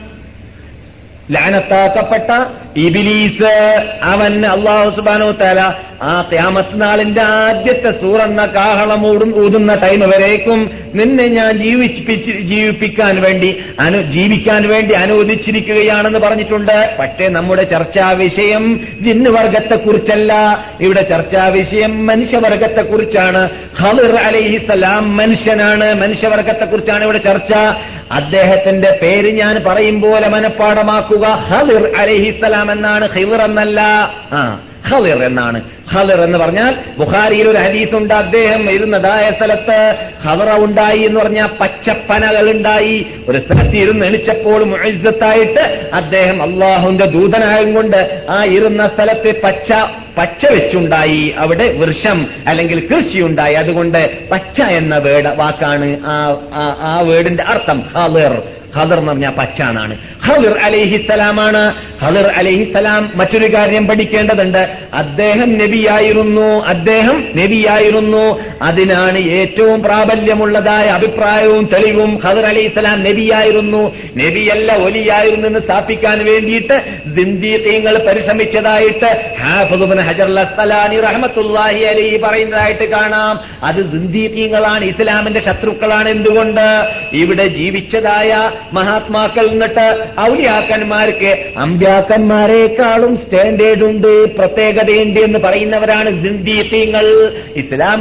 ലാനത്താക്കപ്പെട്ട ഇബിലീസ് അവൻ അള്ളാഹു സുബാനോ തല ആ ക്യാമത്ത് നാളിന്റെ ആദ്യത്തെ സൂറന്ന കാഹളം ഊടും ഊതുന്ന ടൈം വരേക്കും നിന്നെ ഞാൻ ജീവിപ്പിച്ച് ജീവിപ്പിക്കാൻ വേണ്ടി അനു ജീവിക്കാൻ വേണ്ടി അനുവദിച്ചിരിക്കുകയാണെന്ന് പറഞ്ഞിട്ടുണ്ട് പക്ഷേ നമ്മുടെ ചർച്ചാ വിഷയം ജിന്നുവർഗത്തെ കുറിച്ചല്ല ഇവിടെ ചർച്ചാ വിഷയം മനുഷ്യവർഗത്തെ കുറിച്ചാണ് ഹലിർ അലൈഹിസലാം മനുഷ്യനാണ് മനുഷ്യവർഗത്തെ കുറിച്ചാണ് ഇവിടെ ചർച്ച അദ്ദേഹത്തിന്റെ പേര് ഞാൻ പറയും പോലെ മനഃപ്പാടമാക്കുക ഹലിർ അലൈഹിസലാം എന്നാണ് ഹിർ എന്നല്ല ആ ഹലിർ എന്നാണ് ഹലിർ എന്ന് പറഞ്ഞാൽ ബുഖാരിയിൽ ഒരു ഹദീസ് ഉണ്ട് അദ്ദേഹം ഇരുന്നതായ സ്ഥലത്ത് ഹലറ ഉണ്ടായി എന്ന് പറഞ്ഞാൽ പച്ചപ്പനകൾ ഉണ്ടായി ഒരു സ്ഥലത്ത് ഇരുന്ന് എണിച്ചപ്പോൾ മുഴുത്തായിട്ട് അദ്ദേഹം അള്ളാഹുന്റെ ദൂതനായും കൊണ്ട് ആ ഇരുന്ന സ്ഥലത്ത് പച്ച പച്ച വെച്ചുണ്ടായി അവിടെ വൃക്ഷം അല്ലെങ്കിൽ കൃഷി ഉണ്ടായി അതുകൊണ്ട് പച്ച എന്ന വേട് വാക്കാണ് ആ ആ- ആ വേടിന്റെ അർത്ഥം ഹലിർ ഹദർ എന്ന് പറഞ്ഞാൽ പച്ച എന്നാണ് ഹലിർ അലൈഹിസലാമാണ് ഹലിർ അലൈഹിസലാം മറ്റൊരു കാര്യം പഠിക്കേണ്ടതുണ്ട് അദ്ദേഹം നബിയായിരുന്നു അദ്ദേഹം നബിയായിരുന്നു അതിനാണ് ഏറ്റവും പ്രാബല്യമുള്ളതായ അഭിപ്രായവും തെളിവും ഹദർ അലൈഹിസലാം നബിയായിരുന്നു നബിയല്ല ഒലിയായിരുന്നു എന്ന് സ്ഥാപിക്കാൻ വേണ്ടിയിട്ട് ദിന്ദീഖീങ്ങൾ പരിശ്രമിച്ചതായിട്ട് ഹാഫിദ് ഇബ്നു ഹജർ അൽ അസ്ഖലാനി റഹ്മത്തുള്ളാഹി അലൈഹി പറയുന്നതായിട്ട് കാണാം അത് ദിന്ദീഖീങ്ങളാണ് ഇസ്ലാമിന്റെ ശത്രുക്കളാണ് എന്തുകൊണ്ട് ഇവിടെ ജീവിച്ചതായ മഹാത്മാക്കൾ എന്നിട്ട് ഔലിയാക്കന്മാർക്ക് അമ്പ്യാക്കന്മാരെക്കാളും സ്റ്റാൻഡേർഡ് ഉണ്ട് പ്രത്യേകതയുണ്ട് എന്ന് പറയുന്നവരാണ് ദിന്ദീഖീങ്ങൾ ഇസ്ലാം എന്ന് കേട്ട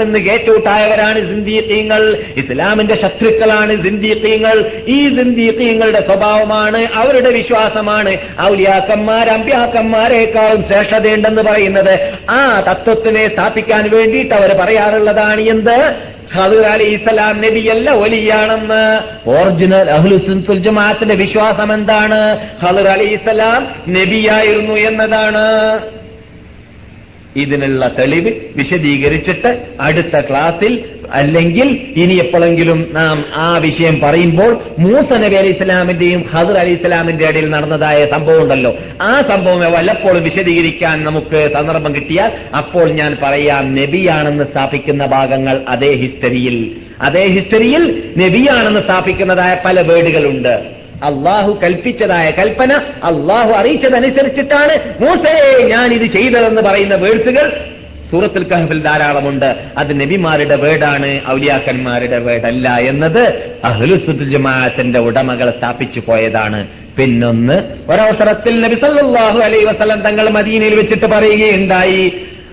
പേറ്റൂട്ടായവരാണ് സിന്ദീഖീങ്ങൾ ഇസ്ലാമിന്റെ ശത്രുക്കളാണ് സിന്ദീഖീങ്ങൾ ഈ സിന്ദീഖീങ്ങളുടെ സ്വഭാവമാണ് അവരുടെ വിശ്വാസമാണ് ഔലിയാക്കന്മാർ അമ്പ്യാക്കന്മാരെക്കാളും ശ്രേഷ്ഠതയുണ്ടെന്ന് പറയുന്നത് ആ തത്വത്തിനെ സ്ഥാപിക്കാൻ വേണ്ടിയിട്ട് അവർ പറയാറുള്ളതാണ് എന്ത് ഖദർ അലി ഇസ്ലാം നബിയല്ല ഒലിയാണെന്ന് ഒറിജിനൽ അഹ്ലുസുൽ ജമാഅത്തിന്റെ വിശ്വാസം എന്താണ് ഖദർ അലി ഇസ്ലാം നബിയായിരുന്നു എന്നതാണ് ഇതിനുള്ള തെളിവ് വിശദീകരിച്ചിട്ട് അടുത്ത ക്ലാസ്സിൽ അല്ലെങ്കിൽ ഇനി എപ്പോഴെങ്കിലും നാം ആ വിഷയം പറയുമ്പോൾ മൂസ നബി അലി ഇസ്ലാമിന്റെയും ഖദർ അലി ഇസ്ലാമിന്റെ ഇടയിൽ നടന്നതായ സംഭവം ഉണ്ടല്ലോ ആ സംഭവം വല്ലപ്പോഴും വിശദീകരിക്കാൻ നമുക്ക് സന്ദർഭം കിട്ടിയാൽ അപ്പോൾ ഞാൻ പറയാം നബിയാണെന്ന് സ്ഥാപിക്കുന്ന ഭാഗങ്ങൾ അതേ ഹിസ്റ്ററിയിൽ അതേ ഹിസ്റ്ററിയിൽ നബിയാണെന്ന് സ്ഥാപിക്കുന്നതായ പല വേർഡുകളുണ്ട് അള്ളാഹു കൽപ്പിച്ചതായ കൽപ്പന അള്ളാഹു അറിയിച്ചതനുസരിച്ചിട്ടാണ് മൂസയെ ഞാൻ ഇത് ചെയ്തതെന്ന് പറയുന്ന വേഴ്സുകൾ സൂറത്തുൽ കഹഫിൽ ധാരാളമുണ്ട് അത് നബിമാരുടെ വേർഡാണ് ഔലിയാക്കന്മാരുടെ വേർഡല്ല എന്നത് അഹ്ലുസുൽ ജമാഅത്തിന്റെ ഉടമകൾ സ്ഥാപിച്ചു പോയതാണ് പിന്നൊന്ന് ഒരവസരത്തിൽ നബി സല്ലല്ലാഹു അലൈഹി വസല്ലം തങ്ങൾ മദീനയിൽ വെച്ചിട്ട് പറയുകയുണ്ടായി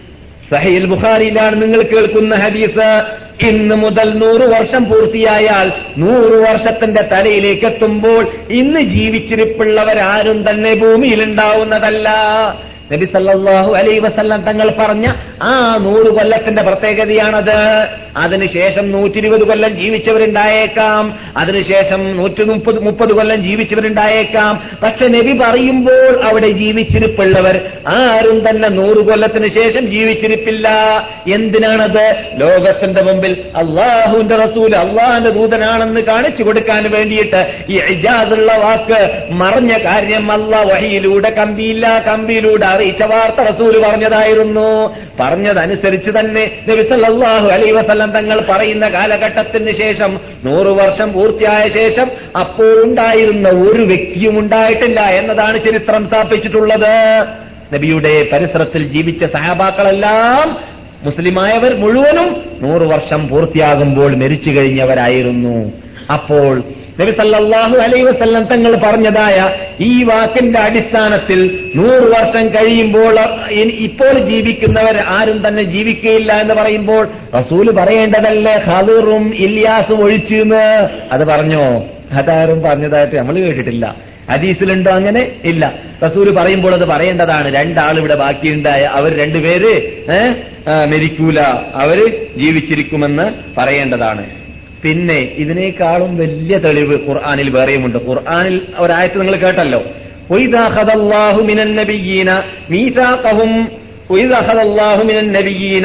സഹീൽ ബുഖാരിയിലാണ് നിങ്ങൾ കേൾക്കുന്ന ഹദീസ് ഇന്ന് മുതൽ നൂറ് വർഷം പൂർത്തിയായാൽ നൂറ് വർഷത്തിന്റെ തലയിലേക്ക് എത്തുമ്പോൾ ഇന്ന് ജീവിച്ചിരിപ്പുള്ളവരാരും തന്നെ ഭൂമിയിൽ ഉണ്ടാവുന്നതല്ല നബി സല്ലല്ലാഹു അലൈ വസല്ലം തങ്ങൾ പറഞ്ഞ ആ നൂറ് കൊല്ലത്തിന്റെ പ്രത്യേകതയാണത് അതിനുശേഷം നൂറ്റി ഇരുപത് കൊല്ലം ജീവിച്ചവരുണ്ടായേക്കാം അതിനുശേഷം നൂറ്റി മുപ്പത് മുപ്പത് കൊല്ലം ജീവിച്ചവരുണ്ടായേക്കാം പക്ഷെ നബി പറയുമ്പോൾ അവിടെ ജീവിച്ചിരിപ്പുള്ളവർ ആരും തന്നെ നൂറ് കൊല്ലത്തിന് ശേഷം ജീവിച്ചിരിപ്പില്ല എന്തിനാണത് ലോകത്തിന്റെ മുമ്പിൽ അള്ളാഹുവിന്റെ റസൂൽ അള്ളാഹിന്റെ ദൂതനാണെന്ന് കാണിച്ചു കൊടുക്കാൻ വേണ്ടിയിട്ട് ഈ ഇജാദുള്ള വാക്ക് മറഞ്ഞ കാര്യം അല്ല വഹിയിലൂടെ കമ്പിയില്ല കമ്പിയിലൂടെ അറിയിച്ച വാർത്ത റസൂല് പറഞ്ഞതായിരുന്നു പറഞ്ഞതനുസരിച്ച് തന്നെ നബി സല്ലല്ലാഹു അലൈഹി വസല്ലം തങ്ങൾ പറയുന്ന കാലഘട്ടത്തിന് ശേഷം നൂറ് വർഷം പൂർത്തിയായ ശേഷം അപ്പോഴുണ്ടായിരുന്ന ഒരു വ്യക്തിയും ഉണ്ടായിട്ടില്ല എന്നതാണ് ചരിത്രം സ്ഥാപിച്ചിട്ടുള്ളത് നബിയുടെ പരിസരത്തിൽ ജീവിച്ച സഹാബാക്കളെല്ലാം മുസ്ലിമായവർ മുഴുവനും നൂറ് വർഷം പൂർത്തിയാകുമ്പോൾ മരിച്ചു കഴിഞ്ഞവരായിരുന്നു അപ്പോൾ നബി സല്ലല്ലാഹു അലൈഹി വസല്ലം തങ്ങൾ പറഞ്ഞതായ ഈ വാക്കിന്റെ അടിസ്ഥാനത്തിൽ നൂറ് വർഷം കഴിയുമ്പോൾ ഇനി ഇപ്പോൾ ജീവിക്കുന്നവർ ആരും തന്നെ ജീവിക്കുകയില്ല എന്ന് പറയുമ്പോൾ റസൂല് പറയേണ്ടതല്ലേ ഖദറും ഇല്യാസും ഒഴിച്ചു എന്ന് അത് പറഞ്ഞോ അതാരും പറഞ്ഞതായിട്ട് നമ്മൾ കേട്ടിട്ടില്ല ഹദീസിലുണ്ടോ അങ്ങനെ ഇല്ല റസൂല് പറയുമ്പോൾ അത് പറയേണ്ടതാണ് രണ്ടാൾ ഇവിടെ ബാക്കിയുണ്ടായ അവർ രണ്ടുപേര് ഏഹ് മരിക്കൂല അവര് ജീവിച്ചിരിക്കുമെന്ന് പറയേണ്ടതാണ് പിന്നെ ഇതിനേക്കാളും വലിയ തെളിവ് ഖുർആാനിൽ വേറെയുമുണ്ട് ഖുർആാനിൽ ഒരായത്ത് നിങ്ങൾ കേട്ടല്ലോ وَإِذَا أَخَذَ اللَّهُ مِنَ النَّبِيِّينَ مِيثَاقَهُمْ وَإِذَا أَخَذَ اللَّهُ مِنَ النَّبِيِّينَ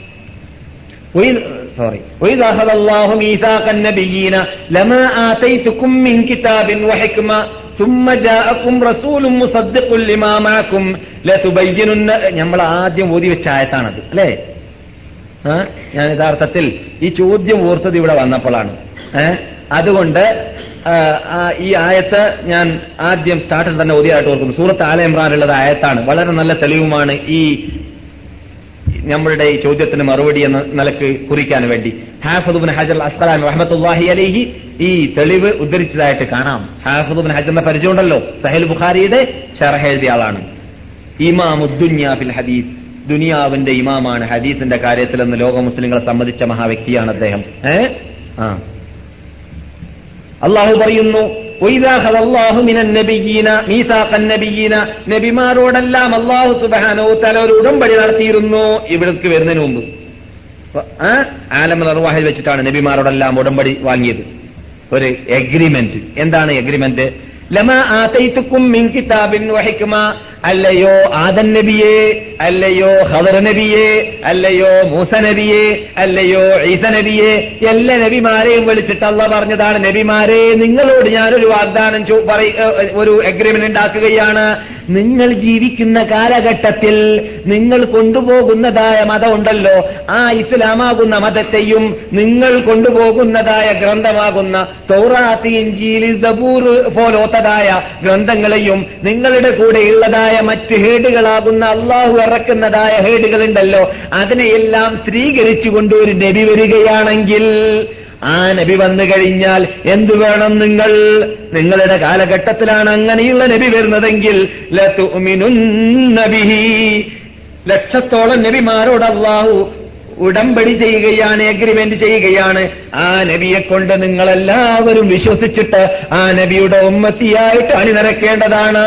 وإذ سوري وإذا أخذ الله ميثاق النبيين لما آتيتكم من كتاب وحكمة ثم جاءكم رسول مصدق لما معكم لتبينن നമ്മൾ ആദ്യം ഓതി വെച്ച ആയത്താണത് അല്ലേ ആ? ഞാൻ യഥാർത്ഥത്തിൽ ഈ ചോദ്യം ഓർത്തത് ഇവിടെ വന്നപ്പോഴാണ് ഏ? അതുകൊണ്ട് ആ, ആ, ഈ ആയത്ത് ഞാൻ ആദ്യം സ്റ്റാർട്ടിൽ തന്നെ ഓതിയായിട്ട് ഓർക്കുന്നു സൂറത്ത് ആല ഇമ്രാനുള്ളത് ആയത്താണ് വളരെ നല്ല തെളിവുമാണ് ഈ നമ്മളുടെ ഈ ചോദ്യത്തിന് മറുപടി എന്ന നിലക്ക് കുറിക്കാൻ വേണ്ടി ഹാഫുദുബിൻ ഹജർ അസ്കലാൻ റഹ്മത്തുല്ലാഹി അലൈഹി ഈ തെളിവ് ഉദ്ധരിച്ചതായിട്ട് കാണാം ഹാഫുദുബിൻ ഹജറിന്റെ പരിചയമുണ്ടല്ലോ സഹൽ ബുഖാരിയുടെ ഷറഹ എഴുതിയ ആളാണ് ഇമാമുദ്ദുന്യ ഫിൽ ഹദീസ് ദുനിയാവിന്റെ ഇമാമാണ് ഹദീസിന്റെ കാര്യത്തിൽ എന്ന് ലോക മുസ്ലിങ്ങളെ സംബന്ധിച്ച മഹാവ്യക്തിയാണ് അദ്ദേഹം ഏ ആ അള്ളാഹു പറയുന്നു "വഇദാ ഖദല്ലാഹു മിനൻ നബിയ്യീന മീസാഖൻ നബിയ്യീന നബിമാരോടെല്ലാം അള്ളാഹു സുബ്ഹാനഹു തആല ഒരു ഉടമ്പടി നടത്തിയിരുന്നു ഇവിടേക്ക് വരുന്നതിന് മുമ്പ് ആ ആലമൽ അർവാഹിൽ വെച്ചിട്ടാണ് നബിമാരോടെല്ലാം ഉടമ്പടി വാങ്ങിയത് ഒരു എഗ്രിമെന്റ് എന്താണ് എഗ്രിമെന്റ് ലമ ആതൈത്തുക്കും മിൻ കിതാബിൻ വഹിക്മ അല്ലയോ ആദൻ നബിയെ അല്ലയോ ഹദർ നബിയെ അല്ലയോ മൂസ നബിയെ അല്ലയോ ഈസ നബിയെ എല്ലാ നബിമാരെയും വിളിച്ചിട്ട് അല്ല പറഞ്ഞതാണ് നബിമാരെ നിങ്ങളോട് ഞാനൊരു വാഗ്ദാനം ചോ- പറയ- ഏ, ഒരു എഗ്രിമെന്റ് ഉണ്ടാക്കുകയാണ് നിങ്ങൾ ജീവിക്കുന്ന കാലഘട്ടത്തിൽ നിങ്ങൾ കൊണ്ടുപോകുന്നതായ മതമുണ്ടല്ലോ ആ ഇസ്ലാമാകുന്ന മതത്തെയും നിങ്ങൾ കൊണ്ടുപോകുന്നതായ ഗ്രന്ഥമാകുന്ന തൗറാത്ത് ഇഞ്ചീൽ സബൂർ പോലോത്തതായ ഗ്രന്ഥങ്ങളെയും നിങ്ങളുടെ കൂടെ ഉള്ളതായ മറ്റ് ഹേഡുകളാകുന്ന അള്ളാഹു ഇറക്കുന്നതായ ഹേഡുകളുണ്ടല്ലോ അതിനെയെല്ലാം സ്ത്രീകരിച്ചുകൊണ്ട് ഒരു നബി വരികയാണെങ്കിൽ ആ നബി വന്നു കഴിഞ്ഞാൽ എന്തു വേണം നിങ്ങൾ നിങ്ങളുടെ കാലഘട്ടത്തിലാണ് അങ്ങനെയുള്ള നബി വരുന്നതെങ്കിൽ ലതുഅ്മിനുന്ന ബിഹി. ലക്ഷത്തോളം നബിമാരോട് അള്ളാഹു ഉടമ്പടി ചെയ്യുകയാണ് എഗ്രിമെന്റ് ചെയ്യുകയാണ് ആ നബിയെ കൊണ്ട് നിങ്ങളെല്ലാവരും വിശ്വസിച്ചിട്ട് ആ നബിയുടെ ഉമ്മത്തിയായിട്ട് അണിനിരക്കേണ്ടതാണ്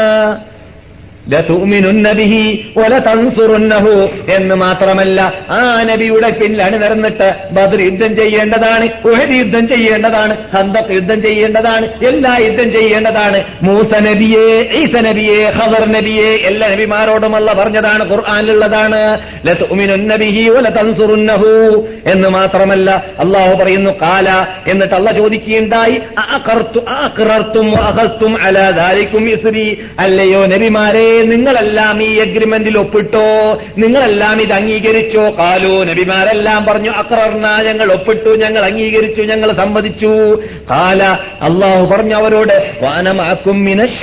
ലതുമിനുന്ന ബിഹി വലതൻസുറുന്നഹു എന്ന് മാത്രമല്ല ആ നബിയുടെ പിന്നിൽ അണിനിരന്നിട്ട് ബദർ യുദ്ധം ചെയ്യേണ്ടതാണ് ഉഹദ് യുദ്ധം ചെയ്യേണ്ടതാണ് ഹന്തക് യുദ്ധം ചെയ്യേണ്ടതാണ് എല്ലാ യുദ്ധം ചെയ്യേണ്ടതാണ് മൂസ നബിയെ ഈസ നബിയെ ഖദർ നബിയെ എല്ലാ നബിമാരോടുമല്ല പറഞ്ഞതാണ് ഖുർആനിലുള്ളതാണ് ലതുമിനുന്ന ബിഹി വലതൻസുറുന്നഹു എന്ന് മാത്രമല്ല അള്ളാഹു പറയുന്നു കാല എന്നിട്ട് അല്ല ചോദിക്കുകയുണ്ടായി അഅഖർതു അഅഖറർതും വഅഖസ്തും അലാ ദാലികും ഇസ്രി അല്ലയോ നബിമാരെ നിങ്ങളെല്ലാം ഈ അഗ്രിമെന്റിൽ ഒപ്പിട്ടോ നിങ്ങളെല്ലാം ഇത് അംഗീകരിച്ചോ കാലോ നബിമാരെല്ലാം പറഞ്ഞു അക്രർണ ഞങ്ങൾ ഒപ്പിട്ടു ഞങ്ങൾ അംഗീകരിച്ചു ഞങ്ങൾ സമ്മതിച്ചു കാല അള്ളാഹു പറഞ്ഞു അവരോട് വാനമാക്കും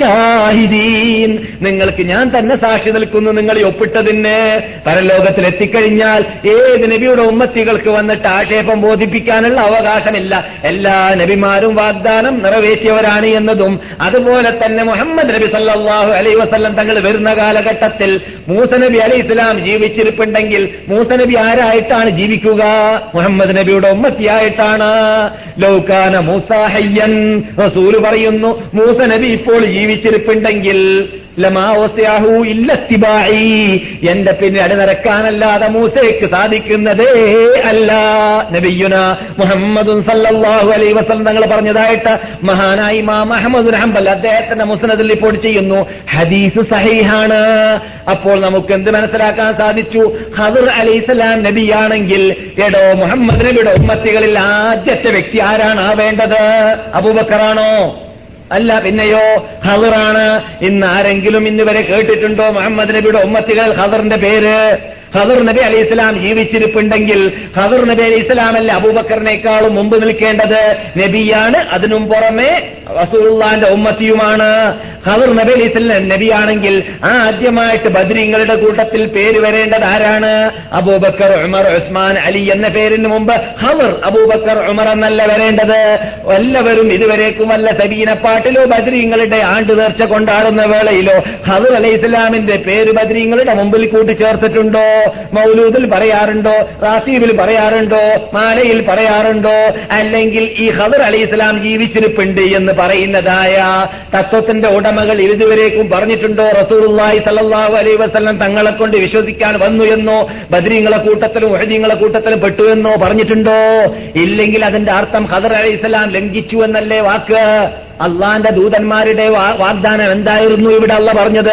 മിനശാഹിദീൻ നിങ്ങൾക്ക് ഞാൻ തന്നെ സാക്ഷി നിൽക്കുന്നു നിങ്ങൾ ഈ ഒപ്പിട്ടതിന് പരലോകത്തിൽ എത്തിക്കഴിഞ്ഞാൽ ഏത് നബിയുടെ ഉമ്മത്തികൾക്ക് വന്നിട്ട് ആക്ഷേപം ബോധിപ്പിക്കാനുള്ള അവകാശമില്ല എല്ലാ നബിമാരും വാഗ്ദാനം നിറവേറ്റിയവരാണ് എന്നതും അതുപോലെ തന്നെ മുഹമ്മദ് നബി സല്ലല്ലാഹു അലൈഹി വസല്ലം തങ്ങൾ വരുന്ന കാലഘട്ടത്തിൽ മൂസ നബി അലൈഹി ഇസ്ലാം ജീവിച്ചിരിപ്പുണ്ടെങ്കിൽ മൂസ നബി ആരായിട്ടാണ് ജീവിക്കുക മുഹമ്മദ് നബിയുടെ ഉമ്മത്തിയായിട്ടാണ് ലൗകാന മൂസ ഹയ്യൻ റസൂല് പറയുന്നു മൂസ നബി ഇപ്പോൾ ജീവിച്ചിരിപ്പുണ്ടെങ്കിൽ ലമാവസ്യാഹു ഇല്ലത്തിബായി എന്റെ പിന്നിൽ അടിനിറക്കാനല്ലാതെ മൂസയ്ക്ക് സാധിക്കുന്നതേ അല്ല നബിയുന മുഹമ്മദും സല്ലല്ലാഹു അലൈഹി വസല്ലം തങ്ങൾ പറഞ്ഞതായിട്ട് മഹാനായി മാ മുഹമ്മദ് ഹംബൽ അദ്ദേഹത്തിന്റെ മുസ്നദിൽ റിപ്പോർട്ട് ചെയ്യുന്നു ഹദീസ് സഹീഹാണ് അപ്പോൾ നമുക്ക് എന്ത് മനസ്സിലാക്കാൻ സാധിച്ചു ഖദർ അലൈഹിസ്സലാം നബിയാണെങ്കിൽ എടോ മുഹമ്മദ് നബിയുടെ ഉമ്മത്തികളിൽ ആദ്യത്തെ വ്യക്തി ആരാണ് ആവേണ്ടത് അബൂബക്കറാണോ അല്ല പിന്നെയോ ഖദറാണ് ഇന്ന് ആരെങ്കിലും ഇന്ന് വരെ കേട്ടിട്ടുണ്ടോ മുഹമ്മദ് നബിയുടെ ഉമ്മത്തികൾ ഖദറിന്റെ പേര് ഖദർ നബി അലൈഹി ഇസ്ലാം ജീവിച്ചിരിപ്പുണ്ടെങ്കിൽ ഖദർ നബി അലൈഹി ഇസ്ലാമല്ല അബൂബക്കറിനേക്കാളും മുമ്പ് നിൽക്കേണ്ടത് നബിയാണ് അതിനും പുറമെ റസൂലുള്ളാന്റെ ഉമ്മത്തിയുമാണ് ഖദർ നബി അലൈഹി ഇസ്ലാം നബിയാണെങ്കിൽ ആ ആദ്യമായിട്ട് ബദ്രീങ്ങളുടെ കൂട്ടത്തിൽ പേര് വരേണ്ടത് ആരാണ് അബൂബക്കർ ഉമർ ഉസ്മാൻ അലി എന്ന പേരിന് മുമ്പ് ഖദർ അബൂബക്കർ ഉമർ എന്നല്ല വരേണ്ടത് എല്ലാവരും ഇതുവരേക്കും വല്ല സബീനപ്പാട്ടിലോ ബദ്രീങ്ങളുടെ ആണ്ട് നേർച്ച കൊണ്ടാടുന്ന വേളയിലോ ഖദർ അലൈഹി ഇസ്ലാമിന്റെ പേര് ബദ്രീങ്ങളുടെ മുമ്പിൽ കൂട്ടിച്ചേർത്തിട്ടുണ്ടോ മൗലൂദിൽ പറയാറുണ്ടോ റാസീബിൽ പറയാറുണ്ടോ മാലയിൽ പറയാറുണ്ടോ അല്ലെങ്കിൽ ഈ ഖദർ അലി ഇസ്ലാം ജീവിച്ചിരിപ്പുണ്ട് എന്ന് പറയുന്നതായ തത്വത്തിന്റെ ഉടമകൾ ഇതുവരേക്കും പറഞ്ഞിട്ടുണ്ടോ റസൂലുള്ളാഹി സല്ലല്ലാഹു അലൈഹി വസല്ലം തങ്ങളെ കൊണ്ട് വിശ്വസിക്കാൻ വന്നു എന്നോ ബദ്രീങ്ങളെ കൂട്ടത്തിലും ഉഹദീങ്ങളെ കൂട്ടത്തിലും പെട്ടു എന്നോ പറഞ്ഞിട്ടുണ്ടോ ഇല്ലെങ്കിൽ അതിന്റെ അർത്ഥം ഖദർ അലി ഇസ്ലാം ലംഘിച്ചു എന്നല്ലേ വാക്ക് അള്ളാന്റെ ദൂതന്മാരുടെ വാ- വാഗ്ദാനം എന്തായിരുന്നു ഇവിടെ അല്ല പറഞ്ഞത്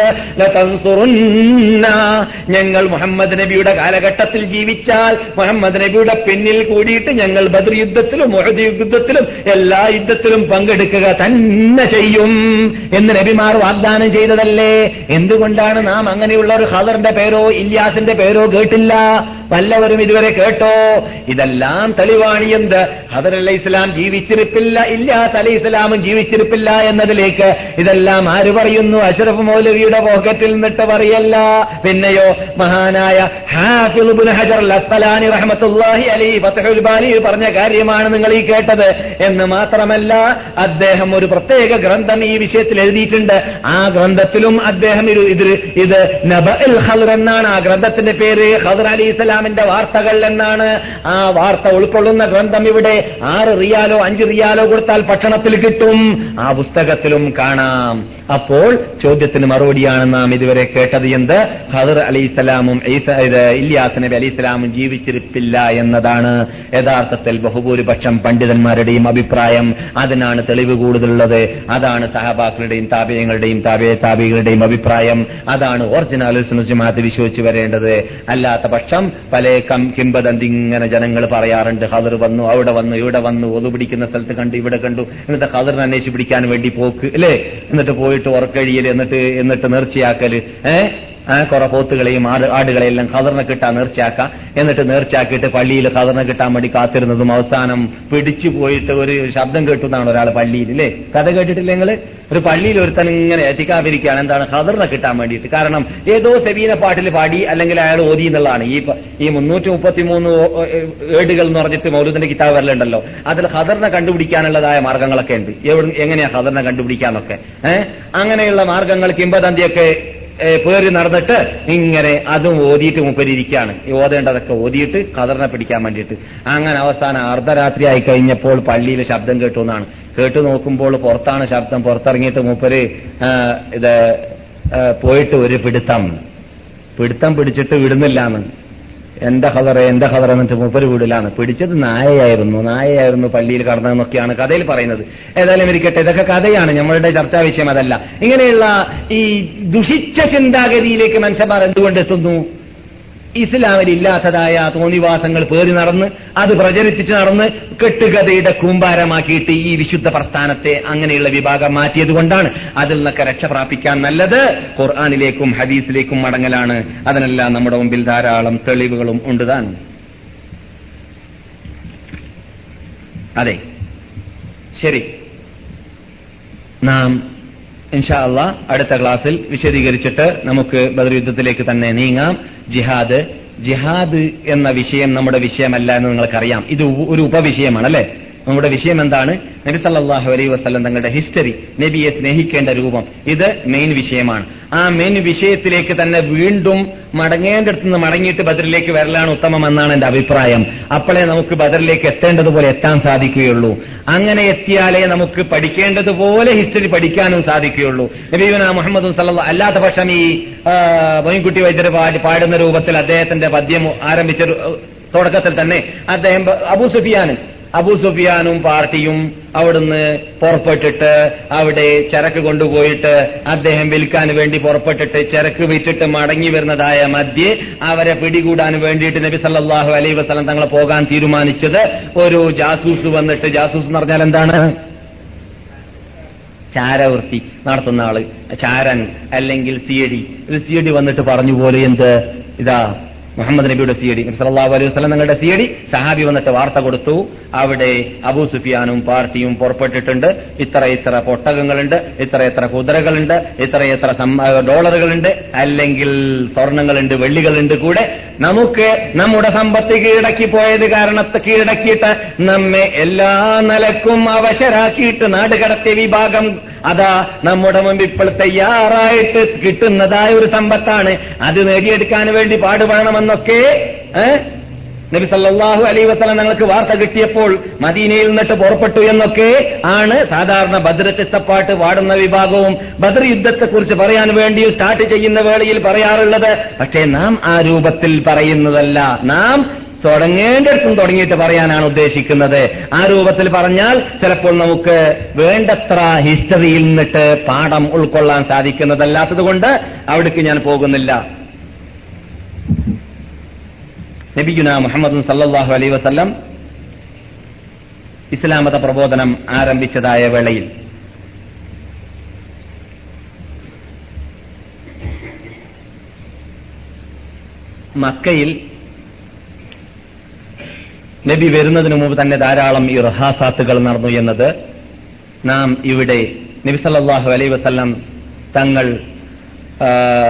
ലതൻസുറുന്ന. ഞങ്ങൾ മുഹമ്മദ് നബിയുടെ കാലഘട്ടത്തിൽ ജീവിച്ചാൽ മുഹമ്മദ് നബിയുടെ പിന്നിൽ കൂടിയിട്ട് ഞങ്ങൾ ബദർ യുദ്ധത്തിലും മുഹദ് യുദ്ധത്തിലും എല്ലാ യുദ്ധത്തിലും പങ്കെടുക്കുക തന്നെ ചെയ്യും എന്ന് നബിമാർ വാഗ്ദാനം ചെയ്തതല്ലേ എന്തുകൊണ്ടാണ് നാം അങ്ങനെയുള്ള ഒരു ഖദറിന്റെ പേരോ ഇല്യാസിന്റെ പേരോ കേട്ടില്ല വല്ലവരും ഇതുവരെ കേട്ടോ ഇതെല്ലാം തെളിവാണ് എന്ത് ഖദർ അലൈഹി ഇസ്ലാം ജീവിച്ചിരിപ്പില്ല ഇല്ലാസ് അലൈഹി ഇസ്ലാമും ജീവിച്ചിരിപ്പില്ല എന്നതിലേക്ക് ഇതെല്ലാം ആര് പറയുന്നു അഷറഫ് മൗലവിയുടെ പോക്കറ്റിൽ നിന്നിട്ട് പറയല്ല പിന്നെയോ മഹാനായ ഹാഫിദ് ഇബ്നു ഹജർ അൽ അസ്ഖലാനി റഹ്മത്തുള്ളാഹി അലൈഹി ഫത്ഹുൽ ബാരി പറഞ്ഞ കാര്യമാണ് നിങ്ങൾ ഈ കേട്ടത് എന്ന് മാത്രമല്ല അദ്ദേഹം ഒരു പ്രത്യേക ഗ്രന്ഥം ഈ വിഷയത്തിൽ എഴുതിയിട്ടുണ്ട് ആ ഗ്രന്ഥത്തിലും അദ്ദേഹം ഒരു ഇത് ഇത് നബഅൽ ഖദർ എന്നാണ് ആ ഗ്രന്ഥത്തിന്റെ പേര് ഖദർ അലി ഇസ്ലാമിന്റെ വാർത്തകൾ എന്നാണ് ആ വാർത്ത ഉൾക്കൊള്ളുന്ന ഗ്രന്ഥം ഇവിടെ ആറ് റിയാലോ അഞ്ച് റിയാലോ കൊടുത്താൽ ഭക്ഷണത്തിൽ കിട്ടും ആ പുസ്തകത്തിലും കാണാം അപ്പോൾ ചോദ്യത്തിന് മറുപടിയാണ് നാം ഇതുവരെ കേട്ടത് എന്ത് ഖദർ അലി ഇസ്ലാമും ഇല്യാസ് നബി അലി ഇസ്ലാമും ജീവിച്ചിരിപ്പില്ല എന്നതാണ് യഥാർത്ഥത്തിൽ ബഹുഭൂരിപക്ഷം പണ്ഡിതന്മാരുടെയും അഭിപ്രായം അതിനാണ് തെളിവ് കൂടുതലുള്ളത് അതാണ് സഹബാക്കളുടെയും താപയങ്ങളുടെയും താപയ താപികളുടെയും അഭിപ്രായം അതാണ് ഒറിജിനൽ ജമാഅത്ത് വിശ്വസിച്ച് വരേണ്ടത് അല്ലാത്ത പക്ഷം പല കം കിംബദന്തി ഇങ്ങനെ ജനങ്ങൾ പറയാറുണ്ട് ഖദർ വന്നു അവിടെ വന്നു ഇവിടെ വന്നു ഒതു പിടിക്കുന്ന സ്ഥലത്ത് കണ്ടു ഇവിടെ കണ്ടു എന്നിട്ട് ഖദറിനെ അന്വേഷിച്ച് പിടിക്കാൻ വേണ്ടി പോക്ക് അല്ലേ എന്നിട്ട് പോയിട്ട് ഉറക്കഴിയല് എന്നിട്ട് എന്നിട്ട് നേർച്ചയാക്കല് ഏഹ് ആ കുറെ പോത്തുകളെയും ആട് ആടുകളെയെല്ലാം ഖദറിനെ കിട്ടാൻ നേർച്ചയാക്കാം എന്നിട്ട് നേർച്ചയാക്കിയിട്ട് പള്ളിയിൽ ഖദറിനെ കിട്ടാൻ വേണ്ടി കാത്തിരുന്നതും അവസാനം പിടിച്ചു പോയിട്ട് ഒരു ശബ്ദം കേട്ടു എന്നാണ് ഒരാൾ പള്ളിയിൽ അല്ലേ കഥ കേട്ടിട്ടില്ല നിങ്ങള് ഒരു പള്ളിയിൽ ഒരുത്തൻ ഇങ്ങനെ എത്തിക്കാതിരിക്കുകയാണ് എന്താണ് ഖദറിനെ കിട്ടാൻ വേണ്ടിയിട്ട് കാരണം ഏതോ സെബീന പാട്ടിൽ പാടി അല്ലെങ്കിൽ അയാൾ ഓതി എന്നുള്ളതാണ് ഈ പ- ഈ മുന്നൂറ്റി മുപ്പത്തി മൂന്ന് ഏടുകൾ എന്ന് പറഞ്ഞിട്ട് മൗലൂദിന്റെ കിതാബ് വരലുണ്ടല്ലോ അതിൽ ഖദറിനെ കണ്ടുപിടിക്കാനുള്ളതായ മാർഗങ്ങളൊക്കെ ഉണ്ട് എവിടെ എങ്ങനെയാ ഖദറിനെ കണ്ടുപിടിക്കാന്നൊക്കെ ഏഹ് അങ്ങനെയുള്ള മാർഗങ്ങൾ കിംബദന്തിയൊക്കെ ഏ, പേറി നടന്നിട്ട് ഇങ്ങനെ അതും ഓതിയിട്ട് മൂപ്പരിയ്ക്കുകയാണ് ഈ ഓതേണ്ടതൊക്കെ ഓതിയിട്ട് കതറിനെ പിടിക്കാൻ വേണ്ടിയിട്ട് അങ്ങനെ അവസാനം അർദ്ധരാത്രി ആയി കഴിഞ്ഞപ്പോൾ പള്ളിയിൽ ശബ്ദം കേട്ടു എന്നാണ് കേട്ടു നോക്കുമ്പോൾ പുറത്താണ് ശബ്ദം പുറത്തിറങ്ങിയിട്ട് മൂപ്പര് ആ, ഇത് ആ, പോയിട്ട് ഒരു പിടുത്തം പിടുത്തം പിടിച്ചിട്ട് വിടുന്നില്ലാന്ന് എന്റെ ഖദറെ എന്റെ ഖദർ എന്നിട്ട് മൂപ്പര് വീടിലാണ് പിടിച്ചത് നായയായിരുന്നു നായയായിരുന്നു പള്ളിയിൽ കടന്നതെന്നൊക്കെയാണ് കഥയിൽ പറയുന്നത് ഏതായാലും ഇരിക്കട്ടെ ഇതൊക്കെ കഥയാണ് നമ്മളുടെ ചർച്ചാ വിഷയം അതല്ല ഇങ്ങനെയുള്ള ഈ ദുഷിച്ച ചിന്താഗതിയിലേക്ക് മനുഷ്യന്മാർ എന്തുകൊണ്ട് എത്തുന്നു ഇസ്ലാമിൽ ഇല്ലാത്തതായ തോന്നിവാസങ്ങൾ പേറി നടന്ന് അത് പ്രചരിപ്പിച്ച് നടന്ന് കെട്ടുകഥയുടെ കൂമ്പാരമാക്കിയിട്ട് ഈ വിശുദ്ധ പ്രസ്ഥാനത്തെ അങ്ങനെയുള്ള വിഭാഗം മാറ്റിയത് കൊണ്ടാണ് അതിൽ നിന്നൊക്കെ രക്ഷ പ്രാപിക്കാൻ നല്ലത് ഖുർആാനിലേക്കും ഹദീസിലേക്കും മടങ്ങലാണ് അതിനെല്ലാം നമ്മുടെ മുമ്പിൽ ധാരാളം തെളിവുകളും ഉണ്ട് താൻ അതെ ശരി നാം ഇൻഷാ അള്ളാ അടുത്ത ക്ലാസ്സിൽ വിശദീകരിച്ചിട്ട് നമുക്ക് ബദർ യുദ്ധത്തിലേക്ക് തന്നെ നീങ്ങാം ജിഹാദ് ജിഹാദ് എന്ന വിഷയം നമ്മുടെ വിഷയമല്ല എന്ന് നിങ്ങൾക്കറിയാം ഇത് ഉ- ഒരു ഉപവിഷയമാണ് അല്ലെ നമ്മുടെ വിഷയം എന്താണ് നബി സല്ലല്ലാഹു അലൈഹി വസല്ലം തങ്ങളുടെ ഹിസ്റ്ററി നബിയെ സ്നേഹിക്കേണ്ട രൂപം ഇത് മെയിൻ വിഷയമാണ് ആ മെയിൻ വിഷയത്തിലേക്ക് തന്നെ വീണ്ടും മടങ്ങേണ്ടടുത്ത് നിന്ന് മടങ്ങിയിട്ട് ബദറിലേക്ക് വരലാണ് ഉത്തമം എന്നാണ് എന്റെ അഭിപ്രായം അപ്പോഴേ നമുക്ക് ബദറിലേക്ക് എത്തേണ്ടതുപോലെ എത്താൻ സാധിക്കുകയുള്ളൂ അങ്ങനെ എത്തിയാലേ നമുക്ക് പഠിക്കേണ്ടതുപോലെ ഹിസ്റ്ററി പഠിക്കാനും സാധിക്കുകയുള്ളൂ നബീബന മുഹമ്മദ് സല്ല അല്ലാത്ത പക്ഷം ഈ ആ, മൊയിൻകുട്ടി വൈദ്യർ പാടി പാടുന്ന രൂപത്തിൽ അദ്ദേഹത്തിന്റെ പദ്യം ആരംഭിച്ച ഒരു, ഏഹ്, തുടക്കത്തിൽ തന്നെ അദ്ദേഹം ബ- അബൂ സുഫിയാനും അബൂ സുഫിയാനും പാർട്ടിയും അവിടുന്ന് പുറപ്പെട്ടിട്ട് അവിടെ ചരക്ക് കൊണ്ടുപോയിട്ട് അദ്ദേഹം വിൽക്കാൻ വേണ്ടി പുറപ്പെട്ടിട്ട് ചരക്ക് വിറ്റിട്ട് മടങ്ങി വരുന്നതായ മധ്യേ അവരെ പിടികൂടാൻ വേണ്ടിയിട്ട് നബി സല്ലല്ലാഹു അലൈഹി വസല്ലം തങ്ങളെ പോകാൻ തീരുമാനിച്ചത് ഒരു ജാസൂസ് വന്നിട്ട് ജാസൂസ് എന്ന് പറഞ്ഞാൽ എന്താണ് ചാരവൃത്തി നടത്തുന്ന ആള് ചാരൻ അല്ലെങ്കിൽ സിയടി ഒരു സിയടി വന്നിട്ട് പറഞ്ഞു പോലെ എന്ത് ഇതാ മുഹമ്മദ് നബിയുടെ സിയടി സല്ലല്ലാഹു അലൈഹി വസല്ലം തങ്ങളുടെ സിയടി സഹാബി വന്നിട്ട് വാർത്ത കൊടുത്തു അവിടെ അബൂ സുഫിയാനും പാർട്ടിയും പുറപ്പെട്ടിട്ടുണ്ട് ഇത്ര ഇത്ര പൊട്ടകങ്ങളുണ്ട് ഇത്ര ഇത്ര കുതിരകളുണ്ട് ഇത്ര ഇത്ര സം- ആ, ഡോളറുകളുണ്ട് അല്ലെങ്കിൽ സ്വർണങ്ങളുണ്ട് വെള്ളികളുണ്ട് കൂടെ നമുക്ക് നമ്മുടെ സമ്പത്ത് കീഴടക്കി പോയത് കാരണത്ത് കീഴടക്കിയിട്ട് നമ്മെ എല്ലാ നിലക്കും അവശരാക്കിയിട്ട് നാടുകടത്തിയ വിഭാഗം അതാ നമ്മുടെ മുമ്പിൽ ഇപ്പോൾ തയ്യാറായിട്ട് കിട്ടുന്നതായ ഒരു സമ്പത്താണ് അത് നേടിയെടുക്കാൻ വേണ്ടി പാടുപെടണമെന്നൊക്കെ ഏ? നബി സല്ലല്ലാഹു അലൈഹി വസല്ലം ഞങ്ങൾക്ക് വാർത്ത കിട്ടിയപ്പോൾ മദീനയിൽ നിന്നിട്ട് പുറപ്പെട്ടു എന്നൊക്കെ ആണ് സാധാരണ ബദ്ര ചിത്തപ്പാട്ട് പാടുന്ന വിഭാഗവും ബദ്ര യുദ്ധത്തെക്കുറിച്ച് പറയാൻ വേണ്ടി സ്റ്റാർട്ട് ചെയ്യുന്ന വേളയിൽ പറയാറുള്ളത് പക്ഷേ നാം ആ രൂപത്തിൽ പറയുന്നതല്ല നാം തുടങ്ങേണ്ടിടത്തും തുടങ്ങിയിട്ട് പറയാനാണ് ഉദ്ദേശിക്കുന്നത് ആ രൂപത്തിൽ പറഞ്ഞാൽ ചിലപ്പോൾ നമുക്ക് വേണ്ടത്ര ഹിസ്റ്ററിയിൽ നിന്നിട്ട് പാഠം ഉൾക്കൊള്ളാൻ സാധിക്കുന്നതല്ലാത്തത് കൊണ്ട് അവിടേക്ക് ഞാൻ പോകുന്നില്ല നബിഗുന മുഹമ്മദ് സല്ലല്ലാഹു അലൈഹി വസല്ലം ഇസ്ലാം മത പ്രബോധനം ആരംഭിച്ചതായ വേളയിൽ മക്കയിൽ നബി വരുന്നതിന് മുമ്പ് തന്നെ ധാരാളം ഇർഹാസാത്തുകൾ നടന്നു എന്നത് നാം ഇവിടെ നബി സല്ലല്ലാഹു അലൈഹി വസല്ലം തങ്ങൾ ആ,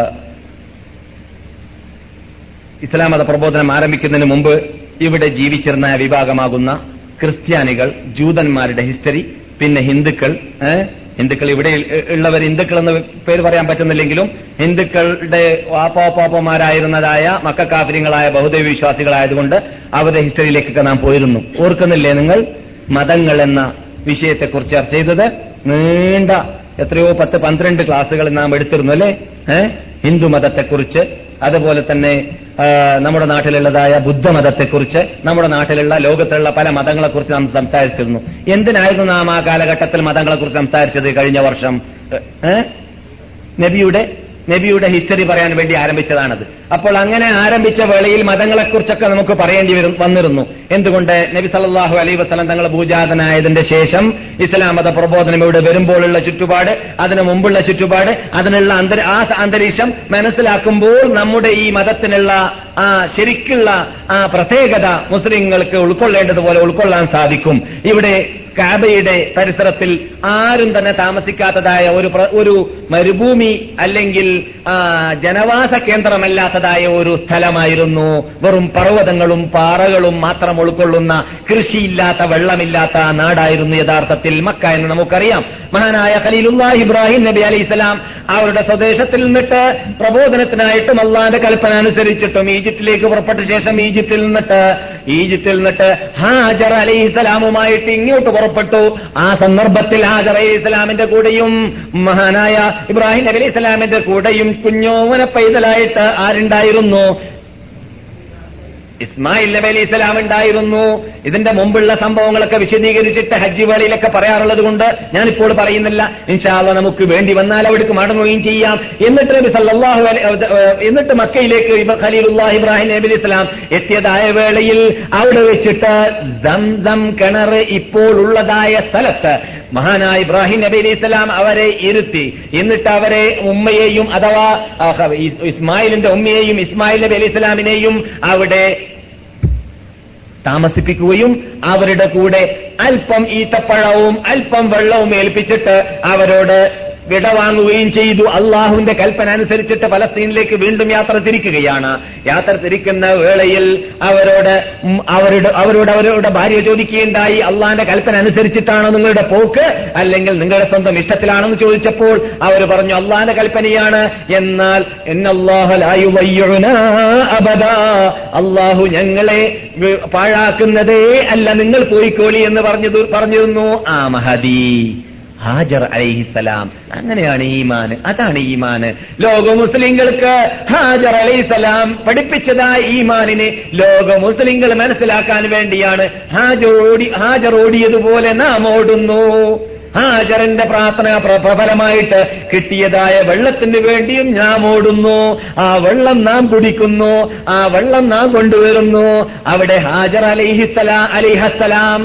ഇസ്ലാം മത പ്രബോധനം ആരംഭിക്കുന്നതിന് മുമ്പ് ഇവിടെ ജീവിച്ചിരുന്ന വിഭാഗമാകുന്ന ക്രിസ്ത്യാനികൾ ജൂതന്മാരുടെ ഹിസ്റ്ററി പിന്നെ ഹിന്ദുക്കൾ ഏ? ഹിന്ദുക്കൾ ഇവിടെ ഉള്ളവർ ഹിന്ദുക്കൾ എന്ന് പേര് പറയാൻ പറ്റുന്നില്ലെങ്കിലും ഹിന്ദുക്കളുടെ വാപ്പാപ്പാപ്പമാരായിരുന്നതായ മക്കാഫര്യങ്ങളായ ബഹുദൈവ വിശ്വാസികളായതുകൊണ്ട് അവരുടെ ഹിസ്റ്ററിയിലേക്കൊക്കെ നാം പോയിരുന്നു ഓർക്കുന്നില്ലേ നിങ്ങൾ മതങ്ങൾ എന്ന വിഷയത്തെക്കുറിച്ച് ചർച്ച ചെയ്തത് നീണ്ട എത്രയോ പത്ത് പന്ത്രണ്ട് ക്ലാസ്സുകൾ നാം എടുത്തിരുന്നു അല്ലേ ഏഹ് ഹിന്ദു മതത്തെക്കുറിച്ച് അതുപോലെ തന്നെ ആ, നമ്മുടെ നാട്ടിലുള്ളതായ ബുദ്ധമതത്തെക്കുറിച്ച് നമ്മുടെ നാട്ടിലുള്ള ലോകത്തിലുള്ള പല മതങ്ങളെക്കുറിച്ച് നാം സംസാരിച്ചിരുന്നു എന്തിനായിരുന്നു നാം ആ കാലഘട്ടത്തിൽ മതങ്ങളെക്കുറിച്ച് സംസാരിച്ചത് കഴിഞ്ഞ വർഷം ഏഹ് നബിയുടെ നബിയുടെ ഹിസ്റ്ററി പറയാൻ വേണ്ടി ആരംഭിച്ചതാണത് അപ്പോൾ അങ്ങനെ ആരംഭിച്ച വേളയിൽ മതങ്ങളെക്കുറിച്ചൊക്കെ നമുക്ക് പറയേണ്ടി വരും വന്നിരുന്നു എന്തുകൊണ്ട് നബി സല്ലല്ലാഹു അലൈഹി വസല്ലം തങ്ങൾ ഭൂജാതനായതിന്റെ ശേഷം ഇസ്ലാം മത പ്രബോധനം ഇവിടെ വരുമ്പോഴുള്ള ചുറ്റുപാട് അതിനു മുമ്പുള്ള ചുറ്റുപാട് അതിനുള്ള അന്തര ആ അന്തരീക്ഷം മനസ്സിലാക്കുമ്പോൾ നമ്മുടെ ഈ മതത്തിനുള്ള ആ ശരിക്കുള്ള ആ പ്രത്യേകത മുസ്ലിങ്ങൾക്ക് ഉൾക്കൊള്ളേണ്ടതുപോലെ ഉൾക്കൊള്ളാൻ സാധിക്കും ഇവിടെ കാബയുടെ പരിസരത്തിൽ ആരും തന്നെ താമസിക്കാത്തതായ ഒരു പ്ര- ഒരു മരുഭൂമി അല്ലെങ്കിൽ ആ, ജനവാസ കേന്ദ്രമല്ലാത്തതായ ഒരു സ്ഥലമായിരുന്നു വെറും പർവ്വതങ്ങളും പാറകളും മാത്രം ഉൾക്കൊള്ളുന്ന കൃഷിയില്ലാത്ത വെള്ളമില്ലാത്ത നാടായിരുന്നു യഥാർത്ഥത്തിൽ മക്ക എന്ന് നമുക്കറിയാം മഹാനായ ഖലീലുല്ലാ ഇബ്രാഹിം നബി അലൈഹി സ്വലാം അവരുടെ സ്വദേശത്തിൽ നിന്നിട്ട് പ്രബോധനത്തിനായിട്ടും അള്ളാന്റെ കൽപ്പന അനുസരിച്ചിട്ടും ഈജിപ്തിലേക്ക് പുറപ്പെട്ട ശേഷം ഈജിപ്തിൽ നിന്നിട്ട് ഈജിപ്തിൽ നിന്നിട്ട് ഹാജർ അലൈഹി സ്വലാമുമായിട്ട് ഇങ്ങോട്ട് പുറപ്പെട്ടു ആ സന്ദർഭത്തിൽ ഹാജർ അലൈഹി സ്വലാമിന്റെ കൂടെയും മഹാനായ ഇബ്രാഹിം നബി അലൈഹി സ്വലാമിന്റെ കൂടെയും കുഞ്ഞോവന പൈതലായിട്ട് ആരുണ്ടായിരുന്നു ഇസ്മായിൽ നബി അലൈഹി സ്വലാം ഉണ്ടായിരുന്നു ഇതിന്റെ മുമ്പുള്ള സംഭവങ്ങളൊക്കെ വിശദീകരിച്ചിട്ട് ഹജ്ജ് വേളയിലൊക്കെ പറയാറുള്ളത് കൊണ്ട് ഞാനിപ്പോൾ പറയുന്നില്ല ഇൻഷാല്ല നമുക്ക് വേണ്ടി വന്നാൽ അവിടേക്ക് മടങ്ങുകയും ചെയ്യാം എന്നിട്ട് നബി സല്ലല്ലാഹു അലൈഹി ഏഹ് എന്നിട്ട് മക്കയിലേക്ക് ഇബ- ഖലീലുല്ലാഹ് ഇബ്രാഹിം നബി അലൈഹി സ്വലാം എത്തിയതായ വേളയിൽ അവിടെ വെച്ചിട്ട് സംസം കിണർ ഇപ്പോൾ ഉള്ളതായ സ്ഥലത്ത് മഹാനായ ഇബ്രാഹിം നബി അലൈഹി സ്വലാം അവരെ ഇരുത്തി എന്നിട്ട് അവരെ ഉമ്മയെയും അഥവാ ആ, ഇസ്- ഇസ്മായിലിന്റെ ഉമ്മയെയും ഇസ്മായിൽ നബി അലൈഹി സ്വലാമിനെയും അവിടെ താമസിപ്പിക്കുകയും അവരുടെ കൂടെ അല്പം ഈത്തപ്പഴവും അല്പം വെള്ളവും ഏൽപ്പിച്ചിട്ട് അവരോട് വിട വാങ്ങുകയും ചെയ്തു അള്ളാഹുവിന്റെ കൽപ്പന അനുസരിച്ചിട്ട് ഫലസ്തീനിലേക്ക് വീണ്ടും യാത്ര തിരിക്കുകയാണ് യാത്ര തിരിക്കുന്ന വേളയിൽ അവരോട് ഉം അവരുടെ അവരോട് അവരുടെ ഭാര്യ ചോദിക്കുകയുണ്ടായി അള്ളാഹിന്റെ കൽപ്പന അനുസരിച്ചിട്ടാണോ നിങ്ങളുടെ പോക്ക് അല്ലെങ്കിൽ നിങ്ങളുടെ സ്വന്തം ഇഷ്ടത്തിലാണെന്ന് ചോദിച്ചപ്പോൾ അവർ പറഞ്ഞു അള്ളാഹിന്റെ കൽപ്പനയാണ് എന്നാൽ എന്നല്ലാഹു ലാ യുളയ്യുനാ അബദാ അള്ളാഹു ഞങ്ങളെ വി- പാഴാക്കുന്നതേ അല്ല നിങ്ങൾ പോയിക്കോളി എന്ന് പറഞ്ഞു പറഞ്ഞിരുന്നു ആ മഹദി ഹാജർ അലൈഹിസലാം അങ്ങനെയാണ് ഈമാന് അതാണ് ഈമാന് ലോക മുസ്ലിങ്ങൾക്ക് ഹാജർ അലൈഹിസലാം പഠിപ്പിച്ചതായ ഈമാനിനെ ലോക മുസ്ലിങ്ങൾ മനസ്സിലാക്കാൻ വേണ്ടിയാണ് ഹാജർ ഓടി ഹാജർ ഓടിയതുപോലെ നാം ഓടുന്നു ഹാജറിന്റെ പ്രാർത്ഥന പ്ര- പ്രബലമായിട്ട് കിട്ടിയതായ വെള്ളത്തിന് വേണ്ടിയും നാം ഓടുന്നു ആ വെള്ളം നാം കുടിക്കുന്നു ആ വെള്ളം നാം കൊണ്ടുവരുന്നു അവിടെ ഹാജർ അലിഹിസലാ അലിഹസലാം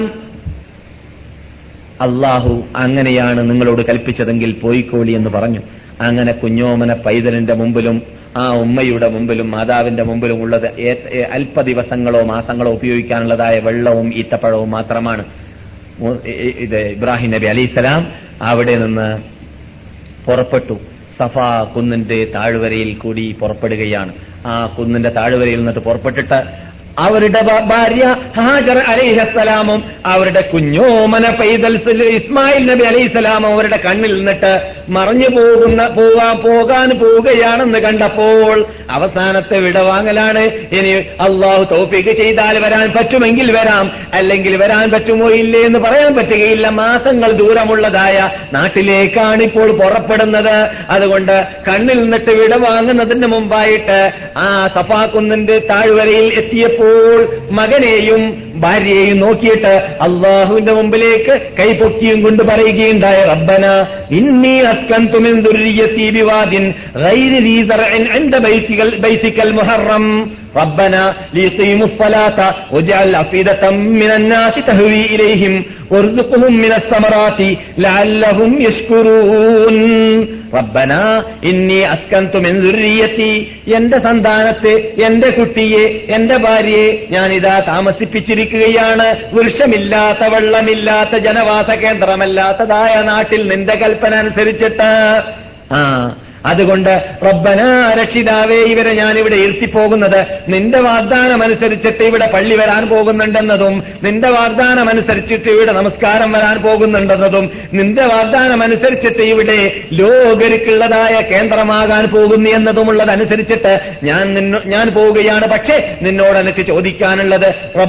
അള്ളാഹു അങ്ങനെയാണ് നിങ്ങളോട് കൽപ്പിച്ചതെങ്കിൽ പോയിക്കോളി എന്ന് പറഞ്ഞു അങ്ങനെ കുഞ്ഞോമന പൈതലിന്റെ മുമ്പിലും ആ ഉമ്മയുടെ മുമ്പിലും മാതാവിന്റെ മുമ്പിലും ഉള്ളത് ഏ- ഏ- അല്പ ദിവസങ്ങളോ മാസങ്ങളോ ഉപയോഗിക്കാനുള്ളതായ വെള്ളവും ഈത്തപ്പഴവും മാത്രമാണ് മു- ഇ- ഇ- ഇത് ഇബ്രാഹിം നബി അലൈഹിസ്സലാം അവിടെ നിന്ന് പുറപ്പെട്ടു സഫ കുന്നിന്റെ താഴ്വരയിൽ കൂടി പുറപ്പെടുകയാണ് ആ കുന്നിന്റെ താഴ്വരയിൽ നിന്നിട്ട് പുറപ്പെട്ടിട്ട് അവരുടെ ഭ- ഭാര്യ ഹാജർ അലൈഹസ്സലാമും അവരുടെ കുഞ്ഞോമന പൈതൽ സുൽ- ഇസ്മായിൽ നബി അലൈഹിസ്സലാമും അവരുടെ കണ്ണിൽ നിന്നിട്ട് മറഞ്ഞു പോകുന്ന പോകാൻ പോകാൻ പോവുകയാണെന്ന് കണ്ടപ്പോൾ അവസാനത്തെ വിടവാങ്ങലാണ് ഇനി അള്ളാഹു തൗഫീക്ക് ചെയ്താൽ വരാൻ പറ്റുമെങ്കിൽ വരാം അല്ലെങ്കിൽ വരാൻ പറ്റുമോ ഇല്ലേ എന്ന് പറയാൻ പറ്റുകയില്ല മാസങ്ങൾ ദൂരമുള്ളതായ നാട്ടിലേക്കാണ് ഇപ്പോൾ പുറപ്പെടുന്നത് അതുകൊണ്ട് കണ്ണിൽ നിന്നിട്ട് വിടവാങ്ങുന്നതിന് മുമ്പായിട്ട് ആ സഫാക്കുന്നിന്റെ താഴ്വരയിൽ എത്തിയപ്പോൾ മകനെയും ഭാര്യയെയും നോക്കിയിട്ട് അള്ളാഹുവിന്റെ മുമ്പിലേക്ക് കൈപൊക്കിയും കൊണ്ട് പറയുകയുണ്ടായ റബ്ബന ഇന്നി അസ്കന്തു മിൻ ദുർരിയത്തി ബിവാദിൻ ഗൈരി ദീ സർഇൻ عند بيتك بيتك المحرم ربنا ليقيموا الصلاة واجعل أفئدة من الناس تهوي إليهم وارزقهم من الثمرات لعلهم يشكرون റബ്ബന ഇന്നി അസ്കന്തു മിൻ ദുർരിയത്തി എന്റെ സന്താനത്തെ എന്റെ കുട്ടിയെ എന്റെ ഭാര്യയെ ഞാനിതാ താമസിപ്പിച്ചിരിക്കുകയാണ് വൃക്ഷമില്ലാത്ത വെള്ളമില്ലാത്ത ജനവാസ കേന്ദ്രമല്ലാത്തതായ നാട്ടിൽ നിന്റെ കൽപ്പന അനുസരിച്ചിട്ട് ആ അതുകൊണ്ട് റബ്ബന രക്ഷിതാവേ ഇവരെ ഞാൻ ഇവിടെ ഇരുത്തിപ്പോകുന്നത് നിന്റെ വാഗ്ദാനം അനുസരിച്ചിട്ട് ഇവിടെ പള്ളി വരാൻ പോകുന്നുണ്ടെന്നതും നിന്റെ വാഗ്ദാനം അനുസരിച്ചിട്ട് ഇവിടെ നമസ്കാരം വരാൻ പോകുന്നുണ്ടെന്നതും നിന്റെ വാഗ്ദാനം അനുസരിച്ചിട്ട് ഇവിടെ ലോകർക്കുള്ളതായ കേന്ദ്രമാകാൻ പോകുന്നു എന്നതുമുള്ളതനുസരിച്ചിട്ട് ഞാൻ നിന്നോ- ഞാൻ പോവുകയാണ് പക്ഷേ നിന്നോട് എനിക്ക് ചോദിക്കാനുള്ളത്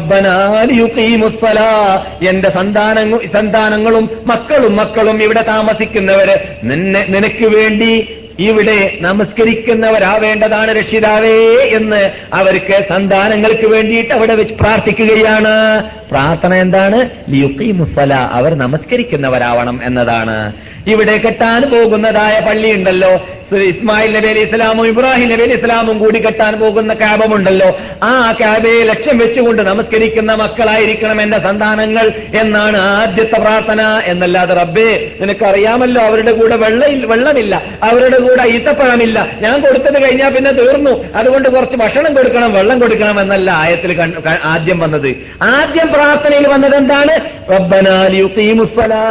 റബ്ബനാലിയുക്കീമുസ്സലാ എന്റെ സന്താനങ്ങ സന്താനങ്ങളും മക്കളും മക്കളും ഇവിടെ താമസിക്കുന്നവര് നിന്നെ നിനക്ക് വേണ്ടി ഇവിടെ നമസ്കരിക്കുന്നവരാവേണ്ടതാണ് രക്ഷിതാവേ എന്ന് അവർക്ക് സന്താനങ്ങൾക്ക് വേണ്ടിയിട്ട് അവിടെ വെച്ച് പ്രാർത്ഥിക്കുകയാണ് പ്രാർത്ഥന എന്താണ് ലിയുക്കീമുസ്സല അവർ നമസ്കരിക്കുന്നവരാവണം എന്നതാണ് ഇവിടെ കെട്ടാൻ പോകുന്നതായ പള്ളിയുണ്ടല്ലോ ഇസ്മായിൽ നബി അലി ഇസ്ലാമും ഇബ്രാഹിം നബി അലി ഇസ്ലാമും കൂടി കെട്ടാൻ പോകുന്ന കാബമുണ്ടല്ലോ ആ കാബയെ ലക്ഷ്യം വെച്ചുകൊണ്ട് നമസ്കരിക്കുന്ന മക്കളായിരിക്കണം എന്റെ സന്താനങ്ങൾ എന്നാണ് ആദ്യത്തെ പ്രാർത്ഥന എന്നല്ലാതെ റബ്ബേ നിനക്കറിയാമല്ലോ അവരുടെ കൂടെ വെള്ള വെള്ളമില്ല അവരുടെ കൂടെ ഈത്തപ്പഴമില്ല ഞാൻ കൊടുത്തത് കഴിഞ്ഞാൽ പിന്നെ തീർന്നു അതുകൊണ്ട് കുറച്ച് ഭക്ഷണം കൊടുക്കണം വെള്ളം കൊടുക്കണം എന്നല്ല ആയത്തിൽ കൺ- ക- ആദ്യം വന്നത് ആദ്യം പ്രാർത്ഥനയിൽ വന്നത് എന്താണ് റബ്ബനാലി യുഖീമുസ്സലാ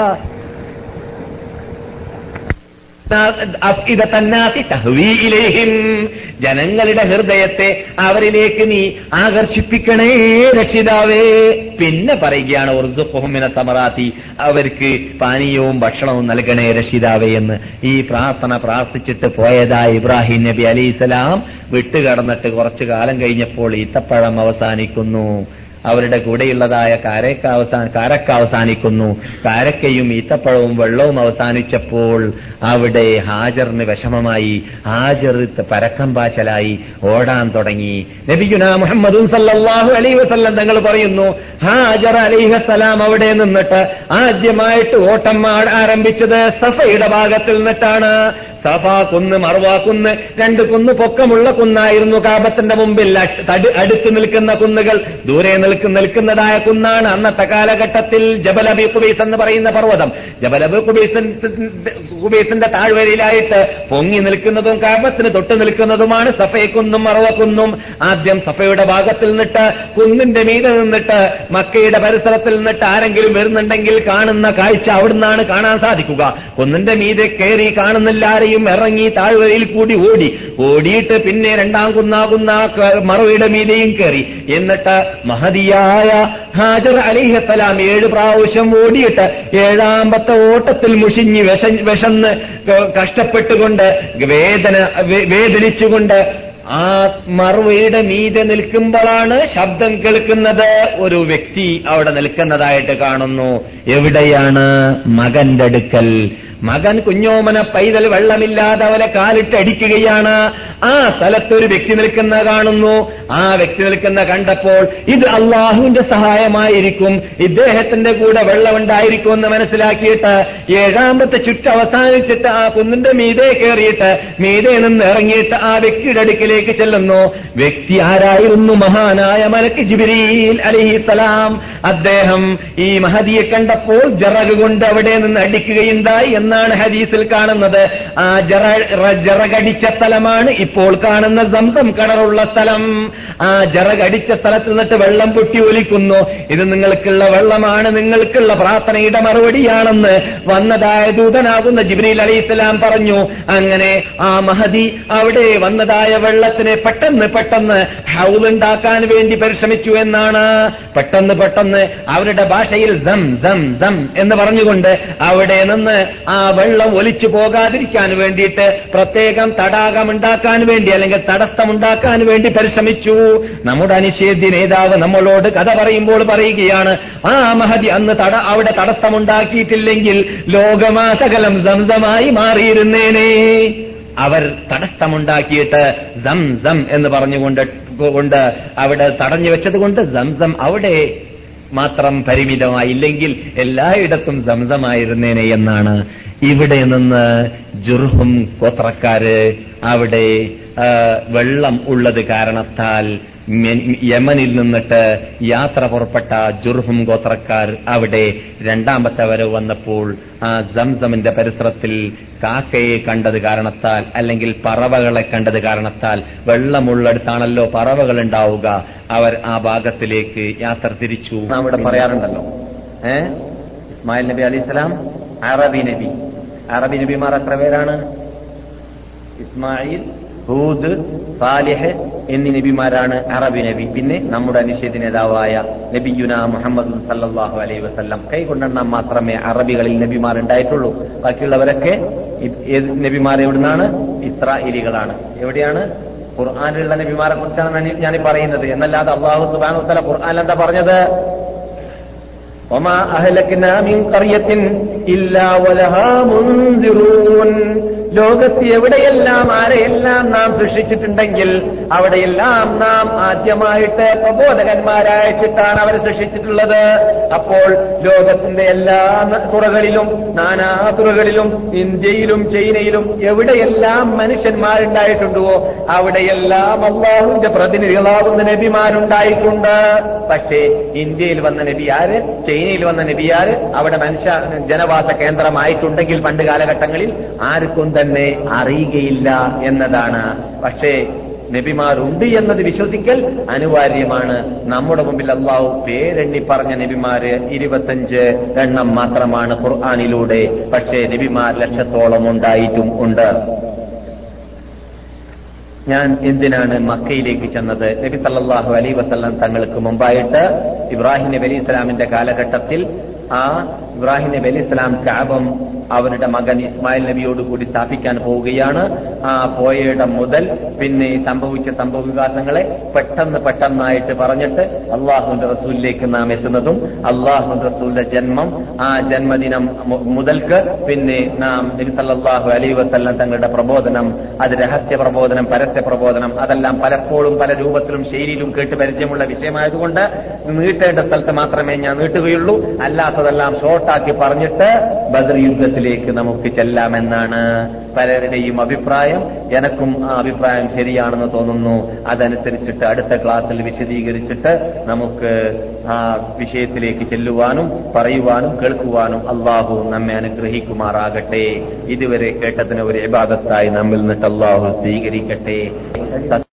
അഫ്ഇദ തന്നാസി തഹ്വീ ഇലൈഹിം. ജനങ്ങളുടെ ഹൃദയത്തെ അവരിലേക്ക് നീ ആകർഷിപ്പിക്കണേ രക്ഷിതാവേ പിന്നെ പറയുകയാണ് ഉർദുഹുമിന സമറാത്തി അവർക്ക് പാനീയവും ഭക്ഷണവും നൽകണേ രക്ഷിതാവേ എന്ന് ഈ പ്രാർത്ഥന പ്രാർത്ഥിച്ചിട്ട് പോയതാ ഇബ്രാഹിം നബി അലൈഹിസ്സലാം വിട്ടുകടന്നിട്ട് കുറച്ചു കാലം കഴിഞ്ഞപ്പോൾ ഈത്തപ്പഴം അവസാനിക്കുന്നു അവരുടെ കൂടെയുള്ളതായ കാരക്ക അവസാന കാരക്ക അവസാനിക്കുന്നു കാരക്കയും ഈത്തപ്പഴവും വെള്ളവും അവസാനിച്ചപ്പോൾ അവിടെ ഹാജറിന് വിഷമമായി ഹാജർ പരക്കം പാച്ചലായി ഓടാൻ തുടങ്ങി നബിയുന മുഹമ്മദും സല്ലല്ലാഹു അലൈഹി വസല്ലം തങ്ങൾ പറയുന്നു ഹാജർ അലൈഹസലാം അവിടെ നിന്നിട്ട് ആദ്യമായിട്ട് ഓട്ടം ആ- ആരംഭിച്ചത് സഫയുടെ ഭാഗത്തിൽ നിന്നിട്ടാണ് സഫ കുന്ന് മറുവ കുന്ന് രണ്ട് കുന്ന് പൊക്കമുള്ള കുന്നായിരുന്നു കാബത്തിന്റെ മുമ്പിൽ അട്- തട്- അടുത്ത് നിൽക്കുന്ന കുന്നുകൾ ദൂരെ നിൽക്കുന്ന നിൽക്കുന്നതായ കുന്നാണ് അന്നത്തെ കാലഘട്ടത്തിൽ ജബലബി കുബീസ് എന്ന് പറയുന്ന പർവ്വതം ജബലബി കുബീസിന്റെ കുബീസിന്റെ താഴ്വരയിലായിട്ട് പൊങ്ങി നിൽക്കുന്നതും കാബത്തിന് തൊട്ട് നിൽക്കുന്നതുമാണ് സഫയക്കുന്നും മറവക്കുന്നും ആദ്യം സഫയുടെ ഭാഗത്തിൽ നിന്നിട്ട് കുന്നിന്റെ മീതെ നിന്നിട്ട് മക്കയുടെ പരിസരത്തിൽ നിന്നിട്ട് ആരെങ്കിലും വരുന്നുണ്ടെങ്കിൽ കാണുന്ന കാഴ്ച അവിടുന്നാണ് കാണാൻ സാധിക്കുക കുന്നിന്റെ മീതെ കയറി കാണുന്നില്ല ആരെയും ഇറങ്ങി താഴ്വരയിൽ കൂടി ഓടി ഓടിയിട്ട് പിന്നെ രണ്ടാം കുന്നാകുന്ന ക- മറവയുടെ മീതെയും കയറി എന്നിട്ട് മഹതിയായ ഹാജർ അലിഹത്തലാം ഏഴ് പ്രാവശ്യം ഓടിയിട്ട് ഏഴാമ്പത്തെ ഓട്ടത്തിൽ മുഷിഞ്ഞ് വിഷ വിഷന്ന് ക- കഷ്ടപ്പെട്ടുകൊണ്ട് വേദന വേ- വേദനിച്ചുകൊണ്ട് ആ മറുവയുടെ മീതെ നിൽക്കുമ്പോഴാണ് ശബ്ദം കേൾക്കുന്നത് ഒരു വ്യക്തി അവിടെ നിൽക്കുന്നതായിട്ട് കാണുന്നു എവിടെയാണ് മകന്റെ അടുക്കൽ മകൻ കുഞ്ഞോമന പൈതൽ വെള്ളമില്ലാതെ അവരെ കാലിട്ടടിക്കുകയാണ് ആ സ്ഥലത്തൊരു വ്യക്തി നിൽക്കുന്ന കാണുന്നു ആ വ്യക്തി നിൽക്കുന്ന കണ്ടപ്പോൾ ഇത് അള്ളാഹുവിന്റെ സഹായമായിരിക്കും ഇദ്ദേഹത്തിന്റെ കൂടെ വെള്ളമുണ്ടായിരിക്കും എന്ന് മനസ്സിലാക്കിയിട്ട് ഏഴാമത്തെ ചുറ്റ് അവസാനിച്ചിട്ട് ആ കുന്നിന്റെ മീതെ കയറിയിട്ട് മീതെ നിന്ന് ഇറങ്ങിയിട്ട് ആ വ്യക്തിയുടെ അടുക്കിലേക്ക് ചെല്ലുന്നു വ്യക്തി ആരായിരുന്നു മഹാനായ മലക്ക് ജിബിരിയിൽ അലിഹിസലാം അദ്ദേഹം ഈ മഹദിയെ കണ്ടപ്പോൾ ജറക് കൊണ്ട് അവിടെ നിന്ന് അടിക്കുകയുണ്ടായി എന്നാണ് ഹദീസിൽ കാണുന്നത് ആ ജറ റ- ജറകടിച്ച സ്ഥലമാണ് ഇപ്പോൾ കാണുന്ന സംസം കിണറുള്ള സ്ഥലം ആ ജറകടിച്ച സ്ഥലത്ത് നിന്നിട്ട് വെള്ളം പൊട്ടി ഒലിക്കുന്നു ഇത് നിങ്ങൾക്കുള്ള വെള്ളമാണ് നിങ്ങൾക്കുള്ള പ്രാർത്ഥനയുടെ മറുപടിയാണെന്ന് വന്നതായ ദൂതനാകുന്ന ജിബ്രീൽ അലൈഹിസ്സലാം പറഞ്ഞു അങ്ങനെ ആ മഹദി അവിടെ വന്നതായ വെള്ളത്തിനെ പെട്ടെന്ന് പെട്ടെന്ന് ഹൗലുണ്ടാക്കാൻ വേണ്ടി പരിശ്രമിച്ചു എന്നാണ് പെട്ടെന്ന് പെട്ടെന്ന് അവരുടെ ഭാഷയിൽ ദം ദം ദം എന്ന് പറഞ്ഞുകൊണ്ട് അവിടെ നിന്ന് ആ വെള്ളം ഒലിച്ചു പോകാതിരിക്കാൻ വേണ്ടിയിട്ട് പ്രത്യേകം തടാകം ഉണ്ടാക്കാൻ വേണ്ടി അല്ലെങ്കിൽ തടസ്സമുണ്ടാക്കാൻ വേണ്ടി പരിശ്രമിച്ചു നമ്മുടെ അനിഷേധ്യ നേതാവ് നമ്മളോട് കഥ പറയുമ്പോൾ പറയുകയാണ് ആ മഹതി അന്ന് തട അവിടെ തടസ്സമുണ്ടാക്കിയിട്ടില്ലെങ്കിൽ ലോകമാസകലം സംസമായി മാറിയിരുന്നേനേ അവർ തടസ്സമുണ്ടാക്കിയിട്ട് ദം ദം എന്ന് പറഞ്ഞുകൊണ്ട് കൊണ്ട് അവിടെ തടഞ്ഞു വെച്ചത് കൊണ്ട് സംസം അവിടെ മാത്രം പരിമിതമായില്ലെങ്കിൽ എല്ലായിടത്തും സംസമായിരുന്നേനെ എന്നാണ് ഇവിടെ നിന്ന് ജുർഹും ഗോത്രക്കാര് അവിടെ ആ, വെള്ളം ഉള്ളത് കാരണത്താൽ മെ- യമനിൽ നിന്നിട്ട് യാത്ര പുറപ്പെട്ട ജുർഹും ഗോത്രക്കാർ അവിടെ രണ്ടാമത്തെ വരവ് വന്നപ്പോൾ ആ സംസമിന്റെ പരിസരത്തിൽ കാക്കയെ കണ്ടത് കാരണത്താൽ അല്ലെങ്കിൽ പറവകളെ കണ്ടത് കാരണത്താൽ വെള്ളമുള്ളിടത്താണല്ലോ പറവകൾ ഉണ്ടാവുക അവർ ആ ഭാഗത്തിലേക്ക് യാത്ര തിരിച്ചു നാം ഇവിടെ പറയാറുണ്ടല്ലോ ഏ ഇസ്മായിൽ നബി അലി ഇസ്ലാം അറബി നബി അറബി നബിമാർ എത്ര പേരാണ് ഇസ്മായിൽ ഹൂദ് സാലിഹ് എന്നീ നബിമാരാണ് അറബി നബി പിന്നെ നമ്മുടെ അനിഷേധ നേതാവായ നബിയുന മുഹമ്മദ് സല്ലല്ലാഹു അലൈഹി വസല്ലം കൈകൊണ്ടെണ്ണം മാത്രമേ അറബികളിൽ നബിമാർ ഉണ്ടായിട്ടുള്ളൂ ബാക്കിയുള്ളവരൊക്കെ ഇ- ഏത് നബിമാർ എവിടുന്നാണ് ഇസ്രായേലികളാണ് എവിടെയാണ് ഖുർആാനിലുള്ള നബിമാരെ കുറിച്ചാണ് ഞാൻ- ഞാൻ ഈ പറയുന്നത് എന്നല്ലാതെ അള്ളാഹു സുബാനു തല ഖുർആൻ എന്താ പറഞ്ഞത് وما أهلكنا من قرية إلا ولها منذرون ലോകത്ത് എവിടെയെല്ലാം ആരെയെല്ലാം നാം സൃഷ്ടിച്ചിട്ടുണ്ടെങ്കിൽ അവിടെയെല്ലാം നാം ആദ്യമായിട്ട് പ്രബോധകന്മാരയച്ചിട്ടാണ് അവരെ സൃഷ്ടിച്ചിട്ടുള്ളത് അപ്പോൾ ലോകത്തിന്റെ എല്ലാ ന- തുറകളിലും നാനാ തുറകളിലും ഇന്ത്യയിലും ചൈനയിലും എവിടെയെല്ലാം മനുഷ്യന്മാരുണ്ടായിട്ടുണ്ടോ അവിടെയെല്ലാം അള്ളാഹുവിന്റെ പ്രതിനിധികളാകുന്ന നബിമാരുണ്ടായിട്ടുണ്ട് പക്ഷേ ഇന്ത്യയിൽ വന്ന നബിയാര് ചൈനയിൽ വന്ന നബിയാര് അവിടെ മനുഷ്യ ജനവാസ കേന്ദ്രമായിട്ടുണ്ടെങ്കിൽ പണ്ട് കാലഘട്ടങ്ങളിൽ ആർക്കും തന്നെ അറിയുകയില്ല എന്നതാണ് പക്ഷേ നബിമാരുണ്ട് എന്നത് വിശ്വസിക്കൽ അനിവാര്യമാണ് നമ്മുടെ മുമ്പിൽ അള്ളാഹു പേരെണ്ണി പറഞ്ഞ നബിമാര് ഇരുപത്തഞ്ച് എണ്ണം മാത്രമാണ് ഖുർആാനിലൂടെ പക്ഷേ നബിമാർ ലക്ഷത്തോളം ഉണ്ടായിട്ടും ഉണ്ട് ഞാൻ എന്തിനാണ് മക്കയിലേക്ക് ചെന്നത് നബി സല്ലല്ലാഹു അലൈ വസല്ലം തങ്ങൾക്ക് മുമ്പായിട്ട് ഇബ്രാഹിം നബി അലി ഇസ്ലാമിന്റെ കാലഘട്ടത്തിൽ ആ ഇബ്രാഹിം നബി അലി ഇസ്ലാം കാബം അവരുടെ മകൻ ഇസ്മായിൽ നബിയോട് കൂടി സ്ഥാപിക്കാൻ പോവുകയാണ് ആ പോയയിടം മുതൽ പിന്നെ ഈ സംഭവിച്ച സംഭവ വികാസങ്ങളെ പെട്ടെന്ന് പെട്ടെന്നായിട്ട് പറഞ്ഞിട്ട് അള്ളാഹുന്റെ റസൂലിലേക്ക് നാം എത്തുന്നതും അള്ളാഹുന്റെ റസൂലിന്റെ ജന്മം ആ ജന്മദിനം മു- മുതൽക്ക് പിന്നെ നാം നബി സല്ലല്ലാഹു അലൈഹി വസല്ലം തങ്ങളുടെ പ്രബോധനം അത് രഹസ്യ പ്രബോധനം പരസ്യ പ്രബോധനം അതെല്ലാം പലപ്പോഴും പല രൂപത്തിലും ശൈലിയിലും കേട്ട് പരിചയമുള്ള വിഷയമായതുകൊണ്ട് നീട്ടേണ്ട സ്ഥലത്ത് മാത്രമേ ഞാൻ നീട്ടുകയുള്ളൂ അല്ലാത്തതെല്ലാം ഷോർട്ടാക്കി പറഞ്ഞിട്ട് ബദർ യുദ്ധത്തിലേക്ക് നമുക്ക് ചെല്ലാമെന്നാണ് പലരുടെയും അഭിപ്രായം എനക്കും ആ അഭിപ്രായം ശരിയാണെന്ന് തോന്നുന്നു അതനുസരിച്ചിട്ട് അടുത്ത ക്ലാസ്സിൽ വിശദീകരിച്ചിട്ട് നമുക്ക് ആ വിഷയത്തിലേക്ക് ചെല്ലുവാനും പറയുവാനും കേൾക്കുവാനും അള്ളാഹു നമ്മെ അനുഗ്രഹിക്കുമാറാകട്ടെ ഇതുവരെ കേട്ടതിന് ഒരു ഇബാദത്തായി നമ്മിൽ നിന്നിട്ട് അള്ളാഹു സ്വീകരിക്കട്ടെ